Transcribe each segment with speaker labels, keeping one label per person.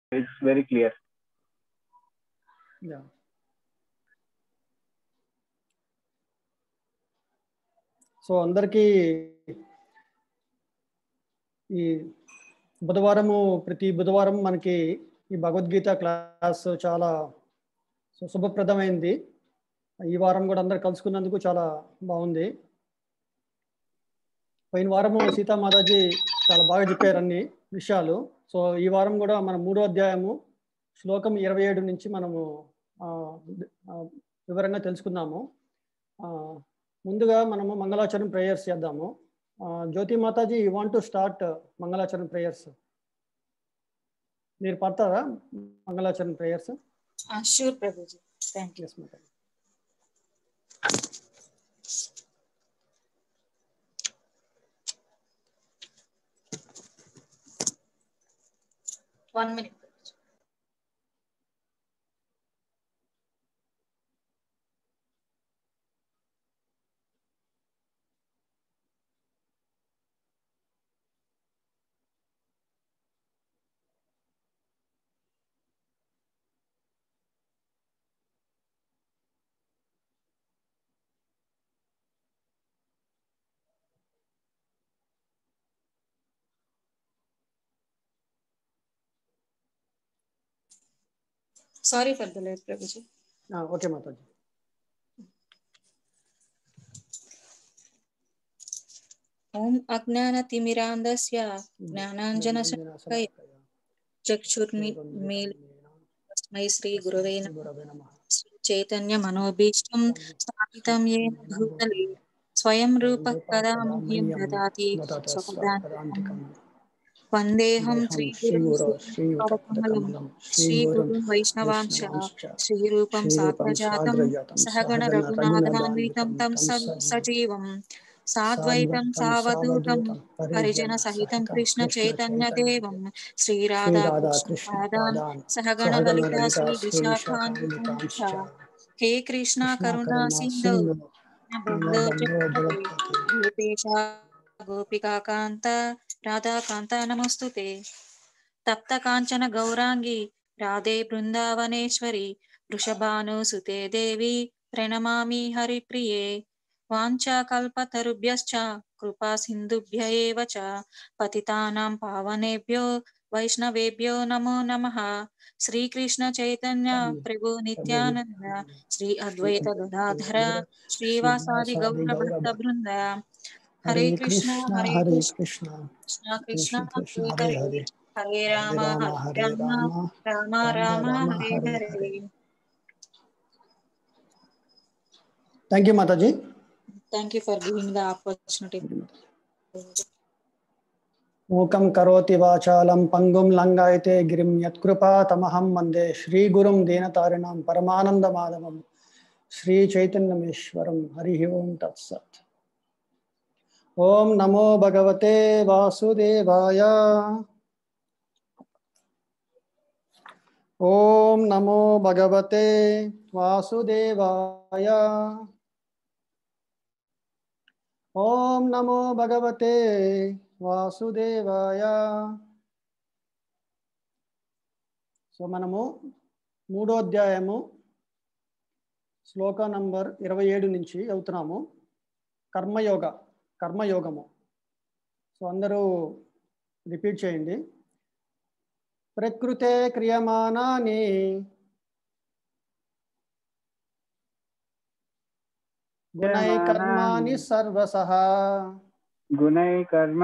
Speaker 1: it's very clear.
Speaker 2: Yeah. So అందరికీ ఈ బుధవారము ప్రతి బుధవారం మనకి ఈ భగవద్గీత క్లాస్ చాలా సు- శుభప్రదమైంది ఈ వారం కూడా అందరు కలుసుకున్నందుకు చాలా బాగుంది పోయిన వారము సీతామాతాజీ చాలా బాగా చెప్పారు అన్ని విషయాలు సో ఈ వారం కూడా మన మూడో అధ్యాయము శ్లోకం ఇరవై ఏడు నుంచి మనము ఆ, ఆ, వివరంగా తెలుసుకుందాము ఆ, ముందుగా మనము మంగళాచరణ ప్రేయర్స్ చేద్దాము ఆ, జ్యోతి మాతాజీ యూ వాంట్ టు స్టార్ట్ మంగళాచరణ ప్రేయర్స్ మీరు పడతారా మంగళాచరణ ప్రేయర్స్
Speaker 3: షూర్ ప్రభుజీ థ్యాంక్ యూ
Speaker 2: ఎస్ మాతాజీ
Speaker 3: one minute sorry for the late ప్రభుజీ
Speaker 2: ఓకే మాతాజీ
Speaker 3: ఓం అజ్ఞానతిమిరాంధస్య జ్ఞానాంజన చక్షుర్మీల్ తస్మై శ్రీ గురవే నమః.
Speaker 2: గురవే నమః
Speaker 3: శ్రీ చైతన్య మనోభీష్టం స్థాపితం ఏన భూతలే స్వయం రూప కదా మహ్యం దదాతి స్వపదాంతికం. వందేహం శ్రీ గురుం శ్రీ గురుం వైష్ణవాంశ శ్రీరూపం సాత్మజాతం సహగణ రఘునాథాన్వితం తం స- సజీవం సాద్వైతం సావధూతం హరిజన సహితం కృష్ణ చైతన్య దేవం శ్రీరాధా కృష్ణ పాదాన్ సహగణ లలితా శ్రీ విశాఖాన్వితాంశ హే కృష్ణ కరుణా సింధు బంధో గోపేశ గోపికాకాంత రాధాకాంత నమస్తుతే తప్త కాంచన గౌరాంగి రాధే బృందావనేశ్వరి వృషభానుసుతే దేవి ప్రణమామి హరిప్రియే వాంఛాకల్పతరుభ్యశ్చ కృపా సింధుభ్య ఏవ చ పతితానాం పావనేభ్యో వైష్ణవేభ్యో నమో నమః శ్రీకృష్ణ చైతన్య ప్రభు నిత్యానంద శ్రీ అద్వైత గదాధర శ్రీవాసాది గౌర భక్త బృంద హరే కృష్ణ హరే
Speaker 2: హరే
Speaker 3: కృష్ణ
Speaker 2: కృష్ణ
Speaker 3: కృష్ణ కృష్ణ
Speaker 2: కృష్ణ
Speaker 3: హరే
Speaker 2: హరే
Speaker 3: హరే
Speaker 2: హరే
Speaker 3: హరే రామ హరే రామ రామ రామ హరే హరే
Speaker 2: థ్యాంక్ యూ మాతాజీ
Speaker 3: thank you for giving the opportunity
Speaker 2: మూకం కరోతి వాచాలం పంగుం లంగాయతే గిరిం యత్కృపా తమహం వందే శ్రీగురుం దీనతారిణం పరమానందమాధవం శ్రీ చైతన్యమేశ్వరం హరి ఓం తత్సత్ ఓం నమో భగవతే వాసుదేవాయ ఓం నమో భగవతే వాసుదేవాయ ఓం నమో భగవతే వాసుదేవాయ సో మనము మూడో అధ్యాయము శ్లోక నంబర్ ఇరవై ఏడు నుంచి అవుతున్నాము కర్మయోగ కర్మయోగము సో అందరూ రిపీట్ చేయండి ప్రకృతే క్రియమానాని గుణై కర్మాణి సర్వసః
Speaker 1: गुणै कर्म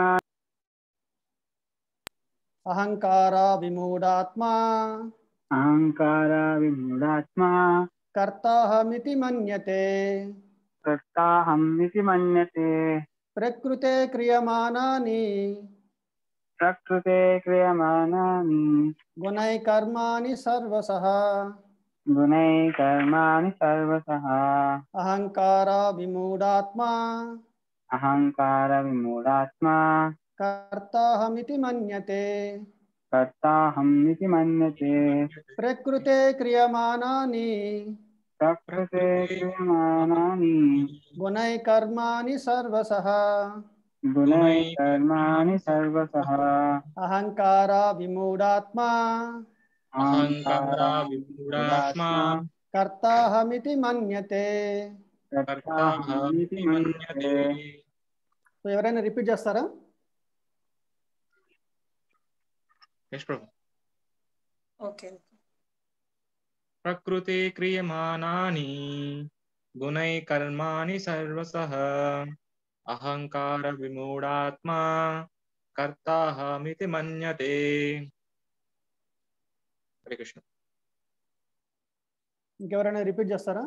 Speaker 2: అహంకార విమూఢాత్మా
Speaker 1: अहङ्कार विमूढात्मा
Speaker 2: కర్తాహమితి మన్యతే
Speaker 1: कर्ताहमिति मन्यते
Speaker 2: ప్రకృతే క్రియమానాని
Speaker 1: प्रकृते क्रियमाणानि
Speaker 2: గుణై కర్మాణి సర్వసః
Speaker 1: गुणै कर्माणि सर्वसः
Speaker 2: అహంకార విమూఢాత్మా
Speaker 1: अहङ्कारविमूढात्मा
Speaker 2: కర్తాహమితి మన్యతే
Speaker 1: कर्ताहमिति मन्यते
Speaker 2: ప్రకృతే క్రియమానాని
Speaker 1: प्रकृते क्रियमाणानि
Speaker 2: గుణై కర్మాణి సర్వసః
Speaker 1: गुणै कर्माणि सर्वसः
Speaker 2: అహంకార విమూఢాత్మా
Speaker 4: అహంకార విమూఢాత్మా
Speaker 2: కర్తాహమితి మన్యతే
Speaker 4: కర్తాహమితి మన్యతే
Speaker 2: సో ఎవరైనా రిపీట్ చేస్తారా
Speaker 4: యశ్ ప్రభు
Speaker 3: ఓకే
Speaker 4: ప్రకృతే క్రియమానాని గుణై కర్మాణి సర్వసః అహంకార విమూఢాత్మా కర్తాహమితి మన్యతే హరే కృష్ణ
Speaker 2: ఇంకెవరైనా రిపీట్ చేస్తారా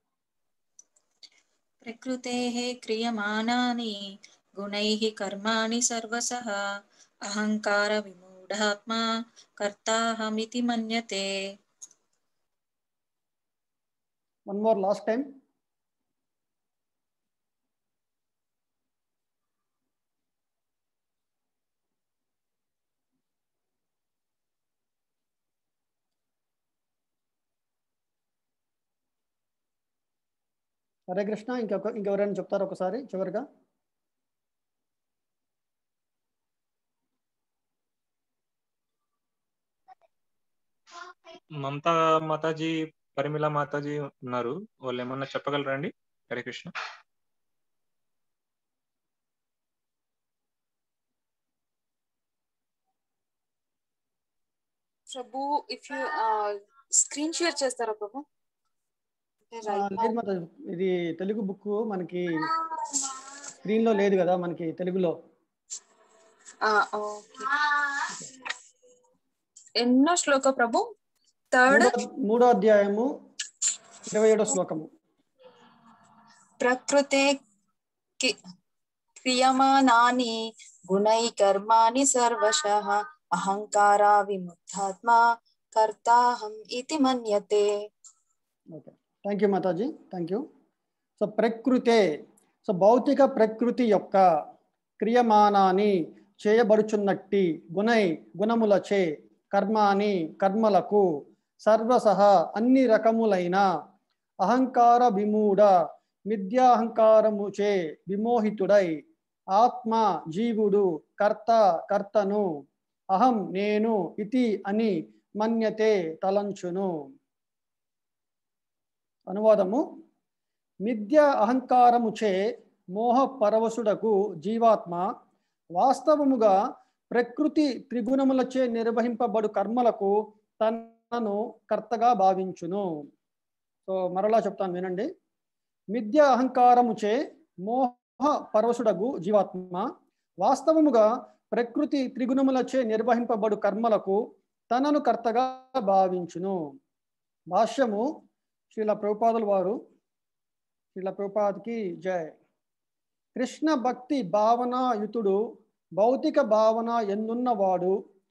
Speaker 3: प्रकृतेः क्रियमाणानि गुणैः कर्माणि सर्वसः अहङ्कारविमूढात्मा कर्ताहमिति मन्यते
Speaker 2: వన్ మోర్ లాస్ట్ టైం హరే కృష్ణ ఇంకొక ఇంకెవరైనా చెప్తారా ఒకసారి చివరిగా
Speaker 4: మమతా మాతాజీ పరిమిళ మాతాజీ ఉన్నారు వాళ్ళు ఏమన్నా చెప్పగలరా అండి హరే కృష్ణ
Speaker 5: ప్రభు ఇఫ్ యూ స్క్రీన్ షేర్ చేస్తారా ప్రభు అంటే
Speaker 2: ఆ,
Speaker 5: right now-
Speaker 2: లేదు మాత ఇది తెలుగు బుక్ మనకి స్క్రీన్ లో లేదు కదా మనకి తెలుగులో
Speaker 5: ఆ, ఓకే ఎన్నో శ్లోక ప్రభు థర్డ్
Speaker 2: మూడో- మూడో అధ్యాయము ఇరవై ఏడో శ్లోకము
Speaker 5: ప్రకృతే కి- క్రియమానాని గుణై కర్మాణి సర్వశః అహంకార విముక్తాత్మా కర్తాహం ఇతి మన్యతే
Speaker 2: ఓకే థ్యాంక్ యూ మాతాజీ థ్యాంక్ యూ సో ప్రకృతే సో భౌతిక ప్రకృతి యొక్క క్రియమానాన్ని చేయబడుచున్నట్టి గుణై గుణములచే కర్మాని కర్మలకు సర్వసహ అన్ని రకములైన అహంకార విమూఢ మిథ్యాహంకారముచే విమోహితుడై ఆత్మ జీవుడు కర్త కర్తను అహం నేను ఇతి అని మన్యతే తలంచును అనువాదము మిథ్య అహంకారముచే మోహ పరవశుడకు జీవాత్మ వాస్తవముగా ప్రకృతి త్రిగుణములచే నిర్వహింపబడు కర్మలకు తనను కర్తగా భావించును సో మరలా చెప్తాను వినండి మిథ్య అహంకారముచే మోహ పరవశుడగు జీవాత్మ వాస్తవముగా ప్రకృతి త్రిగుణములచే నిర్వహింపబడు కర్మలకు తనను కర్తగా భావించును భాష్యము శ్రీల ప్రభుపాదుల వారు శ్రీల ప్రభుపాద్కి జయ కృష్ణ భక్తి భావనాయుతుడు భౌతిక భావన ఎందున్నవాడు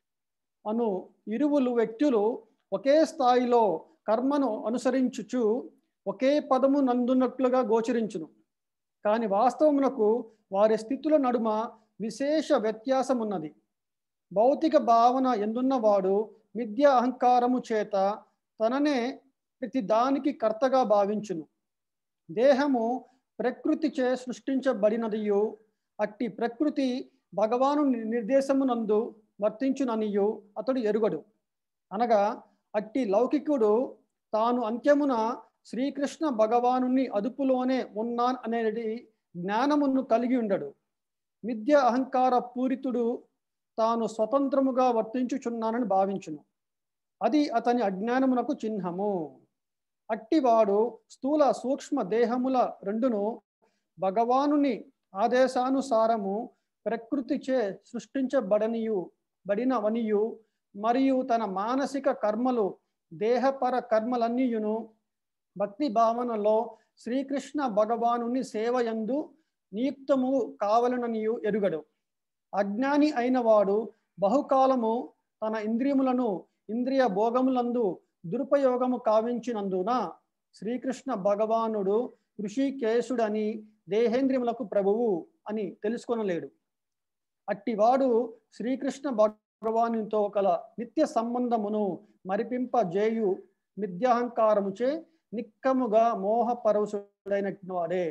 Speaker 2: అను ఇరువులు వ్యక్తులు ఒకే స్థాయిలో కర్మను అనుసరించుచు ఒకే పదము నందున్నట్లుగా గోచరించును కానీ వాస్తవమునకు వారి స్థితుల నడుమ విశేష వ్యత్యాసం ఉన్నది భౌతిక భావన ఎందున్నవాడు మిథ్య అహంకారము చేత తననే ప్రతి దానికి కర్తగా భావించును దేహము ప్రకృతి చే సృష్టించబడినదియు అట్టి ప్రకృతి భగవాను నిర్దేశమునందు వర్తించుననియు అతడు ఎరుగడు అనగా అట్టి లౌకికుడు తాను అంత్యమున శ్రీకృష్ణ భగవానుని అదుపులోనే ఉన్నాన్ అనేది జ్ఞానమును కలిగి ఉండడు మిథ్య అహంకార పూరితుడు తాను స్వతంత్రముగా వర్తించుచున్నానని భావించును అది అతని అజ్ఞానమునకు చిహ్నము అట్టివాడు స్థూల సూక్ష్మ దేహముల రెండును భగవానుని ఆదేశానుసారము ప్రకృతిచే సృష్టించబడనియు బడినవనియు మరియు తన మానసిక కర్మలు దేహపర కర్మలన్నీయును భక్తి భావనలో శ్రీకృష్ణ భగవానుని సేవయందు నియుక్తము కావలననియు ఎరుగడు అజ్ఞాని అయినవాడు బహుకాలము తన ఇంద్రియములను ఇంద్రియ భోగములందు దురుపయోగము కావించినందున శ్రీకృష్ణ భగవానుడు ఋషికేశుడని దేహేంద్రియములకు ప్రభువు అని తెలుసుకొనలేడు అట్టివాడు శ్రీకృష్ణ భగవానుతో కల నిత్య సంబంధమును మరిపింపజేయు మిథ్యాహంకారముచే నిక్కముగా మోహ పరవశుడైన వాడే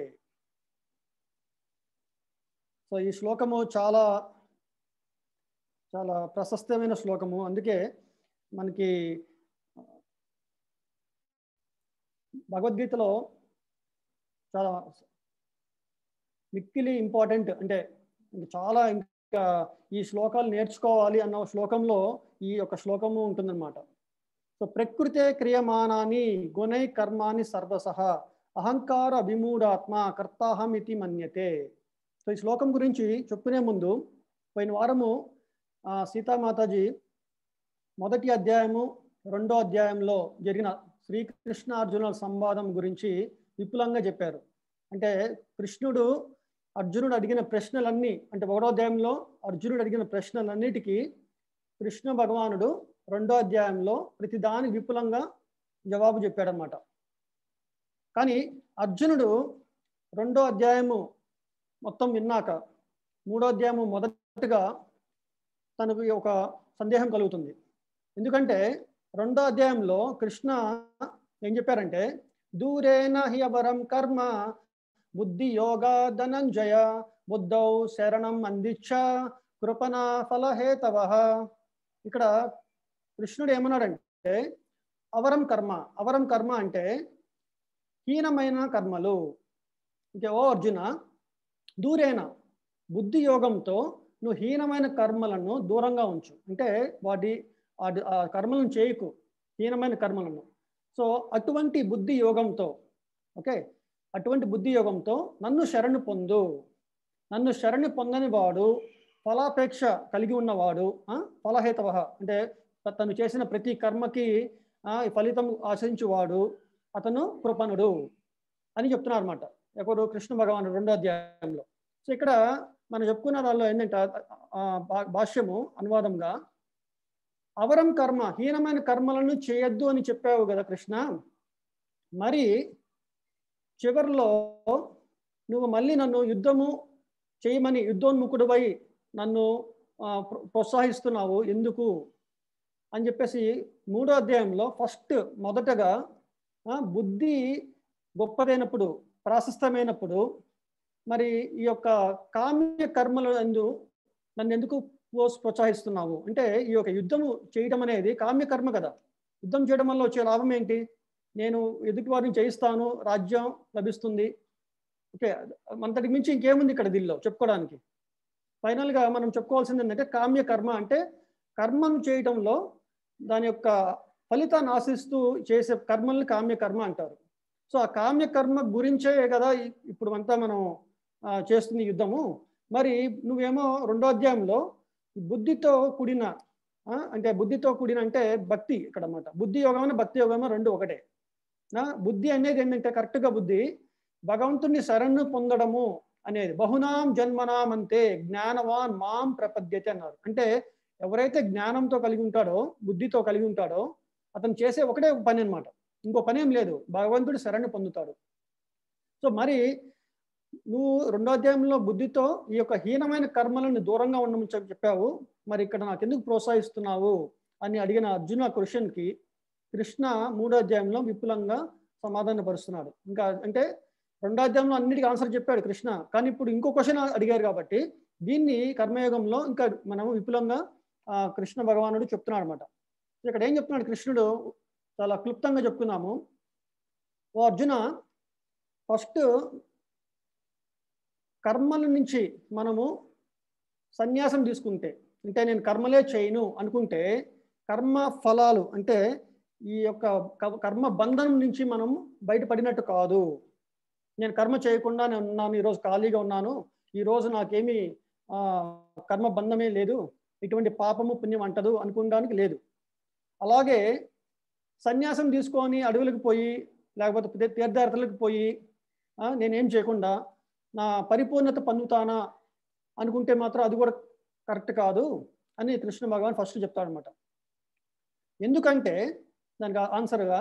Speaker 2: సో ఈ శ్లోకము చాలా చాలా ప్రశస్తమైన శ్లోకము అందుకే మనకి భగవద్గీతలో చాలా మిక్కిలి ఇంపార్టెంట్ అంటే ఇంక చాలా ఇంకా ఈ శ్లోకాలు నేర్చుకోవాలి అన్న శ్లోకంలో ఈ యొక్క శ్లోకము ఉంటుందన్నమాట సో ప్రకృతే క్రియమానాని గుణై కర్మాని సర్వసహ అహంకార విమూఢాత్మ కర్తాహం ఇది మన్యతే సో ఈ శ్లోకం గురించి చెప్పుకునే ముందు పోయిన వారము ఆ, సీతామాతాజీ మొదటి అధ్యాయము రెండో అధ్యాయంలో జరిగిన శ్రీకృష్ణ అర్జునుల సంవాదం గురించి విపులంగా చెప్పారు అంటే కృష్ణుడు అర్జునుడు అడిగిన ప్రశ్నలన్నీ అంటే ఒకటో అధ్యాయంలో అర్జునుడు అడిగిన ప్రశ్నలన్నిటికీ కృష్ణ భగవానుడు రెండో అధ్యాయంలో ప్రతిదాని విపులంగా జవాబు చెప్పాడనమాట కానీ అర్జునుడు రెండో అధ్యాయము మొత్తం విన్నాక మూడో అధ్యాయము మొదటగా తనకు ఒక సందేహం కలుగుతుంది ఎందుకంటే రెండో అధ్యాయంలో కృష్ణ ఏం చెప్పారంటే దూరేన హ్యవరం కర్మ బుద్ధి యోగా ధనంజయ బుద్ధౌ శరణం అందించ కృపణ ఫలహేతవ ఇక్కడ కృష్ణుడు ఏమన్నాడంటే అవరం కర్మ అవరం కర్మ అంటే హీనమైన కర్మలు అంటే ఓ అర్జున దూరేన బుద్ధి యోగంతో నువ్వు హీనమైన కర్మలను దూరంగా ఉంచు అంటే వాటి ఆ- ఆ కర్మలను చేయకు హీనమైన కర్మలను సో అటువంటి బుద్ధి యోగంతో ఓకే అటువంటి బుద్ధి యోగంతో నన్ను శరణు పొందు నన్ను శరణు పొందని వాడు ఫలాపేక్ష కలిగి ఉన్నవాడు ఆ, ఫలహేతవ అంటే త- తను చేసిన ప్రతి కర్మకి ఆ, ఈ ఫలితం ఆశించువాడు అతను కృపణుడు అని చెప్తున్నారు అనమాట ఎవరు కృష్ణ భగవానుడు రెండో అధ్యాయంలో సో ఇక్కడ మనం చెప్పుకున్న దానిలో ఏంటంటే ఆ, భా- భాష్యము అనువాదంగా అవరం కర్మ హీనమైన కర్మలను చేయొద్దు అని చెప్పావు కదా కృష్ణ మరి చివరిలో నువ్వు మళ్ళీ నన్ను యుద్ధము చేయమని యుద్ధోన్ముఖుడువై నన్ను ఆ, ప్ర- ప్రోత్సహిస్తున్నావు ఎందుకు అని చెప్పేసి మూడో అధ్యాయంలో ఫస్ట్ మొదటగా ఆ, బుద్ధి గొప్పదైనప్పుడు ప్రాశస్తమైనప్పుడు మరి ఈ యొక్క కామ్య కర్మల ఎందు నన్ను ఎందుకు ప్రోస్- ప్రోత్సహిస్తున్నావు అంటే ఈ యొక్క యుద్ధము చేయడం అనేది కామ్య కర్మ కదా యుద్ధం చేయడం వల్ల వచ్చే లాభం ఏంటి నేను ఎదుటి వారిని జయిస్తాను రాజ్యం లభిస్తుంది ఓకే అంతటికి మించి ఇంకేముంది ఇక్కడ దీనిలో చెప్పుకోవడానికి ఫైనల్గా మనం చెప్పుకోవాల్సింది ఏంటంటే కామ్య కర్మ అంటే కర్మను చేయడంలో దాని యొక్క ఫలితాన్ని ఆశిస్తూ చేసే కర్మల్ని కామ్య కర్మ అంటారు సో ఆ కామ్య కర్మ గురించే కదా ఇ- ఇప్పుడు అంతా మనం ఆ, చేస్తుంది యుద్ధము మరి నువ్వేమో రెండో అధ్యాయంలో బుద్ధితో కూడిన ఆ, అంటే బుద్ధితో కూడిన అంటే భక్తి ఇక్కడ అన్నమాట బుద్ధి యోగమైన భక్తి యోగమో రెండు ఒకటే నా బుద్ధి అనేది ఏంటంటే కరెక్ట్గా బుద్ధి భగవంతుని శరణు పొందడము అనేది బహునాం జన్మనాం అంతే జ్ఞానవాన్ మాం ప్రపద్యతే అన్నారు అంటే ఎవరైతే జ్ఞానంతో కలిగి ఉంటాడో బుద్ధితో కలిగి ఉంటాడో అతను చేసే ఒకటే పని అన్నమాట ఇంకో పని ఏం లేదు భగవంతుడు శరణు పొందుతాడు సో మరి నువ్వు రెండో అధ్యాయంలో బుద్ధితో ఈ యొక్క హీనమైన కర్మలను దూరంగా ఉండమని చెప్పి చెప్పావు మరి ఇక్కడ నాకు ఎందుకు ప్రోత్సహిస్తున్నావు అని అడిగిన అర్జున క్వశ్చన్కి కృష్ణ మూడో అధ్యాయంలో విపులంగా సమాధానపరుస్తున్నాడు ఇంకా అంటే రెండో అధ్యాయంలో అన్నిటికీ ఆన్సర్ చెప్పాడు కృష్ణ కానీ ఇప్పుడు ఇంకో క్వశ్చన్ అడిగారు కాబట్టి దీన్ని కర్మయోగంలో ఇంకా మనం విపులంగా ఆ, కృష్ణ భగవానుడు చెప్తున్నాడు అనమాట ఇక్కడ ఏం చెప్తున్నాడు కృష్ణుడు చాలా క్లుప్తంగా చెప్తున్నాము ఓ అర్జున ఫస్ట్ కర్మల నుంచి మనము సన్యాసం తీసుకుంటే అంటే నేను కర్మలే చేయను అనుకుంటే కర్మ ఫలాలు అంటే ఈ యొక్క క- కర్మ బంధనం నుంచి మనం బయటపడినట్టు కాదు నేను కర్మ చేయకుండా నేను ఉన్నాను ఈరోజు ఖాళీగా ఉన్నాను ఈరోజు నాకేమీ ఆ, కర్మ బంధమే లేదు ఇటువంటి పాపము పుణ్యం అంటదు అనుకోవడానికి లేదు అలాగే సన్యాసం తీసుకొని అడవులకు పోయి లేకపోతే తీ- తీర్థయాత్రలకు పోయి ఆ, నేనేం చేయకుండా నా పరిపూర్ణత పొందుతానా అనుకుంటే మాత్రం అది కూడా కరెక్ట్ కాదు అని కృష్ణ భగవాన్ ఫస్ట్ చెప్తాడనమాట ఎందుకంటే దానికి ఆన్సర్గా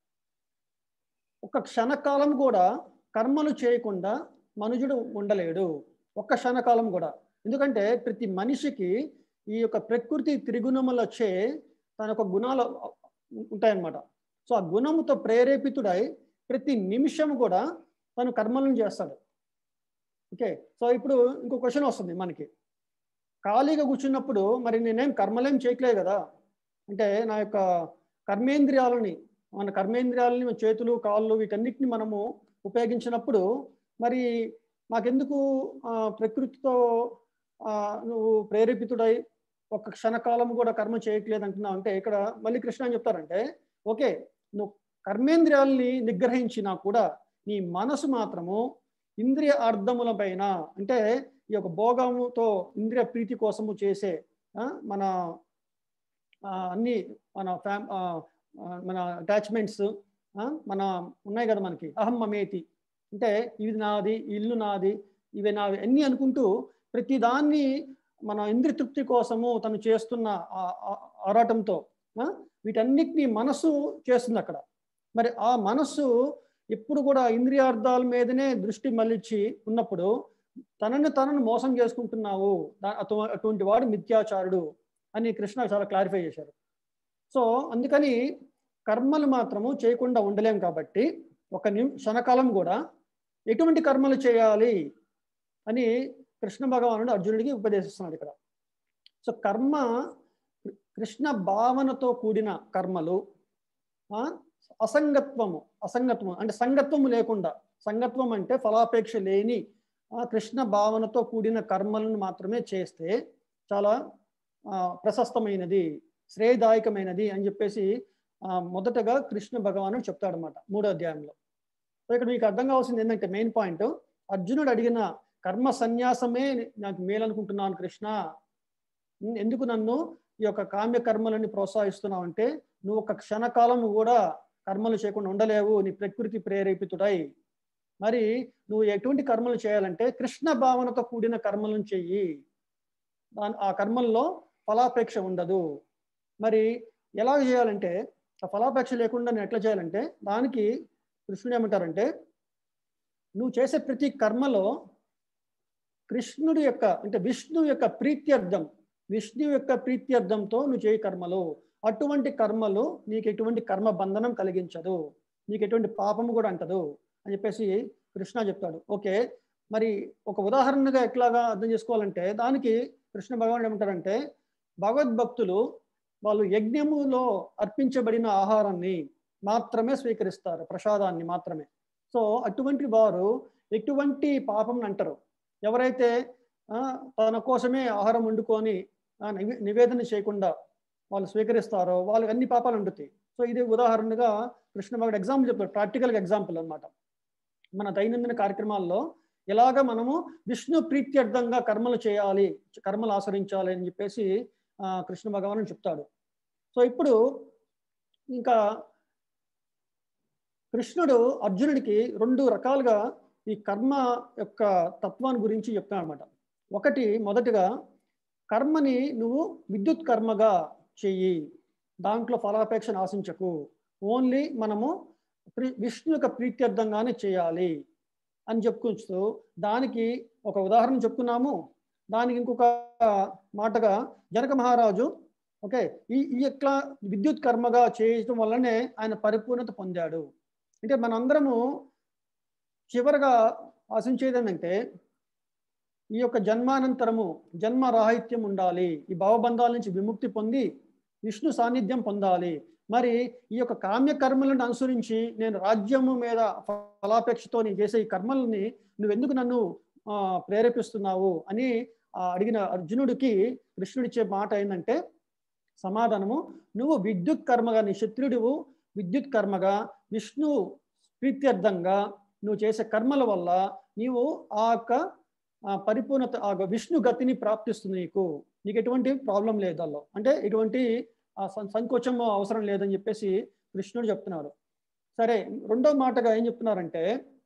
Speaker 2: ఒక క్షణకాలం కూడా కర్మలు చేయకుండా మనుజుడు ఉండలేడు ఒక్క క్షణకాలం కూడా ఎందుకంటే ప్రతి మనిషికి ఈ యొక్క ప్రకృతి త్రిగుణములు వచ్చే తన యొక్క గుణాలు ఉంటాయన్నమాట సో ఆ గుణముతో ప్రేరేపితుడై ప్రతి నిమిషం కూడా తను కర్మలను చేస్తాడు ఓకే సో ఇప్పుడు ఇంకో క్వశ్చన్ వస్తుంది మనకి ఖాళీగా కూర్చున్నప్పుడు మరి నేనేం కర్మలేం చేయట్లేదు కదా అంటే నా యొక్క కర్మేంద్రియాలని మన కర్మేంద్రియాలని మన చేతులు కాళ్ళు వీటన్నిటిని మనము ఉపయోగించినప్పుడు మరి నాకెందుకు ఆ, ప్రకృతితో ఆ, నువ్వు ప్రేరేపితుడై ఒక క్షణకాలం కూడా కర్మ చేయట్లేదు అంటున్నావు అంటే ఇక్కడ మళ్ళీ కృష్ణ అని చెప్తారంటే ఓకే నువ్వు కర్మేంద్రియాలని నిగ్రహించినా కూడా నీ మనసు మాత్రము ఇంద్రియ అర్థముల పైన అంటే ఈ యొక్క భోగముతో ఇంద్రియ ప్రీతి కోసము చేసే ఆ, మన ఆ, అన్ని మన ఫ్యామ్ ఆ, ఆ, మన అటాచ్మెంట్స్ మన ఉన్నాయి కదా మనకి అహం మమేతి అంటే ఇది నాది ఈ ఇల్లు నాది ఇవి నావి అన్నీ అనుకుంటూ ప్రతి దాన్ని మన ఇంద్రియ తృప్తి కోసము తను చేస్తున్న ఆ- ఆ- ఆరాటంతో ఆ, వీటన్నిటిని మనసు చేస్తుంది అక్కడ మరి ఆ మనస్సు ఎప్పుడు కూడా ఇంద్రియార్థాల మీదనే దృష్టి మళ్ళించి ఉన్నప్పుడు తనని తనను మోసం చేసుకుంటున్నావు దా- అటు- అటువంటి వాడు మిథ్యాచారుడు అని కృష్ణ చాలా క్లారిఫై చేశారు సో అందుకని కర్మలు మాత్రము చేయకుండా ఉండలేం కాబట్టి ఒక నిమ్ క్షణకాలం కూడా ఎటువంటి కర్మలు చేయాలి అని కృష్ణ భగవానుడు అర్జునుడికి ఉపదేశిస్తున్నాడు ఇక్కడ సో కర్మ కృష్ణ భావనతో కూడిన కర్మలు ఆ, అసంగత్వము అసంగత్వము అంటే సంగత్వము లేకుండా సంగత్వం అంటే ఫలాపేక్ష లేని ఆ, కృష్ణ భావనతో కూడిన కర్మలను మాత్రమే చేస్తే చాలా ఆ, ప్రశస్తమైనది శ్రేయదాయకమైనది అని చెప్పేసి ఆ, మొదటగా కృష్ణ భగవానుడు చెప్తాడనమాట మూడో అధ్యాయంలో సో ఇక్కడ మీకు అర్థం కావాల్సింది ఏంటంటే మెయిన్ పాయింట్ అర్జునుడు అడిగిన కర్మ సన్యాసమే నాకు మేలనుకుంటున్నాను కృష్ణ ఉమ్, ఎందుకు నన్ను ఈ యొక్క కామ్య కర్మలని ప్రోత్సహిస్తున్నావు అంటే నువ్వు ఒక క్షణకాలం కూడా కర్మలు చేయకుండా ఉండలేవు నీ ప్రకృతి ప్రేరేపితుడై మరి నువ్వు ఎటువంటి కర్మలు చేయాలంటే కృష్ణ భావనతో కూడిన కర్మలను చెయ్యి దాని ఆ కర్మల్లో ఫలాపేక్ష ఉండదు మరి ఎలా చేయాలంటే ఆ ఫలాపేక్ష లేకుండా నేను ఎట్లా చేయాలంటే దానికి కృష్ణుడు ఏమంటారంటే నువ్వు చేసే ప్రతి కర్మలో కృష్ణుడి యొక్క అంటే విష్ణు యొక్క ప్రీత్యర్థం విష్ణు యొక్క ప్రీత్యర్థంతో నువ్వు చేయి కర్మలు అటువంటి కర్మలు నీకు ఎటువంటి కర్మ బంధనం కలిగించదు నీకు ఎటువంటి పాపము కూడా అంటదు అని చెప్పేసి కృష్ణ చెప్తాడు ఓకే మరి ఒక ఉదాహరణగా ఎట్లాగా అర్థం చేసుకోవాలంటే దానికి కృష్ణ భగవానుడు ఏమంటారంటే భగవద్భక్తులు వాళ్ళు యజ్ఞములో అర్పించబడిన ఆహారాన్ని మాత్రమే స్వీకరిస్తారు ప్రసాదాన్ని మాత్రమే సో అటువంటి వారు ఎటువంటి పాపం అంటారు ఎవరైతే ఆ, తన కోసమే ఆహారం వండుకొని ఆ, నివే- నివేదన చేయకుండా వాళ్ళు స్వీకరిస్తారో వాళ్ళకి అన్ని పాపాలు ఉండుతాయి సో ఇది ఉదాహరణగా కృష్ణ భగవాడు ఎగ్జాంపుల్ చెప్తారు ప్రాక్టికల్గా ఎగ్జాంపుల్ అన్నమాట మన దైనందిన కార్యక్రమాల్లో ఎలాగ మనము విష్ణు ప్రీత్యర్థంగా కర్మలు చేయాలి కర్మలు ఆచరించాలి అని చెప్పేసి ఆ, కృష్ణ భగవాను చెప్తాడు సో ఇప్పుడు ఇంకా కృష్ణుడు అర్జునుడికి రెండు రకాలుగా ఈ కర్మ యొక్క తత్వాన్ని గురించి చెప్తాడు అనమాట ఒకటి మొదటిగా కర్మని నువ్వు విద్యుత్ కర్మగా చెయ్యి దాంట్లో ఫలాపేక్షను ఆశించకు ఓన్లీ మనము ప్రి- విష్ణు యొక్క ప్రీత్యర్థంగానే చేయాలి అని చెప్పుకుంటూ దానికి ఒక ఉదాహరణ చెప్తున్నాము దానికి ఇంకొక మాటగా జనక మహారాజు ఓకే ఈ ఈ యొక్క విద్యుత్ కర్మగా చేయటం వల్లనే ఆయన పరిపూర్ణత పొందాడు అంటే మనందరము చివరగా ఆశించేది ఏంటంటే ఈ యొక్క జన్మానంతరము జన్మ రాహిత్యం ఉండాలి ఈ భావబంధాల నుంచి విముక్తి పొంది విష్ణు సాన్నిధ్యం పొందాలి మరి ఈ యొక్క కామ్య కర్మలను అనుసరించి నేను రాజ్యము మీద ఫలాపేక్షతో నేను చేసే ఈ కర్మల్ని నువ్వెందుకు నన్ను ఆ, ప్రేరేపిస్తున్నావు అని ఆ, అడిగిన అర్జునుడికి కృష్ణుడిచ్చే మాట ఏంటంటే సమాధానము నువ్వు విద్యుత్ కర్మగా నీ శత్రుడివు విద్యుత్ కర్మగా విష్ణు ప్రీత్యర్థంగా నువ్వు చేసే కర్మల వల్ల నీవు ఆ యొక్క ఆ, పరిపూర్ణత ఆ యొక్క విష్ణు గతిని ప్రాప్తిస్తుంది నీకు నీకు ఎటువంటి ప్రాబ్లం లేదు దానిలో అంటే ఎటువంటి ఆ సం- సంకోచం అవసరం లేదని చెప్పేసి కృష్ణుడు చెప్తున్నారు సరే రెండో మాటగా ఏం చెప్తున్నారంటే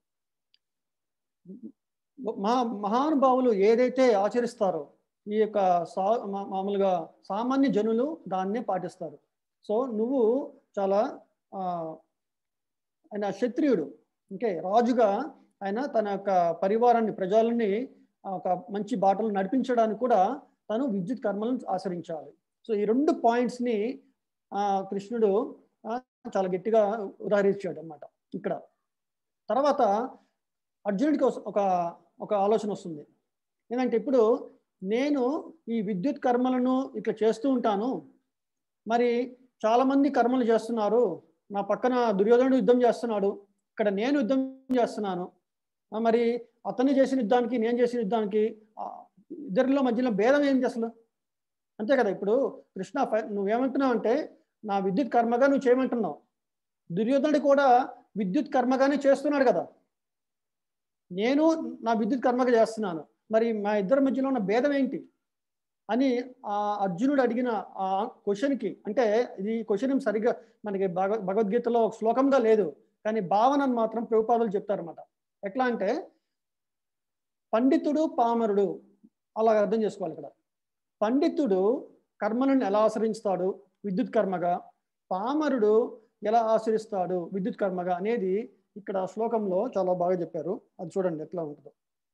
Speaker 2: మా మహానుభావులు ఏదైతే ఆచరిస్తారో ఈ యొక్క సా మా- మామూలుగా సామాన్య జనులు దాన్నే పాటిస్తారు సో నువ్వు చాలా ఆ, ఆయన క్షత్రియుడు ఓకే రాజుగా ఆయన తన యొక్క పరివారాన్ని ప్రజలని ఆ, ఒక మంచి బాటలు నడిపించడానికి కూడా తను విద్యుత్ కర్మలను ఆచరించాలి సో ఈ రెండు పాయింట్స్ని కృష్ణుడు ఆ, చాలా గట్టిగా ఉదాహరించాడు అన్నమాట ఇక్కడ తర్వాత అర్జునుడికి ఒక- ఒక ఒక ఆలోచన వస్తుంది ఏంటంటే ఇప్పుడు నేను ఈ విద్యుత్ కర్మలను ఇట్లా చేస్తూ ఉంటాను మరి చాలామంది కర్మలు చేస్తున్నారు నా పక్కన దుర్యోధనుడు యుద్ధం చేస్తున్నాడు ఇక్కడ నేను యుద్ధం చేస్తున్నాను ఆ, మరి అతను చేసిన యుద్ధానికి నేను చేసిన యుద్ధానికి ఆ, ఇద్దరిలో మధ్యలో భేదం ఏంటి అసలు అంతే కదా ఇప్పుడు కృష్ణ ఫ- నువ్వేమంటున్నావు అంటే నా విద్యుత్ కర్మగా నువ్వు చేయమంటున్నావు దుర్యోధనుడు కూడా విద్యుత్ కర్మగానే చేస్తున్నాడు కదా నేను నా విద్యుత్ కర్మగా చేస్తున్నాను మరి మా ఇద్దరి మధ్యలో ఉన్న భేదం ఏంటి అని ఆ అర్జునుడు అడిగిన ఆ క్వశ్చన్కి అంటే ఇది క్వశ్చన్ సరిగ్గా మనకి భగ భగవద్గీతలో ఒక శ్లోకంగా లేదు కానీ భావనను మాత్రం ప్రభుపాదులు చెప్తారన్నమాట ఎట్లా అంటే పండితుడు పామరుడు అలా అర్థం చేసుకోవాలి ఇక్కడ పండితుడు కర్మలను ఎలా ఆచరిస్తాడు విద్యుత్ కర్మగా పామరుడు ఎలా ఆచరిస్తాడు విద్యుత్ కర్మగా అనేది ఇక్కడ శ్లోకంలో చాలా బాగా చెప్పారు అది చూడండి ఎట్లా ఉంటుందో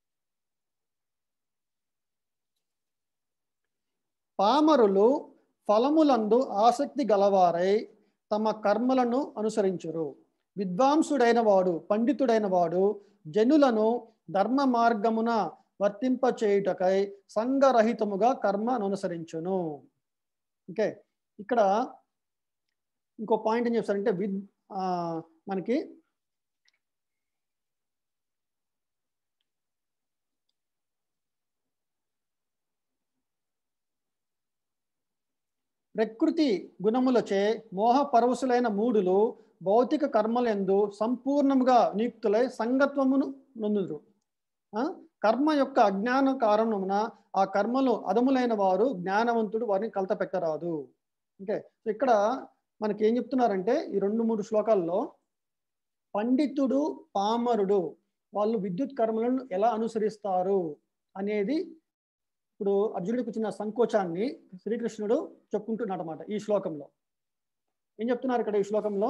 Speaker 2: పామరులు ఫలములందు ఆసక్తి గలవారై తమ కర్మలను అనుసరించురు విద్వాంసుడైన వాడు పండితుడైన వాడు జనులను ధర్మ మార్గమున వర్తింపచేయుటకై సంఘరహితముగా కర్మను అనుసరించును ఓకే ఇక్కడ ఇంకో పాయింట్ ఏం చెప్తారంటే విద్ ఆ, మనకి ప్రకృతి గుణములచే మోహ పరవశులైన మూడులు భౌతిక కర్మలందు సంపూర్ణముగా నియుక్తులై సంగత్వమును నొందుదురు ఆ? కర్మ యొక్క అజ్ఞాన కారణమున ఆ కర్మలు అదములైన వారు జ్ఞానవంతుడు వారిని కలత పెట్టరాదు ఓకే సో ఇక్కడ మనకి ఏం చెప్తున్నారంటే ఈ రెండు మూడు శ్లోకాల్లో పండితుడు పామరుడు వాళ్ళు విద్యుత్ కర్మలను ఎలా అనుసరిస్తారు అనేది ఇప్పుడు అర్జునుడికి వచ్చిన సంకోచాన్ని శ్రీకృష్ణుడు చెప్పుకుంటున్నాడు అనమాట ఈ శ్లోకంలో ఏం చెప్తున్నారు ఇక్కడ ఈ శ్లోకంలో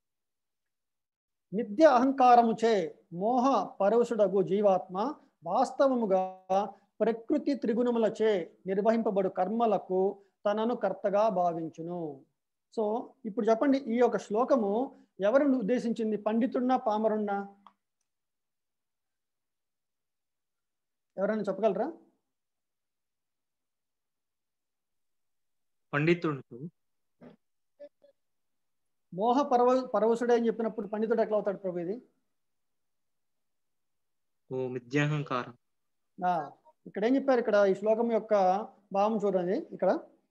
Speaker 2: నిత్య అహంకారముచే మోహ పరవశుడగు జీవాత్మ వాస్తవముగా ప్రకృతి త్రిగుణములచే నిర్వహింపబడు కర్మలకు తనను కర్తగా భావించును సో ఇప్పుడు చెప్పండి ఈ యొక్క శ్లోకము ఎవరిని ఉద్దేశించింది పండితుడినా పామరున్నా ఎవరైనా చెప్పగలరా
Speaker 4: పండితుడు
Speaker 2: మోహ పరవ పరవశుడే అని చెప్పినప్పుడు పండితుడు ఎట్లా అవుతాడు ప్రభు ఇది
Speaker 4: ఓ మిథ్యాహంకారం
Speaker 2: ఆ, ఇక్కడ ఏం చెప్పారు ఇక్కడ ఈ శ్లోకం యొక్క భావం చూడండి ఇక్కడ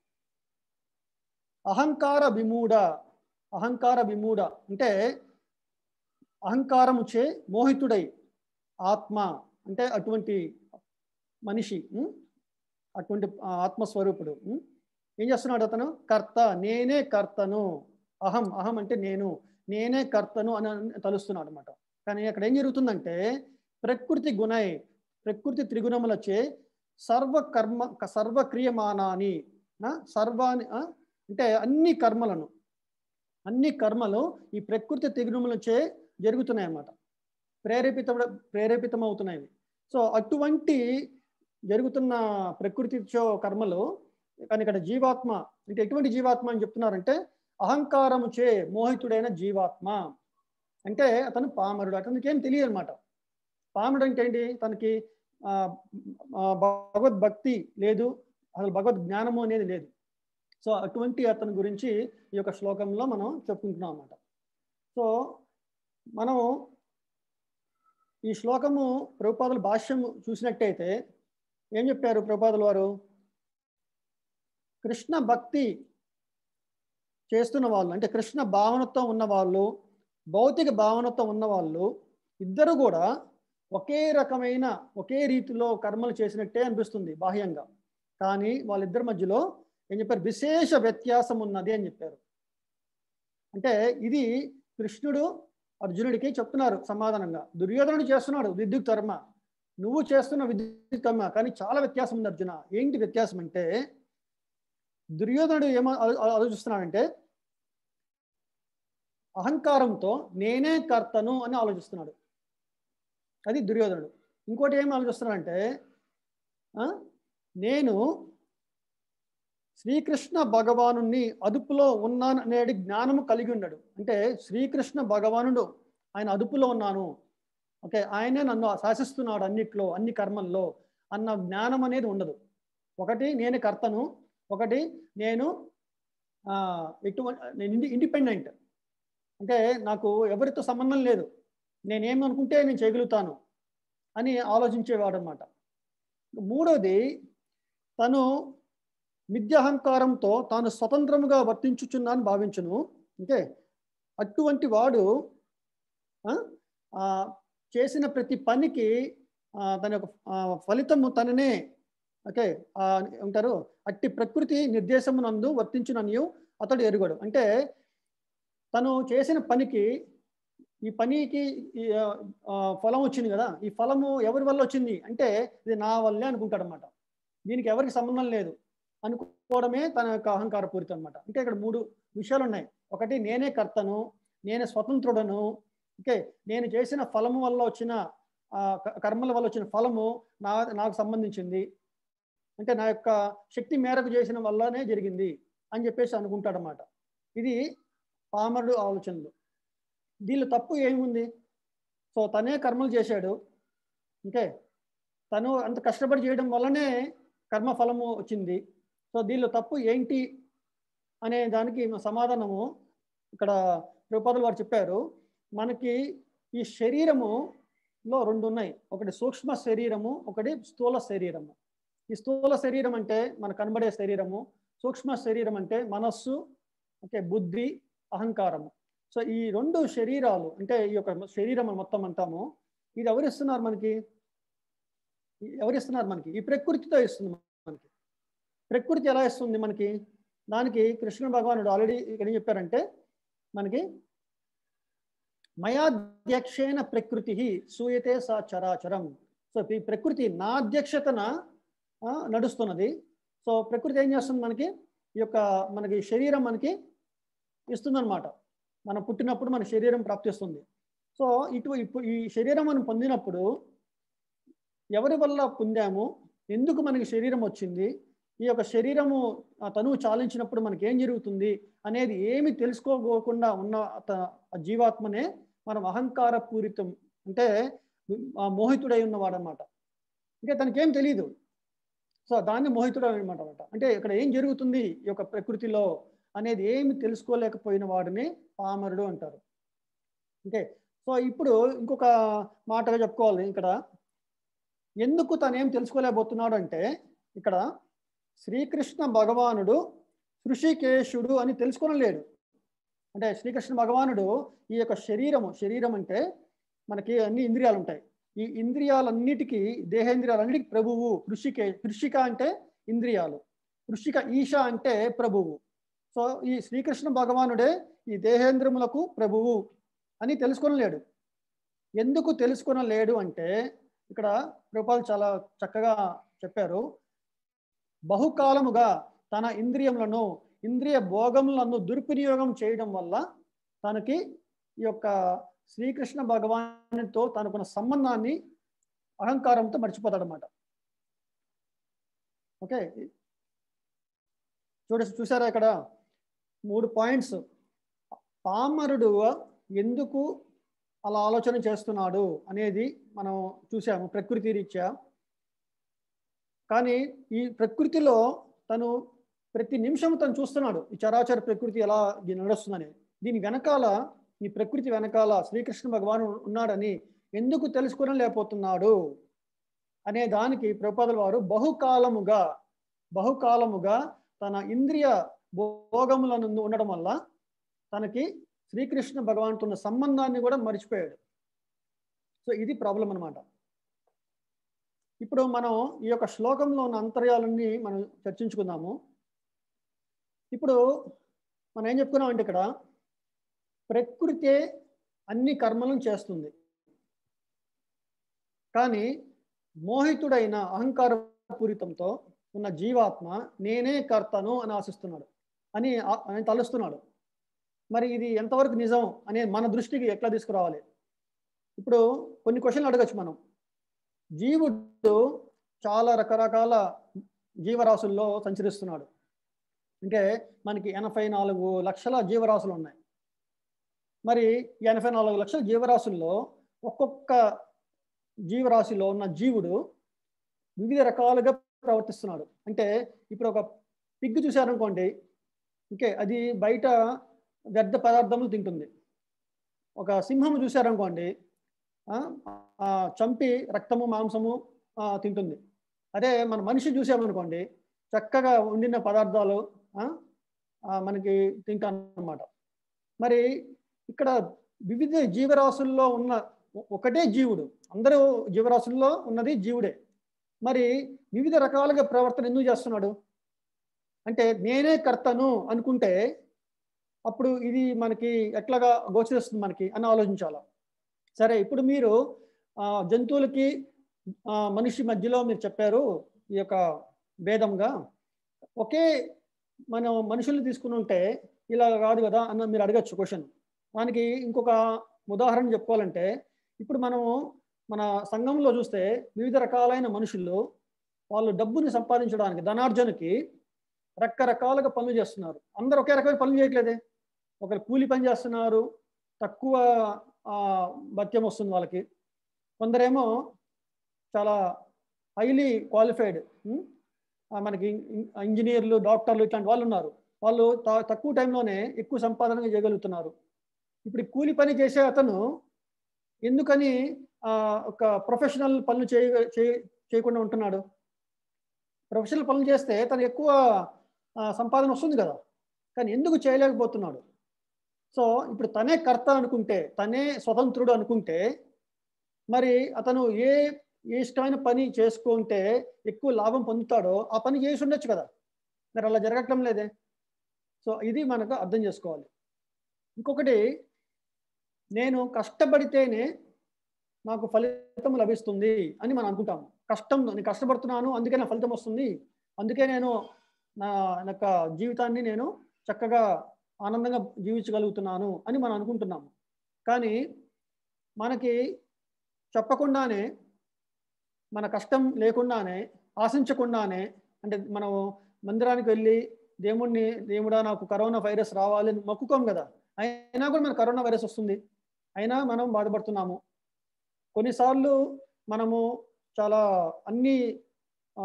Speaker 2: అహంకార విమూఢ అహంకార విమూఢ అంటే అహంకారముచే మోహితుడై ఆత్మ అంటే అటువంటి మనిషి ఉం? అటువంటి ఆ, ఆత్మస్వరూపుడు ఉం? ఏం చేస్తున్నాడు అతను కర్త నేనే కర్తను అహం అహం అంటే నేను నేనే కర్తను అని తలుస్తున్నాడు అనమాట కానీ అక్కడ ఏం జరుగుతుందంటే ప్రకృతి గుణై ప్రకృతి త్రిగుణములచే సర్వ కర్మ సర్వక్రియమానాని ఆ, సర్వాని ఆ, అంటే అన్ని కర్మలను అన్ని కర్మలు ఈ ప్రకృతి త్రిగుణములచే జరుగుతున్నాయి అన్నమాట ప్రేరేపిత ప్రేరేపితమవుతున్నాయి సో అటువంటి జరుగుతున్న ప్రకృతి చో కర్మలు కానీ ఇక్కడ జీవాత్మ అంటే ఎటువంటి జీవాత్మ అని చెప్తున్నారంటే అహంకారము చే మోహితుడైన జీవాత్మ అంటే అతను పామరుడు అతనికి ఏం తెలియదు అనమాట పాముడు అంటే ఏంటి తనకి ఆ, ఆ, భగవద్భక్తి లేదు అసలు భగవద్ జ్ఞానము అనేది లేదు సో అటువంటి అతని గురించి ఈ యొక్క శ్లోకంలో మనం చెప్పుకుంటున్నాం అన్నమాట సో మనం ఈ శ్లోకము ప్రభుపాదుల భాష్యం చూసినట్టయితే ఏం చెప్పారు ప్రభుపాదుల వారు కృష్ణ భక్తి చేస్తున్న వాళ్ళు అంటే కృష్ణ భావనతో ఉన్న వాళ్ళు భౌతిక భావనతో ఉన్న వాళ్ళు ఇద్దరు కూడా ఒకే రకమైన ఒకే రీతిలో కర్మలు చేసినట్టే అనిపిస్తుంది బాహ్యంగా కానీ వాళ్ళిద్దరి మధ్యలో ఏం చెప్పారు విశేష వ్యత్యాసం ఉన్నది అని చెప్పారు అంటే ఇది కృష్ణుడు అర్జునుడికి చెప్తున్నారు సమాధానంగా దుర్యోధనుడు చేస్తున్నాడు విద్యుత్ కర్మ నువ్వు చేస్తున్న విద్యుత్ కర్మ కానీ చాలా వ్యత్యాసం ఉంది అర్జున ఏంటి వ్యత్యాసం అంటే దుర్యోధనుడు ఏమో ఆలో- ఆలో- ఆలోచిస్తున్నాడంటే అహంకారంతో నేనే కర్తను అని ఆలోచిస్తున్నాడు అది దుర్యోధనుడు ఇంకోటి ఏం ఆలోచిస్తున్నాడంటే ఆ, నేను శ్రీకృష్ణ భగవాను అదుపులో ఉన్నాను అనేది జ్ఞానము కలిగి ఉన్నాడు అంటే శ్రీకృష్ణ భగవానుడు ఆయన అదుపులో ఉన్నాను ఓకే ఆయనే నన్ను శాసిస్తున్నాడు అన్నిట్లో అన్ని కర్మల్లో అన్న జ్ఞానం అనేది ఉండదు ఒకటి నేను కర్తను ఒకటి నేను ఎటువంటి నేను ఇండిపెండెంట్ అంటే నాకు ఎవరితో సంబంధం లేదు నేనేమనుకుంటే నేను చేయగలుగుతాను అని ఆలోచించేవాడు అనమాట మూడోది తను మిథ్యాహంకారంతో తాను స్వతంత్రముగా వర్తించుచున్నాను భావించును ఓకే అటువంటి వాడు ఆ, ఆ, చేసిన ప్రతి పనికి ఆ, తన యొక్క ఆ, ఫలితము తననే ఓకే ఆ, ఉంటారు అట్టి ప్రకృతి నిర్దేశమునందు వర్తించుననియు అతడు ఎరుగడు అంటే తను చేసిన పనికి ఈ పనికి ఈ, ఆ, ఆ, ఫలం వచ్చింది కదా ఈ ఫలము ఎవరి వల్ల వచ్చింది అంటే ఇది నా వల్లే అనుకుంటాడు అనమాట దీనికి ఎవరికి సంబంధం లేదు అనుకోవడమే తన యొక్క అహంకార పూరితం అనమాట అంటే ఇక్కడ మూడు విషయాలు ఉన్నాయి ఒకటి నేనే కర్తను నేనే స్వతంత్రుడను ఓకే నేను చేసిన ఫలము వల్ల వచ్చిన ఆ, క- కర్మల వల్ల వచ్చిన ఫలము నా నాకు సంబంధించింది అంటే నా యొక్క శక్తి మేరకు చేసిన వల్లనే జరిగింది అని చెప్పేసి అనుకుంటాడనమాట ఇది పామరుడు ఆలోచనలు దీనిలో తప్పు ఏముంది సో తనే కర్మలు చేశాడు ఓకే తను అంత కష్టపడి చేయడం వల్లనే కర్మ ఫలము వచ్చింది సో దీనిలో తప్పు ఏంటి అనే దానికి మా సమాధానము ఇక్కడ రూపాదులు వారు చెప్పారు మనకి ఈ శరీరములో రెండు ఉన్నాయి ఒకటి సూక్ష్మ శరీరము ఒకటి స్థూల శరీరము ఈ స్థూల శరీరం అంటే మన కనబడే శరీరము సూక్ష్మ శరీరం అంటే మనస్సు ఓకే బుద్ధి అహంకారము సో ఈ రెండు శరీరాలు అంటే ఈ యొక్క శరీరం అని మొత్తం అంటాము ఇది ఎవరిస్తున్నారు మనకి ఎవరిస్తున్నారు మనకి ఈ ప్రకృతితో ఇస్తుంది మనకి ప్రకృతి ఎలా ఇస్తుంది మనకి దానికి కృష్ణ భగవానుడు ఆల్రెడీ ఇక్కడ ఏం చెప్పారంటే మనకి మయాధ్యక్షేణ ప్రకృతి సూయతే సా చరాచరం సో ఈ ప్రకృతి నా అధ్యక్షతన ఆ, నడుస్తున్నది సో ప్రకృతి ఏం చేస్తుంది మనకి ఈ యొక్క మనకి శరీరం మనకి ఇస్తుందన్నమాట మనం పుట్టినప్పుడు మన శరీరం ప్రాప్తిస్తుంది సో ఇటు ఇప్పుడు ఈ శరీరం మనం పొందినప్పుడు ఎవరి వల్ల పొందాము ఎందుకు మనకి శరీరం వచ్చింది ఈ యొక్క శరీరము ఆ తనువు చాలించినప్పుడు మనకి ఏం జరుగుతుంది అనేది ఏమి తెలుసుకోకుండా ఉన్న అత- ఆ జీవాత్మనే మనం అహంకార పూరితం అంటే ఆ మోహితుడై ఉన్నవాడు అనమాట అంటే తనకేం తెలియదు సో దాన్ని మోహితుడు అనమాట అనమాట అంటే ఇక్కడ ఏం జరుగుతుంది ఈ యొక్క ప్రకృతిలో అనేది ఏమి తెలుసుకోలేకపోయిన వాడిని పామరుడు అంటారు ఓకే సో ఇప్పుడు ఇంకొక మాటగా చెప్పుకోవాలి ఇక్కడ ఎందుకు తనేం తెలుసుకోలేకపోతున్నాడు అంటే ఇక్కడ శ్రీకృష్ణ భగవానుడు ఋషికేశుడు అని తెలుసుకోనలేడు అంటే శ్రీకృష్ణ భగవానుడు ఈ యొక్క శరీరము శరీరం అంటే మనకి అన్ని ఇంద్రియాలు ఉంటాయి ఈ ఇంద్రియాలన్నిటికీ దేహేంద్రియాలన్నిటికీ ప్రభువు ఋషికే ఋషిక అంటే ఇంద్రియాలు ఋషిక ఈశ అంటే ప్రభువు సో ఈ శ్రీకృష్ణ భగవానుడే ఈ దేహేంద్రములకు ప్రభువు అని తెలుసుకొనలేడు ఎందుకు తెలుసుకొనలేడు అంటే ఇక్కడ రూపాలు చాలా చక్కగా చెప్పారు బహుకాలముగా తన ఇంద్రియములను ఇంద్రియ భోగములను దుర్వినియోగం చేయడం వల్ల తనకి ఈ యొక్క శ్రీకృష్ణ భగవానుతో తనకున్న సంబంధాన్ని అహంకారంతో మర్చిపోతాడనమాట ఓకే చూడ చూసారా ఇక్కడ మూడు పాయింట్స్ పామరుడు ఎందుకు అలా ఆలోచన చేస్తున్నాడు అనేది మనం చూసాము ప్రకృతి రీత్యా కానీ ఈ ప్రకృతిలో తను ప్రతి నిమిషం తను చూస్తున్నాడు ఈ చరాచర ప్రకృతి ఎలా ఇది నడుస్తుందని దీని వెనకాల ఈ ప్రకృతి వెనకాల శ్రీకృష్ణ భగవాను ఉన్నాడని ఎందుకు తెలుసుకుని లేకపోతున్నాడు అనే దానికి ప్రభుపాదుల వారు బహుకాలముగా బహుకాలముగా తన ఇంద్రియ భోగములను ఉండడం వల్ల తనకి శ్రీకృష్ణ భగవాన్తో ఉన్న సంబంధాన్ని కూడా మర్చిపోయాడు సో ఇది ప్రాబ్లం అనమాట ఇప్పుడు మనం ఈ యొక్క శ్లోకంలో ఉన్న అంతర్యాలన్నీ మనం చర్చించుకుందాము ఇప్పుడు మనం ఏం చెప్పుకున్నామంటే ఇక్కడ ప్రకృతే అన్ని కర్మలను చేస్తుంది కానీ మోహితుడైన అహంకార పూరితంతో ఉన్న జీవాత్మ నేనే కర్తను అని ఆశిస్తున్నాడు అని ఆ- అని తలుస్తున్నాడు మరి ఇది ఎంతవరకు నిజం అనే మన దృష్టికి ఎట్లా తీసుకురావాలి ఇప్పుడు కొన్ని క్వశ్చన్లు అడగచ్చు మనం జీవుడు చాలా రకరకాల జీవరాశుల్లో సంచరిస్తున్నాడు అంటే మనకి ఎనభై నాలుగు లక్షల జీవరాశులు ఉన్నాయి మరి ఈ ఎనభై నాలుగు లక్షల జీవరాశుల్లో ఒక్కొక్క జీవరాశిలో ఉన్న జీవుడు వివిధ రకాలుగా ప్రవర్తిస్తున్నాడు అంటే ఇప్పుడు ఒక పిగ్గు చూశారనుకోండి ఓకే అది బయట వ్యర్థ పదార్థములు తింటుంది ఒక సింహం చూశారనుకోండి ఆ, ఆ, చంపి రక్తము మాంసము ఆ, తింటుంది అదే మన మనిషి చూసామనుకోండి చక్కగా వండిన పదార్థాలు ఆ, ఆ, మనకి తింటాం అన్నమాట మరి ఇక్కడ వివిధ జీవరాశుల్లో ఉన్న ఒ- ఒకటే జీవుడు అందరూ జీవరాశుల్లో ఉన్నది జీవుడే మరి వివిధ రకాలుగా ప్రవర్తన ఎందుకు చేస్తున్నాడు అంటే నేనే కర్తను అనుకుంటే అప్పుడు ఇది మనకి ఎట్లాగా గోచరిస్తుంది మనకి అని ఆలోచించాలి సరే ఇప్పుడు మీరు ఆ, జంతువులకి ఆ, మనిషి మధ్యలో మీరు చెప్పారు ఈ యొక్క భేదంగా ఒకే మనం మనుషుల్ని తీసుకుని ఉంటే ఇలా కాదు కదా అన్న మీరు అడగచ్చు క్వశ్చన్ దానికి ఇంకొక ఉదాహరణ చెప్పుకోవాలంటే ఇప్పుడు మనము మన సంఘంలో చూస్తే వివిధ రకాలైన మనుషులు వాళ్ళు డబ్బుని సంపాదించడానికి ధనార్జనకి రకరకాలుగా పనులు చేస్తున్నారు అందరూ ఒకే రకమైన పనులు చేయట్లేదే ఒకరు కూలి పని చేస్తున్నారు తక్కువ ఆ, భత్యం వస్తుంది వాళ్ళకి కొందరేమో చాలా హైలీ క్వాలిఫైడ్ మనకి ఇం- ఇంజనీర్లు డాక్టర్లు ఇట్లాంటి వాళ్ళు ఉన్నారు వాళ్ళు త- తక్కువ టైంలోనే ఎక్కువ సంపాదన చేయగలుగుతున్నారు ఇప్పుడు ఈ కూలి పని చేసే అతను ఎందుకని ఆ, ఒక ప్రొఫెషనల్ పనులు చేయ చేయ- చేయకుండా ఉంటున్నాడు ప్రొఫెషనల్ పనులు చేస్తే తను ఎక్కువ ఆ, సంపాదన వస్తుంది కదా కానీ ఎందుకు చేయలేకపోతున్నాడు సో ఇప్పుడు తనే కర్త అనుకుంటే తనే స్వతంత్రుడు అనుకుంటే మరి అతను ఏ ఏ ఇష్టమైన పని చేసుకుంటే ఎక్కువ లాభం పొందుతాడో ఆ పని చేసి ఉండొచ్చు కదా మరి అలా జరగటం లేదే సో ఇది మనకు అర్థం చేసుకోవాలి ఇంకొకటి నేను కష్టపడితేనే నాకు ఫలితం లభిస్తుంది అని మనం అనుకుంటాము కష్టం నేను కష్టపడుతున్నాను అందుకే నా ఫలితం వస్తుంది అందుకే నేను నా నా యొక్క జీవితాన్ని నేను చక్కగా ఆనందంగా జీవించగలుగుతున్నాను అని మనం అనుకుంటున్నాము కానీ మనకి చెప్పకుండానే మన కష్టం లేకుండానే ఆశించకుండానే అంటే మనం మందిరానికి వెళ్ళి దేవుణ్ణి దేవుడా నాకు కరోనా వైరస్ రావాలి అని మొక్కుకోం కదా అయినా కూడా మనకు కరోనా వైరస్ వస్తుంది అయినా మనం బాధపడుతున్నాము కొన్నిసార్లు మనము చాలా అన్ని ఆ,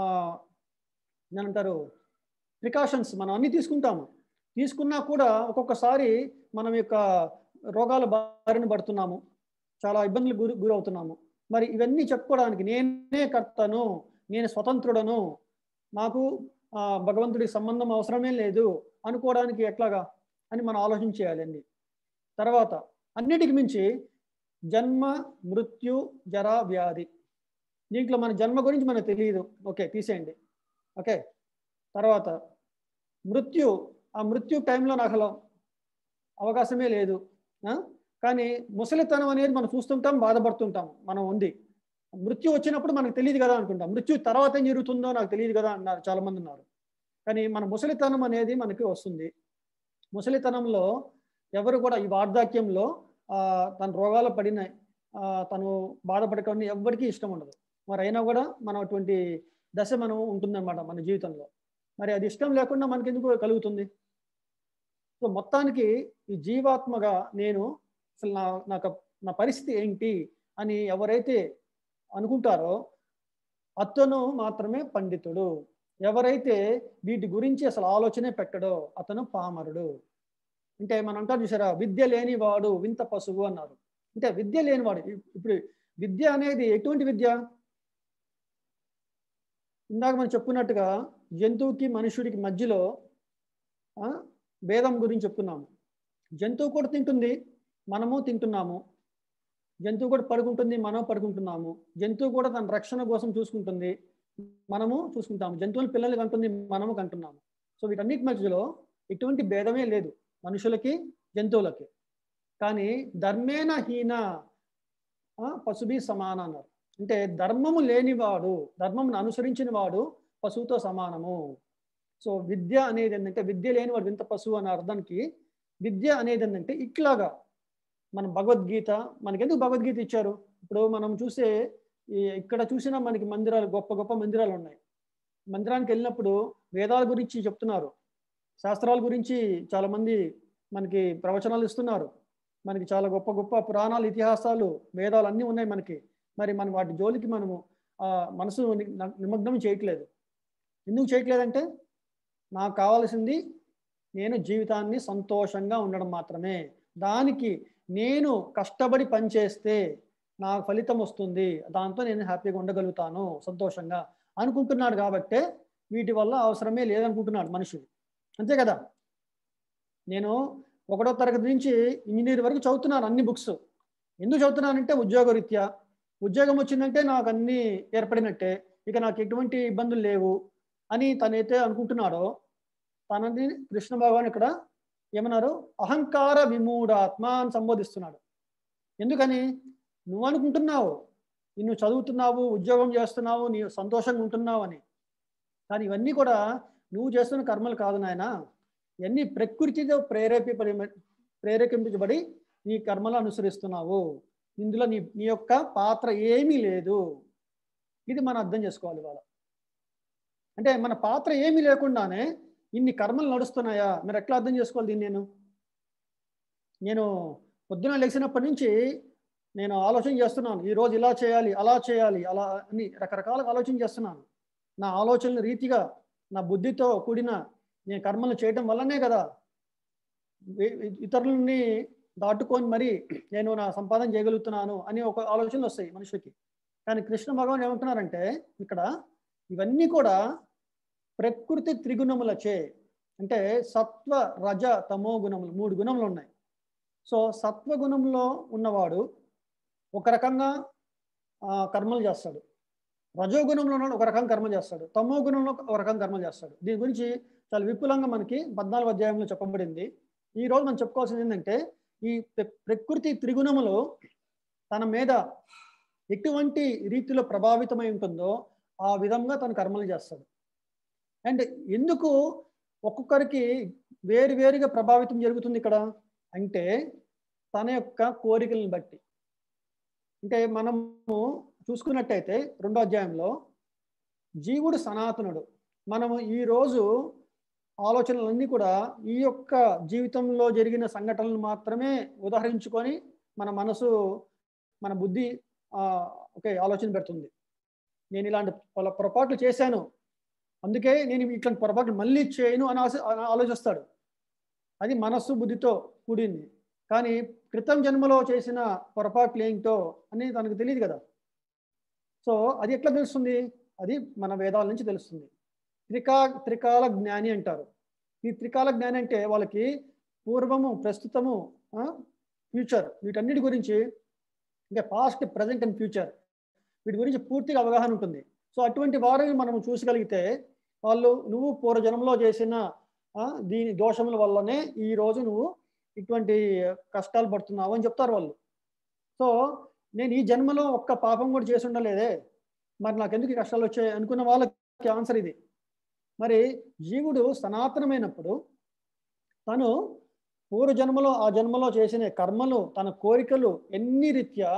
Speaker 2: ఏమంటారు ప్రికాషన్స్ మనం అన్ని తీసుకుంటాము తీసుకున్నా కూడా ఒక్కొక్కసారి మనం యొక్క రోగాల బారిన పడుతున్నాము చాలా ఇబ్బందులకు గురి గురవుతున్నాము మరి ఇవన్నీ చెప్పుకోవడానికి నేనే కర్తను నేను స్వతంత్రుడను నాకు ఆ, భగవంతుడికి సంబంధం అవసరమే లేదు అనుకోవడానికి ఎట్లాగా అని మనం ఆలోచన చేయాలండి తర్వాత అన్నిటికి మించి జన్మ మృత్యు జర వ్యాధి దీంట్లో మన జన్మ గురించి మనకు తెలియదు ఓకే తీసేయండి ఓకే తర్వాత మృత్యు ఆ మృత్యు టైంలో నాకు అసలు అవకాశమే లేదు ఆ? కానీ ముసలితనం అనేది మనం చూస్తుంటాం బాధపడుతుంటాం మనం ఉంది మృత్యు వచ్చినప్పుడు మనకు తెలియదు కదా అనుకుంటాం మృత్యు తర్వాత ఏం జరుగుతుందో నాకు తెలియదు కదా అన్నారు చాలా మంది ఉన్నారు కానీ మన ముసలితనం అనేది మనకి వస్తుంది ముసలితనంలో ఎవరు కూడా ఈ వార్ధాక్యంలో ఆ, తన రోగాలు పడిన ఆ, తను బాధపడకుండా ఎవ్వరికీ ఇష్టం ఉండదు మరి అయినా కూడా మనం అటువంటి దశ మనం ఉంటుందన్నమాట మన జీవితంలో మరి అది ఇష్టం లేకుండా మనకి ఎందుకు కలుగుతుంది సో మొత్తానికి ఈ జీవాత్మగా నేను అసలు నా నాకు నా పరిస్థితి ఏంటి అని ఎవరైతే అనుకుంటారో అతను మాత్రమే పండితుడు ఎవరైతే వీటి గురించి అసలు ఆలోచనే పెట్టడో అతను పామరుడు అంటే మనం అంటారు చూసారా విద్య లేనివాడు వింత పశువు అన్నారు అంటే విద్య లేనివాడు ఇప్- ఇప్పుడు విద్య అనేది ఎటువంటి విద్య ఇందాక మనం చెప్పుకున్నట్టుగా జంతువుకి మనుషుడికి మధ్యలో ఆ, భేదం గురించి చెప్తున్నాము జంతువు కూడా తింటుంది మనము తింటున్నాము జంతువు కూడా పడుకుంటుంది మనం పడుకుంటున్నాము జంతువు కూడా తన రక్షణ కోసం చూసుకుంటుంది మనము చూసుకుంటాము జంతువుల పిల్లలు కంటుంది మనము కంటున్నాము సో వీటన్నిటి మధ్యలో ఎటువంటి భేదమే లేదు మనుషులకి జంతువులకి కానీ ధర్మేణ హీన ఆ, పశుభి సమాన అన్నారు అంటే ధర్మము లేనివాడు ధర్మమును అనుసరించిన వాడు పశువుతో సమానము సో విద్య అనేది ఏంటంటే విద్య లేనివాడు వింత పశువు అనే అర్థానికి విద్య అనేది ఏంటంటే ఇట్లాగా మన భగవద్గీత మనకి ఎందుకు భగవద్గీత ఇచ్చారు ఇప్పుడు మనం చూసే ఈ ఇక్కడ చూసినా మనకి మందిరాలు గొప్ప గొప్ప మందిరాలు ఉన్నాయి మందిరానికి వెళ్ళినప్పుడు వేదాల గురించి చెప్తున్నారు శాస్త్రాల గురించి చాలా మంది మనకి ప్రవచనాలు ఇస్తున్నారు మనకి చాలా గొప్ప గొప్ప పురాణాలు ఇతిహాసాలు వేదాలు అన్నీ ఉన్నాయి మనకి మరి మనం వాటి జోలికి మనము ఆ మనసు ని- నిమగ్నం చేయట్లేదు ఎందుకు చేయట్లేదంటే నాకు కావాల్సింది నేను జీవితాన్ని సంతోషంగా ఉండడం మాత్రమే దానికి నేను కష్టపడి పనిచేస్తే నాకు ఫలితం వస్తుంది దాంతో నేను హ్యాపీగా ఉండగలుగుతాను సంతోషంగా అనుకుంటున్నాడు కాబట్టే వీటి వల్ల అవసరమే లేదనుకుంటున్నాడు మనిషి అంతే కదా నేను ఒకటో తరగతి నుంచి ఇంజనీర్ వరకు చదువుతున్నాను అన్ని బుక్స్ ఎందుకు చదువుతున్నానంటే ఉద్యోగరీత్యా ఉద్యోగం వచ్చిందంటే నాకు అన్నీ ఏర్పడినట్టే ఇక నాకు ఎటువంటి ఇబ్బందులు లేవు అని తనైతే అనుకుంటున్నాడో తనని కృష్ణ భగవాన్ ఇక్కడ ఏమన్నారు అహంకార విమూఢాత్మ అని సంబోధిస్తున్నాడు ఎందుకని నువ్వు అనుకుంటున్నావు నువ్వు చదువుతున్నావు ఉద్యోగం చేస్తున్నావు నీ సంతోషంగా ఉంటున్నావు అని కానీ ఇవన్నీ కూడా నువ్వు చేస్తున్న కర్మలు కాదు నాయన ఇవన్నీ ప్రకృతితో ప్రేరేపి ప్రేరేపించబడి నీ కర్మలు అనుసరిస్తున్నావు ఇందులో నీ నీ యొక్క పాత్ర ఏమీ లేదు ఇది మనం అర్థం చేసుకోవాలి ఇవాళ అంటే మన పాత్ర ఏమీ లేకుండానే ఇన్ని కర్మలు నడుస్తున్నాయా మీరు ఎట్లా అర్థం చేసుకోవాలి దీన్ని నేను నేను పొద్దున లేచినప్పటి నుంచి నేను ఆలోచన చేస్తున్నాను ఈ రోజు ఇలా చేయాలి అలా చేయాలి అలా అని రకరకాలుగా ఆలోచన చేస్తున్నాను నా ఆలోచనల రీతిగా నా బుద్ధితో కూడిన నేను కర్మలు చేయడం వల్లనే కదా వే- ఇతరులని దాటుకొని మరి నేను నా సంపాదన చేయగలుగుతున్నాను అని ఒక ఆలోచనలు వస్తాయి మనిషికి కానీ కృష్ణ భగవాన్ ఏమంటున్నారంటే ఇక్కడ ఇవన్నీ కూడా ప్రకృతి త్రిగుణములచే అంటే సత్వ రజ తమో గుణములు మూడు గుణములు ఉన్నాయి సో సత్వ గుణంలో ఉన్నవాడు ఒక రకంగా ఆ, కర్మలు చేస్తాడు రజోగుణంలో ఉన్నవాడు ఒక రకంగా కర్మ చేస్తాడు తమో గుణంలో ఒక రకంగా కర్మ చేస్తాడు దీని గురించి చాలా విపులంగా మనకి పద్నాలుగు అధ్యాయంలో చెప్పబడింది ఈ రోజు మనం చెప్పుకోవాల్సింది ఏంటంటే ఈ ప్ర- ప్రకృతి త్రిగుణములు తన మీద ఎటువంటి రీతిలో ప్రభావితమై ఉంటుందో ఆ విధంగా తను కర్మలు చేస్తాడు అండ్ ఎందుకు ఒక్కొక్కరికి వేరు వేరుగా ప్రభావితం జరుగుతుంది ఇక్కడ అంటే తన యొక్క కోరికలను బట్టి అంటే మనము చూసుకున్నట్టయితే రెండో అధ్యాయంలో జీవుడు సనాతనుడు మనము ఈ రోజు ఆలోచనలన్నీ కూడా ఈ యొక్క జీవితంలో జరిగిన సంఘటనలు మాత్రమే ఉదాహరించుకొని మన మనసు మన బుద్ధి ఆ, ఒకే ఆలోచన పెడుతుంది నేను ఇలాంటి పొల పొరపాట్లు చేశాను అందుకే నేను ఇట్లాంటి పొరపాట్లు మళ్ళీ చేయను అని ఆశ అని ఆలోచిస్తాడు అది మనస్సు బుద్ధితో కూడింది కానీ క్రితం జన్మలో చేసిన పొరపాట్లు ఏంటో అని తనకు తెలియదు కదా సో అది ఎట్లా తెలుస్తుంది అది మన వేదాల నుంచి తెలుస్తుంది త్రికా త్రికాల జ్ఞాని అంటారు ఈ త్రికాల జ్ఞాని అంటే వాళ్ళకి పూర్వము ప్రస్తుతము ఫ్యూచర్ వీటన్నిటి గురించి అంటే పాస్ట్ ప్రజెంట్ అండ్ ఫ్యూచర్ వీటి గురించి పూర్తిగా అవగాహన ఉంటుంది సో అటువంటి వారిని మనం చూసగలిగితే వాళ్ళు నువ్వు పూర్వజన్మలో చేసిన ఆ, దీని దోషముల వల్లనే ఈ రోజు నువ్వు ఇటువంటి కష్టాలు పడుతున్నావు అని చెప్తారు వాళ్ళు సో నేను ఈ జన్మలో ఒక్క పాపం కూడా చేసి ఉండలేదే మరి నాకు ఎందుకు ఈ కష్టాలు వచ్చాయి అనుకున్న వాళ్ళకి ఆన్సర్ ఇది మరి జీవుడు సనాతనమైనప్పుడు తను పూర్వ జన్మలో ఆ జన్మలో చేసిన కర్మలు తన కోరికలు ఎన్ని రీత్యా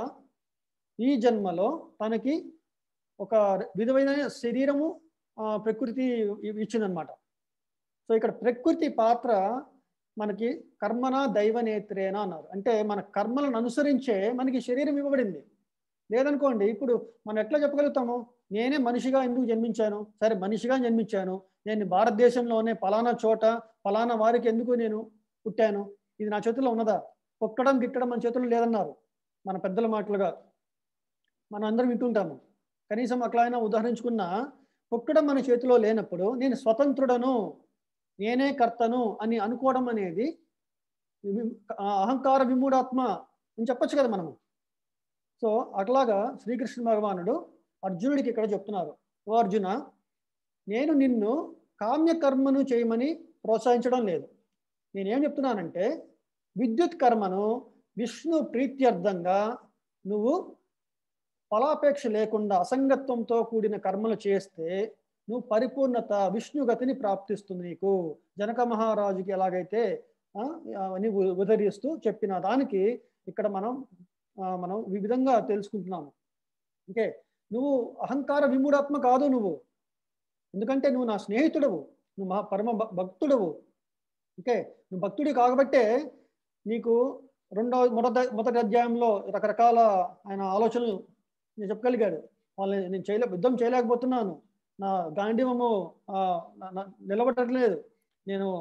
Speaker 2: ఈ జన్మలో తనకి ఒక విధమైన శరీరము ఆ, ప్రకృతి ఇ- ఇచ్చిందనమాట సో ఇక్కడ ప్రకృతి పాత్ర మనకి కర్మన దైవనేత్రేన అన్నారు అంటే మన కర్మలను అనుసరించే మనకి శరీరం ఇవ్వబడింది లేదనుకోండి ఇప్పుడు మనం ఎట్లా చెప్పగలుగుతాము నేనే మనిషిగా ఎందుకు జన్మించాను సరే మనిషిగా జన్మించాను నేను భారతదేశంలోనే పలానా చోట పలానా వారికి ఎందుకు నేను పుట్టాను ఇది నా చేతుల్లో ఉన్నదా పొక్కడం గిట్టడం మన చేతుల్లో లేదన్నారు మన పెద్దల మాటలుగా మనం అందరం వింటుంటాము కనీసం అట్లా అయినా ఉదాహరించుకున్నా పొక్కడం మన చేతిలో లేనప్పుడు నేను స్వతంత్రుడను నేనే కర్తను అని అనుకోవడం అనేది వి- ఆ అహంకార విమూఢాత్మ అని చెప్పొచ్చు కదా మనము సో అట్లాగా శ్రీకృష్ణ భగవానుడు అర్జునుడికి ఇక్కడ చెప్తున్నారు ఓ అర్జున నేను నిన్ను కామ్యకర్మను చేయమని ప్రోత్సహించడం లేదు నేనేం చెప్తున్నానంటే విద్యుత్ కర్మను విష్ణు ప్రీత్యర్థంగా నువ్వు ఫలాపేక్ష లేకుండా అసంగత్వంతో కూడిన కర్మలు చేస్తే నువ్వు పరిపూర్ణత విష్ణుగతిని ప్రాప్తిస్తుంది నీకు జనక మహారాజుకి ఎలాగైతే ఆ, అవన్నీ ఉ- ఉదరిస్తూ చెప్పిన దానికి ఇక్కడ మనం ఆ, మనం ఈ విధంగా తెలుసుకుంటున్నాము ఓకే నువ్వు అహంకార విమూఢాత్మ కాదు నువ్వు ఎందుకంటే నువ్వు నా స్నేహితుడవు నువ్వు మా పరమ భ- భక్తుడవు ఓకే నువ్వు భక్తుడి కాబట్టే నీకు రెండో మొదటి మొదటి అధ్యాయంలో రకరకాల ఆయన ఆలోచనలు నేను చెప్పగలిగాడు వాళ్ళని నేను చేయలే యుద్ధం చేయలేకపోతున్నాను నా గాంధీవము ఆ, నా- నా- నిలబడట్లేదు నేను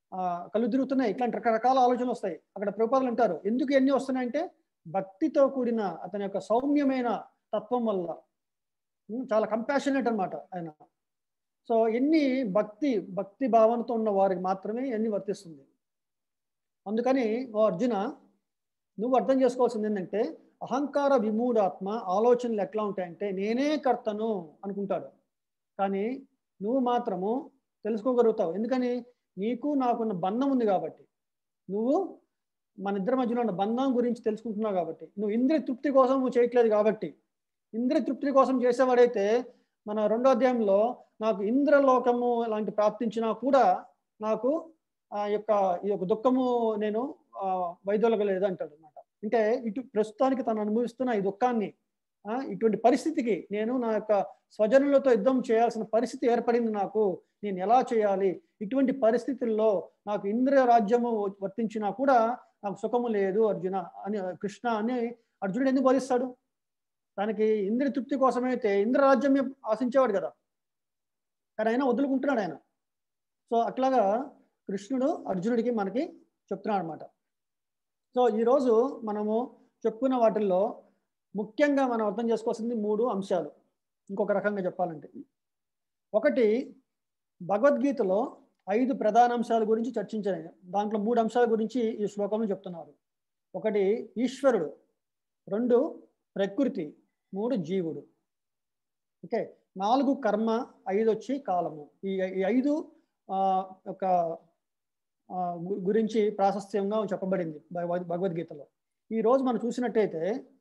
Speaker 2: ఆ, కళ్ళు తిరుగుతున్నాయి ఇట్లాంటి రకరకాల ఆలోచనలు వస్తాయి అక్కడ ప్రభుపాదులు అంటారు ఎందుకు ఎన్ని వస్తున్నాయంటే భక్తితో కూడిన అతని యొక్క సౌమ్యమైన తత్వం వల్ల ఉమ్, చాలా కంపాషనేట్ అన్నమాట ఆయన సో ఎన్ని భక్తి భక్తి భావనతో ఉన్న వారికి మాత్రమే ఎన్ని వర్తిస్తుంది అందుకని ఓ అర్జున నువ్వు అర్థం చేసుకోవాల్సింది ఏంటంటే అహంకార విమూఢాత్మ ఆలోచనలు ఎట్లా ఉంటాయంటే నేనే కర్తను అనుకుంటాడు కానీ నువ్వు మాత్రము తెలుసుకోగలుగుతావు ఎందుకని నీకు నాకున్న బంధం ఉంది కాబట్టి నువ్వు మన ఇద్దరి మధ్యలో ఉన్న బంధం గురించి తెలుసుకుంటున్నావు కాబట్టి నువ్వు ఇంద్రియ తృప్తి కోసం నువ్వు చేయట్లేదు కాబట్టి ఇంద్రియ తృప్తి కోసం చేసేవాడైతే మన రెండో అధ్యాయంలో నాకు ఇంద్రలోకము లాంటి ప్రాప్తించినా కూడా నాకు ఆ యొక్క ఈ యొక్క దుఃఖము నేను ఆ, వైదొలగలేదు అంటాడు అనమాట అంటే ఇటు ప్రస్తుతానికి తను అనుభవిస్తున్న ఈ దుఃఖాన్ని ఆ, ఇటువంటి పరిస్థితికి నేను నా యొక్క స్వజనులతో యుద్ధం చేయాల్సిన పరిస్థితి ఏర్పడింది నాకు నేను ఎలా చేయాలి ఇటువంటి పరిస్థితుల్లో నాకు ఇంద్రియ రాజ్యము వర్తించినా కూడా నాకు సుఖము లేదు అర్జున అని కృష్ణ అని అర్జునుడు ఎందుకు బోధిస్తాడు తనకి ఇంద్రియ తృప్తి కోసమైతే ఇంద్ర రాజ్యం ఆశించేవాడు కదా కానీ ఆయన వదులుకుంటున్నాడు ఆయన సో అట్లాగా కృష్ణుడు అర్జునుడికి మనకి చెప్తున్నాడు అనమాట సో ఈరోజు మనము చెప్పుకున్న వాటిల్లో ముఖ్యంగా మనం అర్థం చేసుకోవాల్సింది మూడు అంశాలు ఇంకొక రకంగా చెప్పాలంటే ఒకటి భగవద్గీతలో ఐదు ప్రధాన అంశాల గురించి చర్చించారు దాంట్లో మూడు అంశాల గురించి ఈ శ్లోకంలో చెప్తున్నారు ఒకటి ఈశ్వరుడు రెండు ప్రకృతి మూడు జీవుడు ఓకే నాలుగు కర్మ ఐదు వచ్చి కాలము ఈ ఈ ఐదు ఆ, ఒక ఆ, గు- గురించి ప్రాశస్త్యంగా చెప్పబడింది భగవద్ భగవద్గీతలో ఈ రోజు మనం చూసినట్టయితే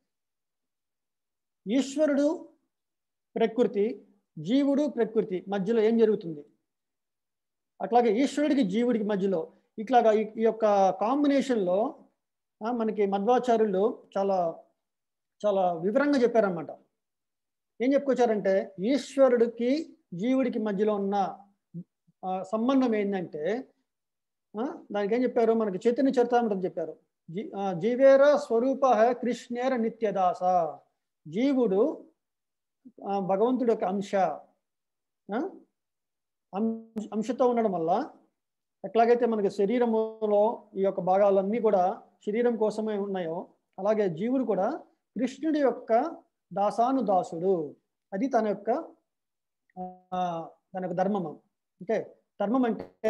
Speaker 2: ఈశ్వరుడు ప్రకృతి జీవుడు ప్రకృతి మధ్యలో ఏం జరుగుతుంది అట్లాగే ఈశ్వరుడికి జీవుడికి మధ్యలో ఇట్లాగా ఈ ఈ యొక్క కాంబినేషన్లో ఆ, మనకి మధ్వాచార్యులు చాలా చాలా వివరంగా చెప్పారనమాట ఏం చెప్పుకొచ్చారంటే ఈశ్వరుడికి జీవుడికి మధ్యలో ఉన్న ఆ, సంబంధం ఏంటంటే ఆ, దానికి ఏం చెప్పారు మనకి చైతన్య చరితామృతం చెప్పారు జీ ఆ, జీవేర స్వరూప కృష్ణేర నిత్యదాస జీవుడు ఆ, భగవంతుడి యొక్క అంశ ఆ, అంశ- అంశతో ఉండడం వల్ల ఎట్లాగైతే మనకి శరీరములో ఈ యొక్క భాగాలన్నీ కూడా శరీరం కోసమే ఉన్నాయో అలాగే జీవుడు కూడా కృష్ణుడి యొక్క దాసాను దాసుడు అది తన యొక్క ఆ, తన యొక్క ధర్మము అంటే ధర్మం అంటే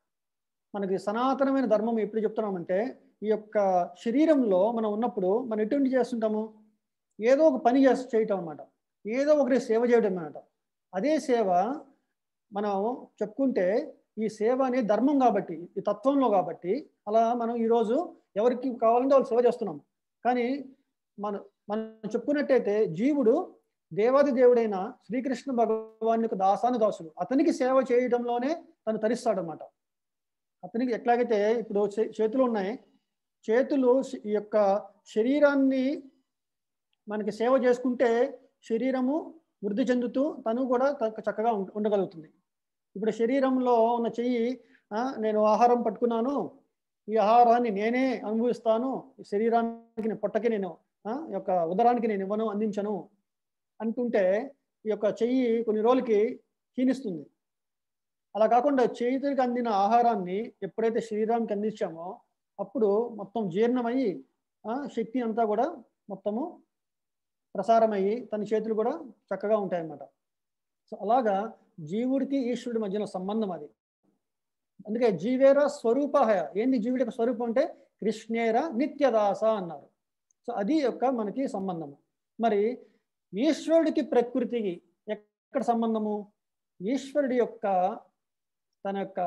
Speaker 2: మనకి సనాతనమైన ధర్మం ఎప్పుడు చెప్తున్నామంటే ఈ యొక్క శరీరంలో మనం ఉన్నప్పుడు మనం ఎటువంటి చేస్తుంటాము ఏదో ఒక పని చేసి చేయటం అనమాట ఏదో ఒకరి సేవ చేయడం అనమాట అదే సేవ మనం చెప్పుకుంటే ఈ సేవ అనేది ధర్మం కాబట్టి ఈ తత్వంలో కాబట్టి అలా మనం ఈరోజు ఎవరికి కావాలంటే వాళ్ళు సేవ చేస్తున్నాం కానీ మన మనం చెప్పుకున్నట్టయితే జీవుడు దేవాది దేవుడైన శ్రీకృష్ణ భగవాన్ యొక్క దాసాను దాసుడు అతనికి సేవ చేయడంలోనే తను తరిస్తాడనమాట అతనికి ఎట్లాగైతే ఇప్పుడు చే- చేతులు ఉన్నాయి చేతులు శ- ఈ యొక్క శరీరాన్ని మనకి సేవ చేసుకుంటే శరీరము వృద్ధి చెందుతూ తను కూడా త- చక్కగా ఉండ- ఉండగలుగుతుంది ఇప్పుడు శరీరంలో ఉన్న చెయ్యి ఆ, నేను ఆహారం పట్టుకున్నాను ఈ ఆహారాన్ని నేనే అనుభవిస్తాను ఈ శరీరానికి నేను పొట్టకి నేను ఆ, ఈ యొక్క ఉదరానికి నేను ఇవ్వను అందించను అంటుంటే ఈ యొక్క చెయ్యి కొన్ని రోజులకి క్షీణిస్తుంది అలా కాకుండా చేతులకు అందిన ఆహారాన్ని ఎప్పుడైతే శరీరానికి అందించామో అప్పుడు మొత్తం జీర్ణమయ్యి ఆ, శక్తి అంతా కూడా మొత్తము ప్రసారమయ్యి తన చేతులు కూడా చక్కగా ఉంటాయన్నమాట సో అలాగా జీవుడికి ఈశ్వరుడి మధ్యన సంబంధం అది అందుకే జీవేర స్వరూపహయ ఏంది జీవుడి యొక్క స్వరూపం అంటే కృష్ణేర నిత్యదాస అన్నారు సో అది యొక్క మనకి సంబంధము మరి ఈశ్వరుడికి ప్రకృతికి ఎక్కడ సంబంధము ఈశ్వరుడి యొక్క తన యొక్క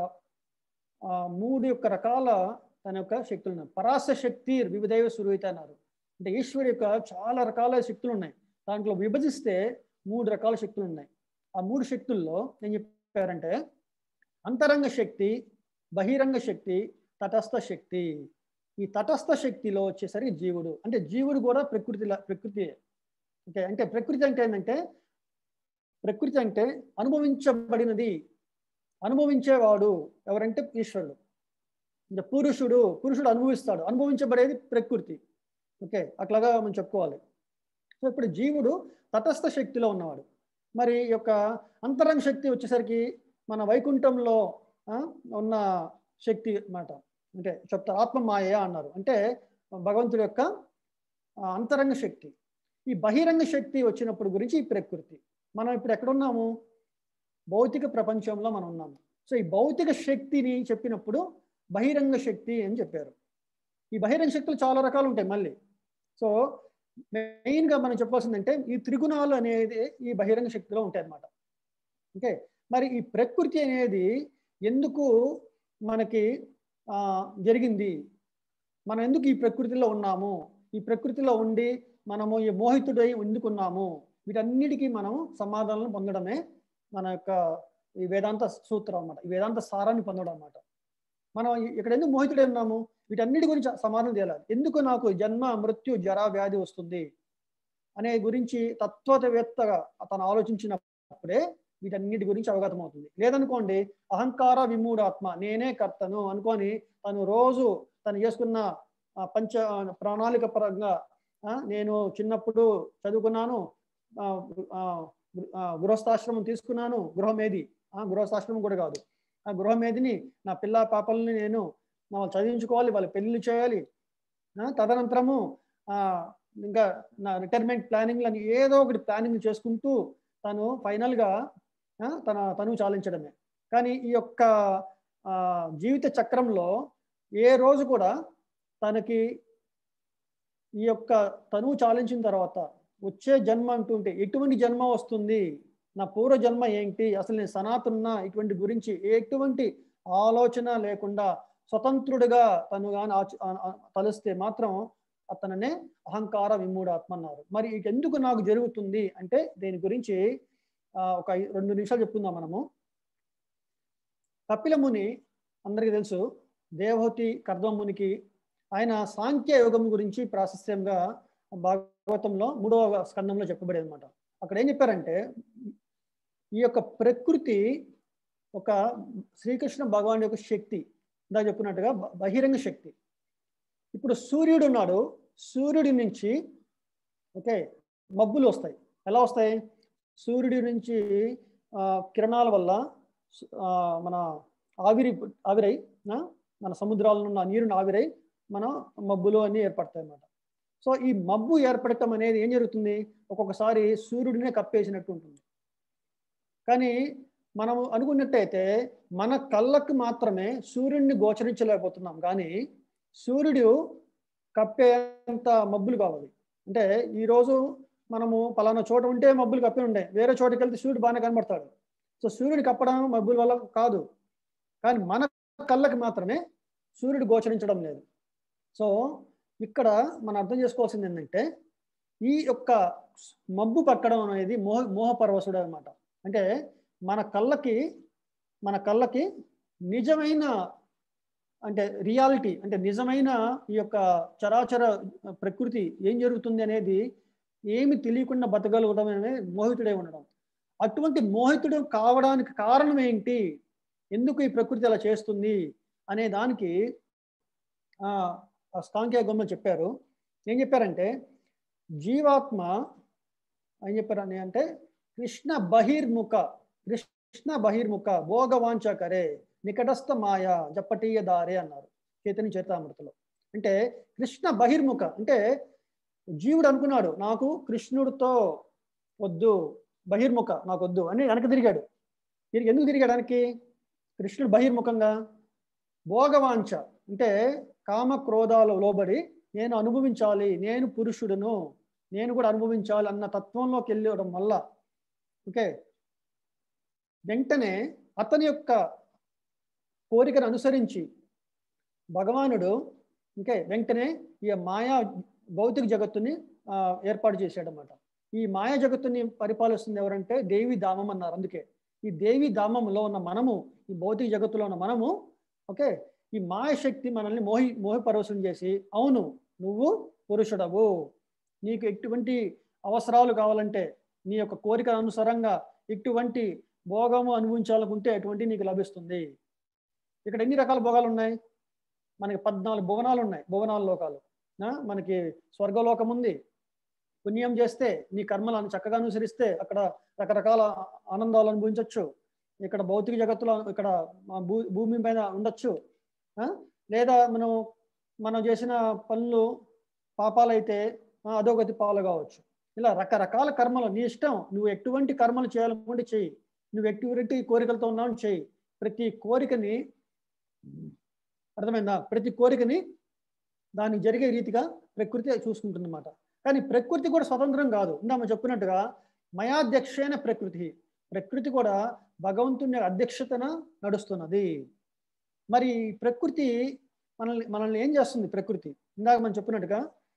Speaker 2: ఆ, మూడు యొక్క రకాల తన యొక్క శక్తులు ఉన్నాయి పరాస శక్తి వివిధైవ సురుయిత అన్నారు అంటే ఈశ్వరుడి యొక్క చాలా రకాల శక్తులు ఉన్నాయి దాంట్లో విభజిస్తే మూడు రకాల శక్తులు ఉన్నాయి ఆ మూడు శక్తుల్లో ఏం చెప్పారంటే అంతరంగ శక్తి బహిరంగ శక్తి తటస్థ శక్తి ఈ తటస్థ శక్తిలో వచ్చేసరికి జీవుడు అంటే జీవుడు కూడా ప్రకృతి ప్రకృతి ఓకే అంటే ప్రకృతి అంటే ఏంటంటే ప్రకృతి అంటే అనుభవించబడినది అనుభవించేవాడు ఎవరంటే ఈశ్వరుడు అంటే పురుషుడు పురుషుడు అనుభవిస్తాడు అనుభవించబడేది ప్రకృతి ఓకే అట్లాగా మనం చెప్పుకోవాలి సో ఇప్పుడు జీవుడు తటస్థ శక్తిలో ఉన్నవాడు మరి ఈ యొక్క అంతరంగ శక్తి వచ్చేసరికి మన వైకుంఠంలో ఆ, ఉన్న శక్తి మాట అంటే చెప్తారు ఆత్మ మాయ అన్నారు అంటే భగవంతుడి యొక్క ఆ, అంతరంగ శక్తి ఈ బహిరంగ శక్తి వచ్చినప్పుడు గురించి ఈ ప్రకృతి మనం ఇప్పుడు ఎక్కడున్నాము భౌతిక ప్రపంచంలో మనం ఉన్నాము సో ఈ భౌతిక శక్తిని చెప్పినప్పుడు బహిరంగ శక్తి అని చెప్పారు ఈ బహిరంగ శక్తులు చాలా రకాలు ఉంటాయి మళ్ళీ సో మెయిన్గా మనం చెప్పాల్సిందంటే ఈ త్రిగుణాలు అనేది ఈ బహిరంగ శక్తిలో ఉంటాయి అన్నమాట ఓకే మరి ఈ ప్రకృతి అనేది ఎందుకు మనకి ఆ, జరిగింది మనం ఎందుకు ఈ ప్రకృతిలో ఉన్నాము ఈ ప్రకృతిలో ఉండి మనము ఈ మోహితుడై ఎందుకున్నాము వీటన్నిటికీ మనం సమాధానాలను పొందడమే మన యొక్క ఈ వేదాంత సూత్రం అన్నమాట ఈ వేదాంత సారాన్ని పొందడం అన్నమాట మనం ఇక్కడ ఎందుకు మోహితుడై ఉన్నాము వీటన్నిటి గురించి సమాధానం చేయాలి ఎందుకు నాకు జన్మ మృత్యు జర వ్యాధి వస్తుంది అనే గురించి తత్వవేత్తగా తను ఆలోచించినప్పుడే వీటన్నిటి గురించి అవగతం అవుతుంది లేదనుకోండి అహంకార విమూఢాత్మ నేనే కర్తను అనుకొని తను రోజు తను చేసుకున్న ఆ, పంచ ప్రణాళిక పరంగా ఆ, నేను చిన్నప్పుడు చదువుకున్నాను ఆ, ఆ, ఆ, గృహస్థాశ్రమం తీసుకున్నాను గృహమేది ఆ, గృహస్థాశ్రమం కూడా కాదు ఆ గృహమేదిని నా పిల్ల పాపల్ని నేను ఆ, చదివించుకోవాలి వాళ్ళ పెళ్లి చేయాలి ఆ, తదనంతరము ఆ, ఇంకా నా రిటైర్మెంట్ ప్లానింగ్లని ఏదో ఒకటి ప్లానింగ్ చేసుకుంటూ తను ఫైనల్గా ఆ, తన తను చాలించడమే కానీ ఈ యొక్క ఆ, జీవిత చక్రంలో ఏ రోజు కూడా తనకి ఈ యొక్క తనువు చాలించిన తర్వాత వచ్చే జన్మ అంటుంటే ఎటువంటి జన్మ వస్తుంది నా పూర్వ జన్మ ఏంటి అసలు నేను సనాతన ఇటువంటి గురించి ఎటువంటి ఆలోచన లేకుండా స్వతంత్రుడిగా తను కానీ తలిస్తే మాత్రం అతననే అహంకార విమూఢాత్మ అన్నారు మరి ఇది ఎందుకు నాకు జరుగుతుంది అంటే దీని గురించి ఆ, ఒక ఐ- రెండు నిమిషాలు చెప్పుకుందాం మనము కపిలముని అందరికీ తెలుసు దేవహూతి కర్దమునికి ఆయన సాంఖ్య యోగం గురించి ప్రాశస్త్యంగా భాగవతంలో మూడవ స్కందంలో చెప్పబడి అనమాట అక్కడ ఏం చెప్పారంటే ఈ యొక్క ప్రకృతి ఒక శ్రీకృష్ణ భగవాన్ యొక్క శక్తి ఇందా చెప్పినట్టుగా బ- బహిరంగ శక్తి ఇప్పుడు సూర్యుడు ఉన్నాడు సూర్యుడి నుంచి ఓకే మబ్బులు వస్తాయి ఎలా వస్తాయి సూర్యుడి నుంచి ఆ, కిరణాల వల్ల సు- ఆ, మన ఆవిరి ఆవిరై ఆ, మన సముద్రాల్లో ఉన్న నీరుని ఆవిరై మన మబ్బులు అన్నీ ఏర్పడతాయి అన్నమాట సో ఈ మబ్బు ఏర్పడటం అనేది ఏం జరుగుతుంది ఒక్కొక్కసారి సూర్యుడినే కప్పేసినట్టు ఉంటుంది కానీ మనం అనుకున్నట్టయితే మన కళ్ళకు మాత్రమే సూర్యుడిని గోచరించలేకపోతున్నాం కానీ సూర్యుడు కప్పేంత మబ్బులు కావాలి అంటే ఈరోజు మనము పలానా చోట ఉంటే మబ్బులు కప్పి ఉండే వేరే చోటుకి వెళ్తే సూర్యుడు బాగానే కనబడతాడు సో సూర్యుడు కప్పడం మబ్బుల వల్ల కాదు కానీ మన కళ్ళకి మాత్రమే సూర్యుడు గోచరించడం లేదు సో ఇక్కడ మనం అర్థం చేసుకోవాల్సింది ఏంటంటే ఈ యొక్క మబ్బు పట్టడం అనేది మోహ మోహపరవశుడు అనమాట అంటే మన కళ్ళకి మన కళ్ళకి నిజమైన అంటే రియాలిటీ అంటే నిజమైన ఈ యొక్క చరాచర ప్రకృతి ఏం జరుగుతుంది అనేది ఏమి తెలియకుండా బతకగలగడం అనేది మోహితుడే ఉండడం అటువంటి మోహితుడు కావడానికి కారణం ఏంటి ఎందుకు ఈ ప్రకృతి అలా చేస్తుంది అనే దానికి ఆ, ఆ స్థాంఖ్య గొమ్మ చెప్పారు ఏం చెప్పారంటే జీవాత్మ ఏం చెప్పారని అంటే కృష్ణ బహిర్ముఖ కృష్ణ బహిర్ముఖ భోగవాంచకరే నికటస్థ మాయ జప్పటీయ దారే అన్నారు చైతన్య చరితామృతలో అంటే కృష్ణ బహిర్ముఖ అంటే జీవుడు అనుకున్నాడు నాకు కృష్ణుడితో వద్దు బహిర్ముఖ నాకు వద్దు అని వెనక తిరిగాడు తిరిగి ఎందుకు తిరిగాడానికి కృష్ణుడు బహిర్ముఖంగా భోగవాంఛ అంటే కామ క్రోధాలు లోబడి నేను అనుభవించాలి నేను పురుషుడును నేను కూడా అనుభవించాలి అన్న తత్వంలోకి వెళ్ళడం వల్ల ఓకే వెంటనే అతని యొక్క కోరికను అనుసరించి భగవానుడు ఓకే వెంటనే ఈ మాయా భౌతిక జగత్తుని ఆ, ఏర్పాటు చేశాడనమాట ఈ మాయా జగత్తుని పరిపాలిస్తుంది ఎవరంటే దేవి ధామం అన్నారు అందుకే ఈ దేవి ధామంలో ఉన్న మనము ఈ భౌతిక జగత్తులో ఉన్న మనము ఓకే ఈ మాయశక్తి మనల్ని మోహి మోహిపరవశం చేసి అవును నువ్వు పురుషుడవు నీకు ఎటువంటి అవసరాలు కావాలంటే నీ యొక్క కోరిక అనుసారంగా ఎటువంటి భోగము అనుభవించాలనుకుంటే అటువంటి నీకు లభిస్తుంది ఇక్కడ ఎన్ని రకాల భోగాలు ఉన్నాయి మనకి పద్నాలుగు భువనాలు ఉన్నాయి భువనాల లోకాలు ఆ, మనకి స్వర్గలోకం ఉంది పుణ్యం చేస్తే నీ కర్మలను చక్కగా అనుసరిస్తే అక్కడ రకరకాల ఆనందాలు అనుభవించవచ్చు ఇక్కడ భౌతిక జగత్తులో ఇక్కడ మా భూ భూమి పైన ఉండొచ్చు ఆ? లేదా మనం మనం చేసిన పనులు పాపాలైతే ఆ, అధోగతి పాలు కావచ్చు ఇలా రకరకాల కర్మలు నీ ఇష్టం నువ్వు ఎటువంటి కర్మలు చేయాలనుకుంటే చెయ్యి నువ్వు ఎటువంటి కోరికలతో ఉన్నావు చెయ్యి ప్రతి కోరికని అర్థమైందా ప్రతి కోరికని దానికి జరిగే రీతిగా ప్రకృతి చూసుకుంటుంది అనమాట కానీ ప్రకృతి కూడా స్వతంత్రం కాదు ఇందా మనం చెప్పినట్టుగా మయాధ్యక్షైన ప్రకృతి ప్రకృతి కూడా భగవంతుని అధ్యక్షతన నడుస్తున్నది మరి ప్రకృతి మనల్ని మనల్ని ఏం చేస్తుంది ప్రకృతి ఇందాక మనం చెప్పినట్టుగా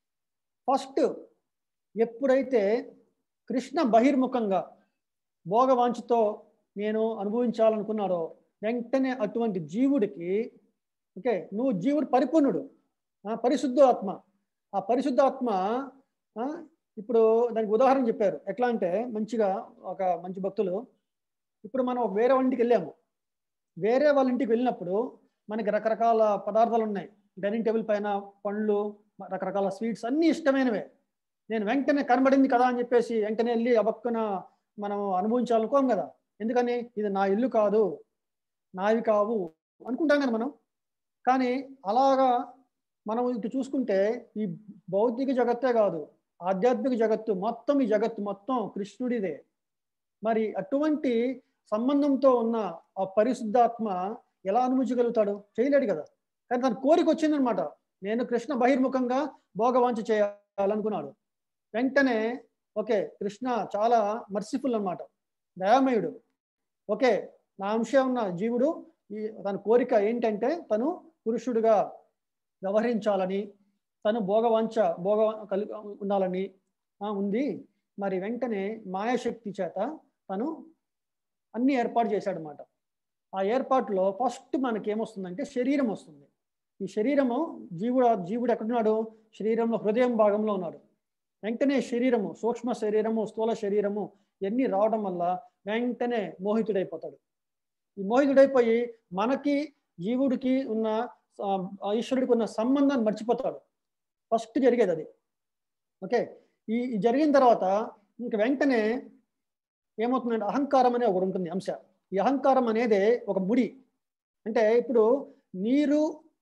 Speaker 2: ఫస్ట్ ఎప్పుడైతే కృష్ణ బహిర్ముఖంగా భోగవాంఛతో నేను అనుభవించాలనుకున్నాడో వెంటనే అటువంటి జీవుడికి ఓకే నువ్వు జీవుడు పరిపూర్ణుడు ఆ, పరిశుద్ధ ఆత్మ ఆ పరిశుద్ధ ఆత్మ ఆ, ఇప్పుడు దానికి ఉదాహరణ చెప్పారు ఎట్లా అంటే మంచిగా ఒక మంచి భక్తులు ఇప్పుడు మనం ఒక వేరే ఇంటికి వెళ్ళాము వేరే వాళ్ళ ఇంటికి వెళ్ళినప్పుడు మనకి రకరకాల పదార్థాలు ఉన్నాయి డైనింగ్ టేబుల్ పైన పండ్లు రకరకాల స్వీట్స్ అన్నీ ఇష్టమైనవే నేను వెంటనే కనబడింది కదా అని చెప్పేసి వెంటనే వెళ్ళి అబక్కున మనం అనుభవించాలనుకోం కదా ఎందుకని ఇది నా ఇల్లు కాదు నావి కావు అనుకుంటాం కదా మనం కానీ అలాగా మనం ఇటు చూసుకుంటే ఈ భౌతిక జగత్తే కాదు ఆధ్యాత్మిక జగత్తు మొత్తం ఈ జగత్తు మొత్తం కృష్ణుడిదే మరి అటువంటి సంబంధంతో ఉన్న ఆ పరిశుద్ధాత్మ ఎలా అనుభవించగలుగుతాడు చేయలేడు కదా కానీ తన కోరిక వచ్చిందనమాట నేను కృష్ణ బహిర్ముఖంగా భోగవాంఛ చేయాలనుకున్నాడు వెంటనే ఓకే కృష్ణ చాలా మర్సిఫుల్ అన్నమాట దయామయుడు ఓకే నా అంశం ఉన్న జీవుడు ఈ తన కోరిక ఏంటంటే తను పురుషుడిగా వ్యవహరించాలని తను భోగవాంఛ భోగ కలిగి ఉండాలని ఆ, ఉంది మరి వెంటనే మాయాశక్తి చేత తను అన్ని ఏర్పాటు చేశాడనమాట ఆ ఏర్పాటులో ఫస్ట్ మనకి ఏమొస్తుందంటే శరీరం వస్తుంది ఈ శరీరము జీవుడు జీవుడు ఎక్కడున్నాడు శరీరంలో హృదయం భాగంలో ఉన్నాడు వెంటనే శరీరము సూక్ష్మ శరీరము స్థూల శరీరము ఇవన్నీ రావడం వల్ల వెంటనే మోహితుడైపోతాడు ఈ మోహితుడైపోయి మనకి జీవుడికి ఉన్న ఆ, ఆ ఈశ్వరుడికి ఉన్న సంబంధాన్ని మర్చిపోతాడు ఫస్ట్ జరిగేది అది ఓకే ఈ ఈ జరిగిన తర్వాత ఇంక వెంటనే ఏమవుతుందంటే అహంకారం అనే ఒకటి ఉంటుంది అంశ ఈ అహంకారం అనేది ఒక ముడి అంటే ఇప్పుడు నీరు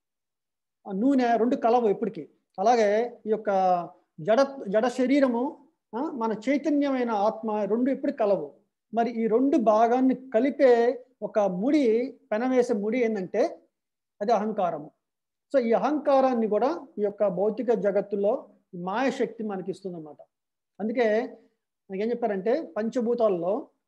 Speaker 2: ఆ నూనె రెండు కలవు ఎప్పటికీ అలాగే ఈ యొక్క జడ జడ శరీరము ఆ, మన చైతన్యమైన ఆత్మ రెండు ఎప్పటికి కలవు మరి ఈ రెండు భాగాన్ని కలిపే ఒక ముడి పెనవేసే ముడి ఏంటంటే అది అహంకారము సో ఈ అహంకారాన్ని కూడా ఈ యొక్క భౌతిక జగత్తులో ఈ మాయశక్తి మనకి ఇస్తుంది అనమాట అందుకే మనకి ఏం చెప్పారంటే పంచభూతాల్లో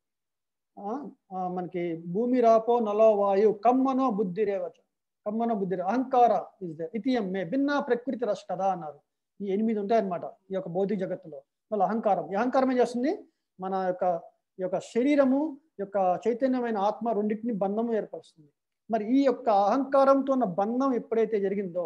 Speaker 2: ఆ, ఆ, మనకి భూమి రాపో నలో వాయు కమ్మనో బుద్ధి రేవచ కమ్మనో బుద్ధి రే- అహంకార ఇస్ ద ఇతియం మే భిన్న ప్రకృతి రష్టదా అన్నారు ఈ ఎనిమిది ఉంటాయన్నమాట ఈ యొక్క భౌతిక జగత్తులో వాళ్ళ అహంకారం ఈ అహంకారం ఏం చేస్తుంది మన యొక్క ఈ యొక్క శరీరము ఈ యొక్క చైతన్యమైన ఆత్మ రెండింటిని బంధం ఏర్పరుస్తుంది మరి ఈ యొక్క అహంకారంతో ఉన్న బంధం ఎప్పుడైతే జరిగిందో